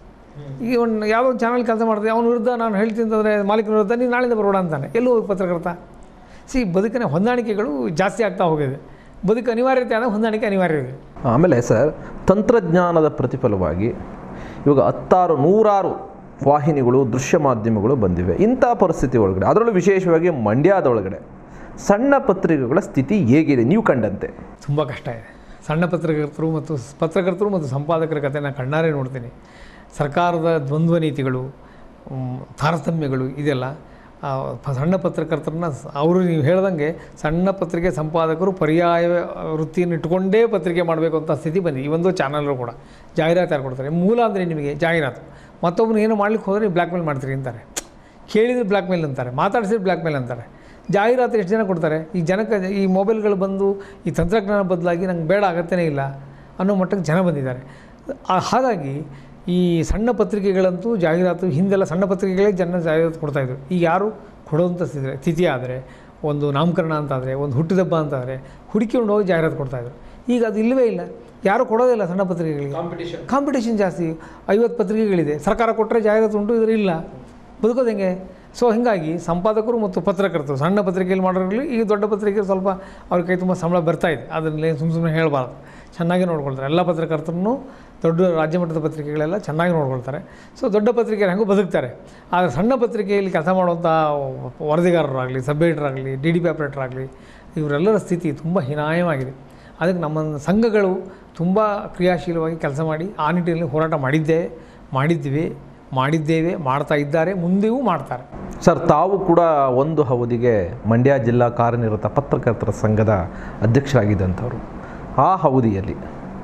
ಈಗ ಒಂದು ಯಾವುದೋ ಒಂದು ಚಾನಲ್ ಕೆಲಸ ಮಾಡಿದೆ ಅವನ ವಿರುದ್ಧ ನಾನು ಹೇಳ್ತೀನಿ ಅಂತಂದರೆ ಮಾಲೀಕನ ವಿರುದ್ಧ ನೀನು ನಾಳೆಯಿಂದ ಬರೋಣ ಅಂತಾನೆ ಎಲ್ಲೂ ಹೋಗಿ ಪತ್ರಕರ್ತ ಸಿ ಬದುಕಿನ ಹೊಂದಾಣಿಕೆಗಳು ಜಾಸ್ತಿ ಆಗ್ತಾ ಹೋಗಿದೆ ಬದುಕು ಅನಿವಾರ್ಯತೆ ಆದಾಗ ಹೊಂದಾಣಿಕೆ ಅನಿವಾರ್ಯ ಇದೆ ಆಮೇಲೆ ಸರ್ ತಂತ್ರಜ್ಞಾನದ ಪ್ರತಿಫಲವಾಗಿ ಇವಾಗ ಹತ್ತಾರು ನೂರಾರು ವಾಹಿನಿಗಳು ದೃಶ್ಯ ಮಾಧ್ಯಮಗಳು ಬಂದಿವೆ ಇಂಥ ಪರಿಸ್ಥಿತಿ ಒಳಗಡೆ ಅದರಲ್ಲೂ ವಿಶೇಷವಾಗಿ ಮಂಡ್ಯದ ಒಳಗಡೆ ಸಣ್ಣ ಪತ್ರಿಕೆಗಳ ಸ್ಥಿತಿ ಹೇಗಿದೆ ನೀವು ಕಂಡಂತೆ ತುಂಬ ಕಷ್ಟ ಇದೆ ಸಣ್ಣ ಪತ್ರಕರ್ತರು ಮತ್ತು ಸ್- ಪತ್ರಕರ್ತರು ಮತ್ತು ಸಂಪಾದಕರ ಕತೆ ನಾನು ಕಣ್ಣಾರೆ ನೋಡ್ತೀನಿ ಸರ್ಕಾರದ ದ್ವಂದ್ವ ನೀತಿಗಳು ಮ್, ತಾರತಮ್ಯಗಳು ಇದೆಲ್ಲ ಆ, ಪ- ಸಣ್ಣ ಪತ್ರಕರ್ತರನ್ನ ಸ- ಅವರು ನೀವು ಹೇಳ್ದಂಗೆ ಸಣ್ಣ ಪತ್ರಿಕೆ ಸಂಪಾದಕರು ಪರ್ಯಾಯ ವೃತ್ತಿಯನ್ನು ಇಟ್ಕೊಂಡೇ ಪತ್ರಿಕೆ ಮಾಡಬೇಕು ಅಂತ ಸ್ಥಿತಿ ಬಂದಿದೆ ಈ ಒಂದು ಚಾನಲ್ರು ಕೂಡ ಜಾಹೀರಾತು ಯಾರು ಕೊಡ್ತಾರೆ ಮೂಲ ಅಂದರೆ ನಿಮಗೆ ಜಾಹೀರಾತು ಮತ್ತೊಬ್ಬನು ಏನು ಮಾಡ್ಲಿಕ್ಕೆ ಹೋದರೆ ಬ್ಲ್ಯಾಕ್ ಮೇಲ್ ಮಾಡ್ತೀರಿ ಅಂತಾರೆ ಕೇಳಿದ್ರೆ ಬ್ಲ್ಯಾಕ್ ಮೇಲ್ ಅಂತಾರೆ ಮಾತಾಡಿಸಿದ್ರೆ ಬ್ಲ್ಯಾಕ್ ಮೇಲ್ ಅಂತಾರೆ ಜಾಹೀರಾತು ಎಷ್ಟು ಜನ ಕೊಡ್ತಾರೆ ಈ ಜನಕ್ಕೆ ಈ ಮೊಬೈಲ್ಗಳು ಬಂದು ಈ ತಂತ್ರಜ್ಞಾನ ಬದಲಾಗಿ ನಂಗೆ ಬೇಡ ಅಗತ್ಯನೇ ಇಲ್ಲ ಅನ್ನೋ ಮಟ್ಟಕ್ಕೆ ಜನ ಬಂದಿದ್ದಾರೆ ಆ- ಹಾಗಾಗಿ ಈ ಸಣ್ಣ ಪತ್ರಿಕೆಗಳಂತೂ ಜಾಹೀರಾತು ಹಿಂದೆಲ್ಲ ಸಣ್ಣ ಪತ್ರಿಕೆಗಳೇ ಜನ ಜಾಹೀರಾತು ಕೊಡ್ತಾಯಿದ್ರು ಈಗ ಯಾರು ಕೊಡೋಂಥ ಸ್ಥಿತಿ ತಿಥಿ ಆದರೆ ಒಂದು ನಾಮಕರಣ ಅಂತಾದರೆ ಒಂದು ಹುಟ್ಟಿದಬ್ಬ ಅಂತಾದರೆ ಹುಡುಕಿಕೊಂಡು ಹೋಗಿ ಜಾಹೀರಾತು ಕೊಡ್ತಾಯಿದ್ರು ಈಗ ಅದು ಇಲ್ಲವೇ ಇಲ್ಲ ಯಾರು ಕೊಡೋದಿಲ್ಲ ಸಣ್ಣ ಪತ್ರಿಕೆಗಳಿಗೆ ಕಾಂಪಿಟೇಷನ್ ಕಾಂಪಿಟೇಷನ್ ಜಾಸ್ತಿ ಐವತ್ತು ಪತ್ರಿಕೆಗಳಿದೆ ಸರ್ಕಾರ ಕೊಟ್ಟರೆ ಜಾಹೀರಾತು ಉಂಟು ಇದ್ರೆ ಇಲ್ಲ ಬದುಕೋದು ಹೆಂಗೆ ಸೊ ಹೀಗಾಗಿ ಸಂಪಾದಕರು ಮತ್ತು ಪತ್ರಕರ್ತರು ಸಣ್ಣ ಪತ್ರಿಕೆಯಲ್ಲಿ ಮಾಡೋರಲ್ಲಿ ಈಗ ದೊಡ್ಡ ಪತ್ರಿಕೆ ಸ್ವಲ್ಪ ಅವ್ರ ಕೈ ತುಂಬ ಸಂಬಳ ಬರ್ತಾ ಇದೆ ಅದನ್ನೇ ಸುಮ್ಮ ಸುಮ್ಮನೆ ಹೇಳಬಾರ್ದು ಚೆನ್ನಾಗಿ ನೋಡ್ಕೊಳ್ತಾರೆ ಎಲ್ಲ ಪತ್ರಕರ್ತರನ್ನು ದೊಡ್ಡ ರಾಜ್ಯ ಮಟ್ಟದ ಪತ್ರಿಕೆಗಳೆಲ್ಲ ಚೆನ್ನಾಗಿ ನೋಡ್ಕೊಳ್ತಾರೆ ಸೊ ದೊಡ್ಡ ಪತ್ರಿಕೆ ಹೆಂಗೂ ಬದುಕ್ತಾರೆ ಆದರೆ ಸಣ್ಣ ಪತ್ರಿಕೆಯಲ್ಲಿ ಕೆಲಸ ಮಾಡುವಂಥ ವರದಿಗಾರರಾಗಲಿ ಸಬ್ ಎಡಿಟರಾಗಲಿ ಡಿ ಡಿ ಪಿ ಆಪ್ರೇಟರ್ ಆಗಲಿ ಇವರೆಲ್ಲರ ಸ್ಥಿತಿ ತುಂಬ ಹೀನಾಯವಾಗಿದೆ ಅದಕ್ಕೆ ನಮ್ಮ ಸಂಘಗಳು ತುಂಬ ಕ್ರಿಯಾಶೀಲವಾಗಿ ಕೆಲಸ ಮಾಡಿ ಆ ನಿಟ್ಟಿನಲ್ಲಿ ಹೋರಾಟ ಮಾಡಿದ್ದೇವೆ ಮಾಡಿದ್ವಿ ಮಾಡಿದ್ದೇವೆ ಮಾಡ್ತಾ ಇದ್ದಾರೆ ಮುಂದೆಯೂ ಮಾಡ್ತಾರೆ ಸರ್ ತಾವು ಕೂಡ ಒಂದು ಅವಧಿಗೆ ಮಂಡ್ಯ ಜಿಲ್ಲಾ ಕಾರ್ಯನಿರತ ಪತ್ರಕರ್ತರ ಸಂಘದ ಅಧ್ಯಕ್ಷರಾಗಿದ್ದಂಥವ್ರು ಆ ಅವಧಿಯಲ್ಲಿ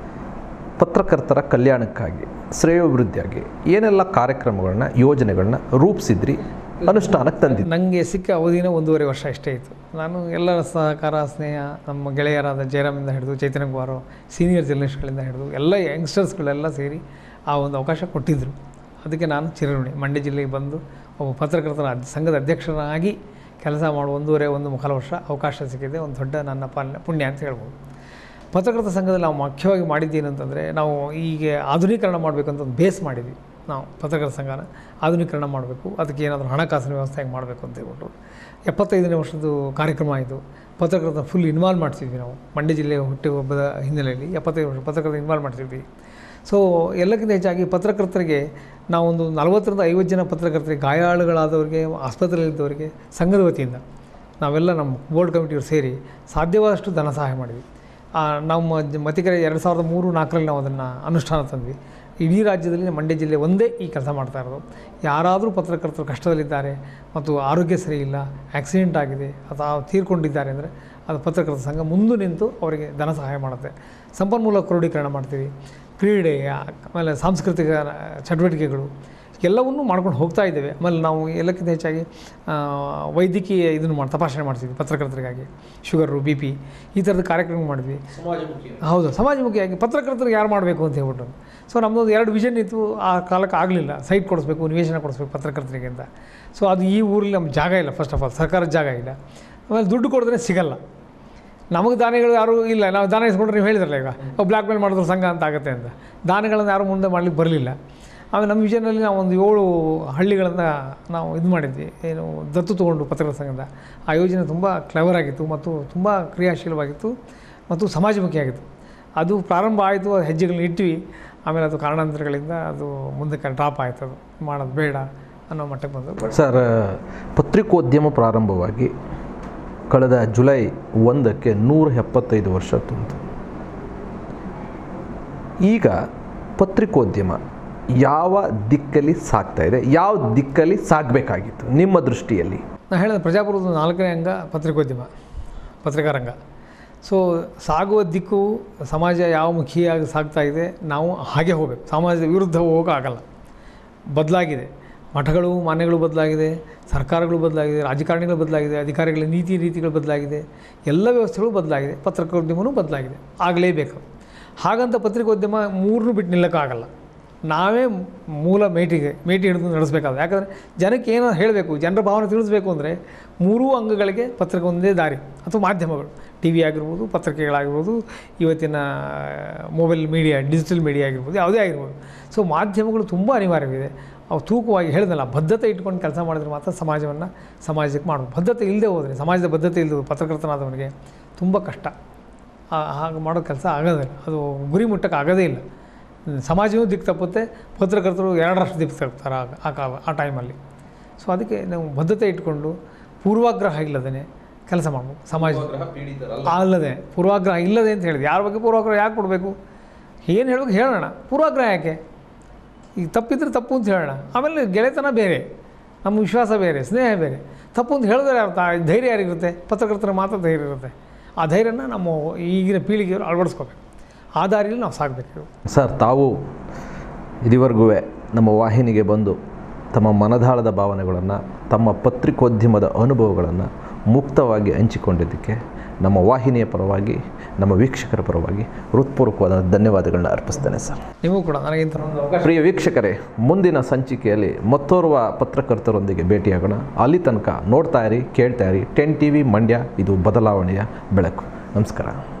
ಪತ್ರಕರ್ತರ ಕಲ್ಯಾಣಕ್ಕಾಗಿ ಶ್ರೇಯೋಭಿವೃದ್ಧಿಯಾಗಿ ಏನೆಲ್ಲ ಕಾರ್ಯಕ್ರಮಗಳನ್ನ ಯೋಜನೆಗಳನ್ನ ರೂಪಿಸಿದ್ರಿ ಅನುಷ್ಠಾನಕ್ಕೆ ತಂದಿದ್ರಿ ನನಗೆ ಸಿಕ್ಕ ಅವಧಿನ ಒಂದೂವರೆ ವರ್ಷ ಅಷ್ಟೇ ಇತ್ತು ನಾನು ಎಲ್ಲರ ಸಹಕಾರ ಸ್ನೇಹ ನಮ್ಮ ಗೆಳೆಯರಾದ ಜಯರಾಮಿಂದ ಹಿಡಿದು ಚೈತನ್ಯ ಕುಮಾರು ಸೀನಿಯರ್ ಜರ್ನಲಿಸ್ಟ್ಗಳಿಂದ ಹಿಡಿದು ಎಲ್ಲ ಯಂಗ್ಸ್ಟರ್ಸ್ಗಳೆಲ್ಲ ಸೇರಿ ಆ ಒಂದು ಅವಕಾಶ ಕೊಟ್ಟಿದ್ದರು ಅದಕ್ಕೆ ನಾನು ಚಿರಋಣಿ ಮಂಡ್ಯ ಜಿಲ್ಲೆಗೆ ಬಂದು ಒಬ್ಬ ಪತ್ರಕರ್ತರ ಅದ್- ಸಂಘದ ಅಧ್ಯಕ್ಷರಾಗಿ ಕೆಲಸ ಮಾಡುವ ಒಂದೂವರೆ ಒಂದು ಮುಕ್ಕಾಲು ವರ್ಷ ಅವಕಾಶ ಸಿಕ್ಕಿದೆ ಒಂದು ದೊಡ್ಡ ನನ್ನ ಪಾಲನೆ ಪುಣ್ಯ ಅಂತ ಹೇಳ್ಬೋದು ಪತ್ರಕರ್ತ ಸಂಘದಲ್ಲಿ ನಾವು ಮುಖ್ಯವಾಗಿ ಮಾಡಿದ್ದೇನಂತಂದರೆ ನಾವು ಈಗ ಆಧುನೀಕರಣ ಮಾಡಬೇಕು ಅಂತ ಒಂದು ಬೇಸ್ ಮಾಡಿದ್ವಿ ನಾವು ಪತ್ರಕರ್ತ ಸಂಘನ ಆಧುನೀಕರಣ ಮಾಡಬೇಕು ಅದಕ್ಕೆ ಏನಾದರೂ ಹಣಕಾಸಿನ ವ್ಯವಸ್ಥೆ ಹೆಂಗೆ ಮಾಡಬೇಕು ಅಂತ ಹೇಳ್ಬಿಟ್ಟು ಎಪ್ಪತ್ತೈದನೇ ವರ್ಷದ್ದು ಕಾರ್ಯಕ್ರಮ ಆಯಿತು ಪತ್ರಕರ್ತ ಫುಲ್ ಇನ್ವಾಲ್ವ್ ಮಾಡ್ತಿದ್ವಿ ನಾವು ಮಂಡ್ಯ ಜಿಲ್ಲೆಯ ಹುಟ್ಟಿ ಹಬ್ಬದ ಹಿನ್ನೆಲೆಯಲ್ಲಿ ಎಪ್ಪತ್ತೈದು ವರ್ಷ ಪತ್ರಕರ್ತ ಇನ್ವಾಲ್ವ್ ಮಾಡ್ತಿದ್ವಿ ಸೊ ಎಲ್ಲಕ್ಕಿಂತ ಹೆಚ್ಚಾಗಿ ಪತ್ರಕರ್ತರಿಗೆ ನಾವೊಂದು ನಲವತ್ತರಿಂದ ಐವತ್ತು ಜನ ಪತ್ರಕರ್ತರಿಗೆ ಗಾಯಾಳುಗಳಾದವರಿಗೆ ಆಸ್ಪತ್ರೆಯಲ್ಲಿದ್ದವರಿಗೆ ಸಂಘದ ವತಿಯಿಂದ ನಾವೆಲ್ಲ ನಮ್ಮ ಬೋರ್ಡ್ ಕಮಿಟಿಯವರು ಸೇರಿ ಸಾಧ್ಯವಾದಷ್ಟು ಧನ ಸಹಾಯ ಮಾಡಿದ್ವಿ ಆ, ನಮ್ಮ ಜ- ಮತಿಕೆರೆ ಎರಡು ಸಾವಿರದ ಮೂರು ನಾಲ್ಕರಲ್ಲಿ ನಾವು ಅದನ್ನು ಅನುಷ್ಠಾನ ತಂದ್ವಿ ಇಡೀ ರಾಜ್ಯದಲ್ಲಿ ಮಂಡ್ಯ ಜಿಲ್ಲೆ ಒಂದೇ ಈ ಕೆಲಸ ಮಾಡ್ತಾ ಇರೋದು ಯಾರಾದರೂ ಪತ್ರಕರ್ತರು ಕಷ್ಟದಲ್ಲಿದ್ದಾರೆ ಮತ್ತು ಆರೋಗ್ಯ ಸರಿ ಇಲ್ಲ ಆಕ್ಸಿಡೆಂಟ್ ಆಗಿದೆ ಅಥವಾ ತೀರ್ಕೊಂಡಿದ್ದಾರೆ ಅಂದರೆ ಅದು ಪತ್ರಕರ್ತರ ಸಂಘ ಮುಂದೆ ನಿಂತು ಅವರಿಗೆ ಧನ ಸಹಾಯ ಮಾಡುತ್ತೆ ಸಂಪನ್ಮೂಲ ಕ್ರೋಢೀಕರಣ ಮಾಡ್ತೀವಿ ಕ್ರೀಡೆ ಆಮೇಲೆ ಸಾಂಸ್ಕೃತಿಕ ಚಟುವಟಿಕೆಗಳು ಎಲ್ಲವನ್ನೂ ಮಾಡ್ಕೊಂಡು ಹೋಗ್ತಾ ಇದ್ದೇವೆ ಆಮೇಲೆ ನಾವು ಎಲ್ಲಕ್ಕಿಂತ ಹೆಚ್ಚಾಗಿ ಆ, ವೈದ್ಯಕೀಯ ಇದನ್ನು ಮಾಡಿ ತಪಾಸಣೆ ಮಾಡ್ತಿದ್ವಿ ಪತ್ರಕರ್ತರಿಗಾಗಿ ಶುಗರು ಬಿ ಪಿ ಈ ಥರದ ಕಾರ್ಯಕ್ರಮ ಮಾಡಿದ್ವಿ ಹೌದು ಸಮಾಜಮುಖಿಯಾಗಿ ಪತ್ರಕರ್ತರಿಗೆ ಯಾರು ಮಾಡಬೇಕು ಅಂತ ಹೇಳ್ಬಿಟ್ಟು ಸೊ ನಮ್ಮದೊಂದು ಎರಡು ವಿಷನ್ ಇತ್ತು ಆ ಕಾಲಕ್ಕೆ ಆಗಲಿಲ್ಲ ಸೈಟ್ ಕೊಡಿಸ್ಬೇಕು ನಿವೇಶನ ಕೊಡಿಸ್ಬೇಕು ಪತ್ರಕರ್ತರಿಗೆ ಅಂತ ಸೊ ಅದು ಈ ಊರಲ್ಲಿ ನಮ್ಮ ಜಾಗ ಇಲ್ಲ ಫಸ್ಟ್ ಆಫ್ ಆಲ್ ಸರ್ಕಾರದ ಜಾಗ ಇಲ್ಲ ಆಮೇಲೆ ದುಡ್ಡು ಕೊಡಿದ್ರೆ ಸಿಗಲ್ಲ ನಮಗೆ ದಾನಿಗಳು ಯಾರೂ ಇಲ್ಲ ನಾವು ದಾನ ಇಸ್ಕೊಂಡ್ರೆ ನೀವು ಹೇಳಿದ್ರಲ್ಲ ಈಗ ಬ್ಲ್ಯಾಕ್ ಮೇಲ್ ಮಾಡಿದ್ರು ಸಂಘ ಅಂತ ಆಗುತ್ತೆ ಅಂತ ದಾನಗಳನ್ನು ಯಾರು ಮುಂದೆ ಮಾಡ್ಲಿಕ್ಕೆ ಬರಲಿಲ್ಲ ಆಮೇಲೆ ನಮ್ಮ ವಿಷಯದಲ್ಲಿ ನಾವು ಒಂದು ಏಳು ಹಳ್ಳಿಗಳನ್ನು ನಾವು ಇದು ಮಾಡಿದ್ವಿ ಏನು ದತ್ತು ತೊಗೊಂಡು ಪತ್ರಕರ್ತರ ಸಂಘದ ಆ ಯೋಜನೆ ತುಂಬ ಕ್ಲೆವರ್ ಆಗಿತ್ತು ಮತ್ತು ತುಂಬ ಕ್ರಿಯಾಶೀಲವಾಗಿತ್ತು ಮತ್ತು ಸಮಾಜಮುಖಿಯಾಗಿತ್ತು ಅದು ಪ್ರಾರಂಭ ಆಯಿತು ಅದು ಹೆಜ್ಜೆಗಳನ್ನ ಇಟ್ವಿ ಆಮೇಲೆ ಅದು ಕಾರಣಾಂತರಗಳಿಂದ ಅದು ಮುಂದಕ್ಕೆ ಡ್ರಾಪ್ ಆಯ್ತು ಅದು ಮಾಡೋದು ಬೇಡ ಅನ್ನೋ ಮಟ್ಟಕ್ಕೆ ಬಂದು ಬಟ್ ಸರ್ ಪತ್ರಿಕೋದ್ಯಮ ಪ್ರಾರಂಭವಾಗಿ ಕಳೆದ ಜುಲೈ ಒಂದಕ್ಕೆ ನೂರ ಎಪ್ಪತ್ತೈದು ವರ್ಷ ತುಂಬಿತು ಈಗ ಪತ್ರಿಕೋದ್ಯಮ ಯಾವ ದಿಕ್ಕಲ್ಲಿ ಸಾಗ್ತಾ ಇದೆ ಯಾವ ದಿಕ್ಕಲ್ಲಿ ಸಾಗಬೇಕಾಗಿತ್ತು ನಿಮ್ಮ ದೃಷ್ಟಿಯಲ್ಲಿ ನಾನು ಹೇಳಿದ ಪ್ರಜಾಪ್ರಭುತ್ವದ ನಾಲ್ಕನೇ ಅಂಗ ಪತ್ರಿಕೋದ್ಯಮ ಪತ್ರಿಕಾರಂಗ ಸೊ ಸಾಗುವ ದಿಕ್ಕು ಸಮಾಜ ಯಾವ ಮುಖಿಯಾಗಿ ಸಾಗ್ತಾ ಇದೆ ನಾವು ಹಾಗೆ ಹೋಗಬೇಕು ಸಮಾಜದ ವಿರುದ್ಧ ಹೋಗೋಕ್ಕಾಗಲ್ಲ ಬದಲಾಗಿದೆ ಮಠಗಳು ಮಾನ್ಯಗಳು ಬದಲಾಗಿದೆ ಸರ್ಕಾರಗಳು ಬದಲಾಗಿದೆ ರಾಜಕಾರಣಿಗಳು ಬದಲಾಗಿದೆ ಅಧಿಕಾರಿಗಳ ನೀತಿ ರೀತಿಗಳು ಬದಲಾಗಿದೆ ಎಲ್ಲ ವ್ಯವಸ್ಥೆಗಳು ಬದಲಾಗಿದೆ ಪತ್ರಿಕೋದ್ಯಮವೂ ಬದಲಾಗಿದೆ ಆಗಲೇಬೇಕು ಹಾಗಂತ ಪತ್ರಿಕೋದ್ಯಮ ಮೂರನ್ನೂ ಬಿಟ್ಟು ನಿಲ್ಲಕ್ಕಾಗಲ್ಲ ನಾವೇ ಮೂಲ ಮೇಟಿಗೆ ಮೇಟಿ ಹಿಡಿದು ನಡೆಸಬೇಕಾದ್ರೆ ಯಾಕಂದರೆ ಜನಕ್ಕೆ ಏನೋ ಹೇಳಬೇಕು ಜನರ ಭಾವನೆ ತಿಳಿಸ್ಬೇಕು ಅಂದರೆ ಮೂರೂ ಅಂಗಗಳಿಗೆ ಪತ್ರಿಕೆ ಒಂದೇ ದಾರಿ ಅಥವಾ ಮಾಧ್ಯಮಗಳು ಟಿ ವಿ ಆಗಿರ್ಬೋದು ಪತ್ರಿಕೆಗಳಾಗಿರ್ಬೋದು ಇವತ್ತಿನ ಮೊಬೈಲ್ ಮೀಡಿಯಾ ಡಿಜಿಟಲ್ ಮೀಡಿಯಾ ಆಗಿರ್ಬೋದು ಯಾವುದೇ ಆಗಿರ್ಬೋದು ಸೊ ಮಾಧ್ಯಮಗಳು ತುಂಬ ಅನಿವಾರ್ಯವಿದೆ ಅವು ತೂಕವಾಗಿ ಹೇಳಿದ್ನಲ್ಲ ಬದ್ಧತೆ ಇಟ್ಕೊಂಡು ಕೆಲಸ ಮಾಡಿದ್ರೆ ಮಾತ್ರ ಸಮಾಜವನ್ನು ಸಮಾಜಕ್ಕೆ ಮಾಡಬೇಕು ಬದ್ಧತೆ ಇಲ್ಲದೆ ಹೋದರೆ ಸಮಾಜದ ಬದ್ಧತೆ ಇಲ್ಲದೆ ಪತ್ರಕರ್ತನಾದವನಿಗೆ ತುಂಬ ಕಷ್ಟ ಆ- ಹಾಗೆ ಮಾಡೋ ಕೆಲಸ ಆಗೋದಿಲ್ಲ ಅದು ಗುರಿ ಮುಟ್ಟಕ್ಕೆ ಆಗೋದೇ ಇಲ್ಲ ಸಮಾಜವೂ ದಿಕ್ಕು ತಪ್ಪುತ್ತೆ ಪತ್ರಕರ್ತರು ಎರಡರಷ್ಟು ದಿಕ್ಕು ತಪ್ತಾರೆ ಆಗ ಆ ಕಾಲ ಆ ಟೈಮಲ್ಲಿ ಸೊ ಅದಕ್ಕೆ ನಾವು ಬದ್ಧತೆ ಇಟ್ಕೊಂಡು ಪೂರ್ವಾಗ್ರಹ ಇಲ್ಲದೇ ಕೆಲಸ ಮಾಡಬೇಕು ಸಮಾಜ ಅಲ್ಲದೆ ಪೂರ್ವಾಗ್ರಹ ಇಲ್ಲದೆ ಅಂತ ಹೇಳಿದೆ ಯಾರ ಬಗ್ಗೆ ಪೂರ್ವಾಗ್ರಹ ಯಾಕೆ ಕೊಡಬೇಕು ಏನು ಹೇಳ್ಬೇಕು ಹೇಳೋಣ ಪೂರ್ವಾಗ್ರಹ ಯಾಕೆ ಈಗ ತಪ್ಪಿದ್ರೆ ತಪ್ಪು ಅಂತ ಹೇಳೋಣ ಆಮೇಲೆ ಗೆಳೆತನ ಬೇರೆ ನಮ್ಮ ವಿಶ್ವಾಸ ಬೇರೆ ಸ್ನೇಹ ಬೇರೆ ತಪ್ಪು ಅಂತ ಹೇಳಿದ್ರೆ ಅರ್ಥ ಆ ಧೈರ್ಯ ಯಾರಿಗಿರುತ್ತೆ ಪತ್ರಕರ್ತರ ಮಾತ್ರ ಧೈರ್ಯ ಇರುತ್ತೆ ಆ ಧೈರ್ಯನ ನಮ್ಮ ಈಗಿನ ಪೀಳಿಗೆಯವರು ಅಳವಡಿಸ್ಕೋಬೇಕು ಆ ದಾರಿಯಲ್ಲಿ ನಾವು ಸಾಗಬೇಕು ಸರ್ ತಾವು ಇದುವರೆಗೂ ನಮ್ಮ ವಾಹಿನಿಗೆ ಬಂದು ತಮ್ಮ ಮನದಾಳದ ಭಾವನೆಗಳನ್ನು ತಮ್ಮ ಪತ್ರಿಕೋದ್ಯಮದ ಅನುಭವಗಳನ್ನು ಮುಕ್ತವಾಗಿ ಹಂಚಿಕೊಂಡಿದ್ದಕ್ಕೆ ನಮ್ಮ ವಾಹಿನಿಯ ಪರವಾಗಿ ನಮ್ಮ ವೀಕ್ಷಕರ ಪರವಾಗಿ ಹೃತ್ಪೂರ್ವಕವಾದ ಧನ್ಯವಾದಗಳನ್ನ ಅರ್ಪಿಸ್ತೇನೆ ಸರ್ ನೀವು ಕೂಡ ನನಗಿಂತ ಒಂದು ಅವಕಾಶ ಪ್ರಿಯ ವೀಕ್ಷಕರೇ ಮುಂದಿನ ಸಂಚಿಕೆಯಲ್ಲಿ ಮತ್ತೋರ್ವ ಪತ್ರಕರ್ತರೊಂದಿಗೆ ಭೇಟಿಯಾಗೋಣ ಅಲ್ಲಿ ತನಕ ನೋಡ್ತಾ ಇರಿ ಕೇಳ್ತಾ ಇರಿ ಟೆನ್ ಟಿ ವಿ ಮಂಡ್ಯ ಇದು ಬದಲಾವಣೆಯ ಬೆಳಕು ನಮಸ್ಕಾರ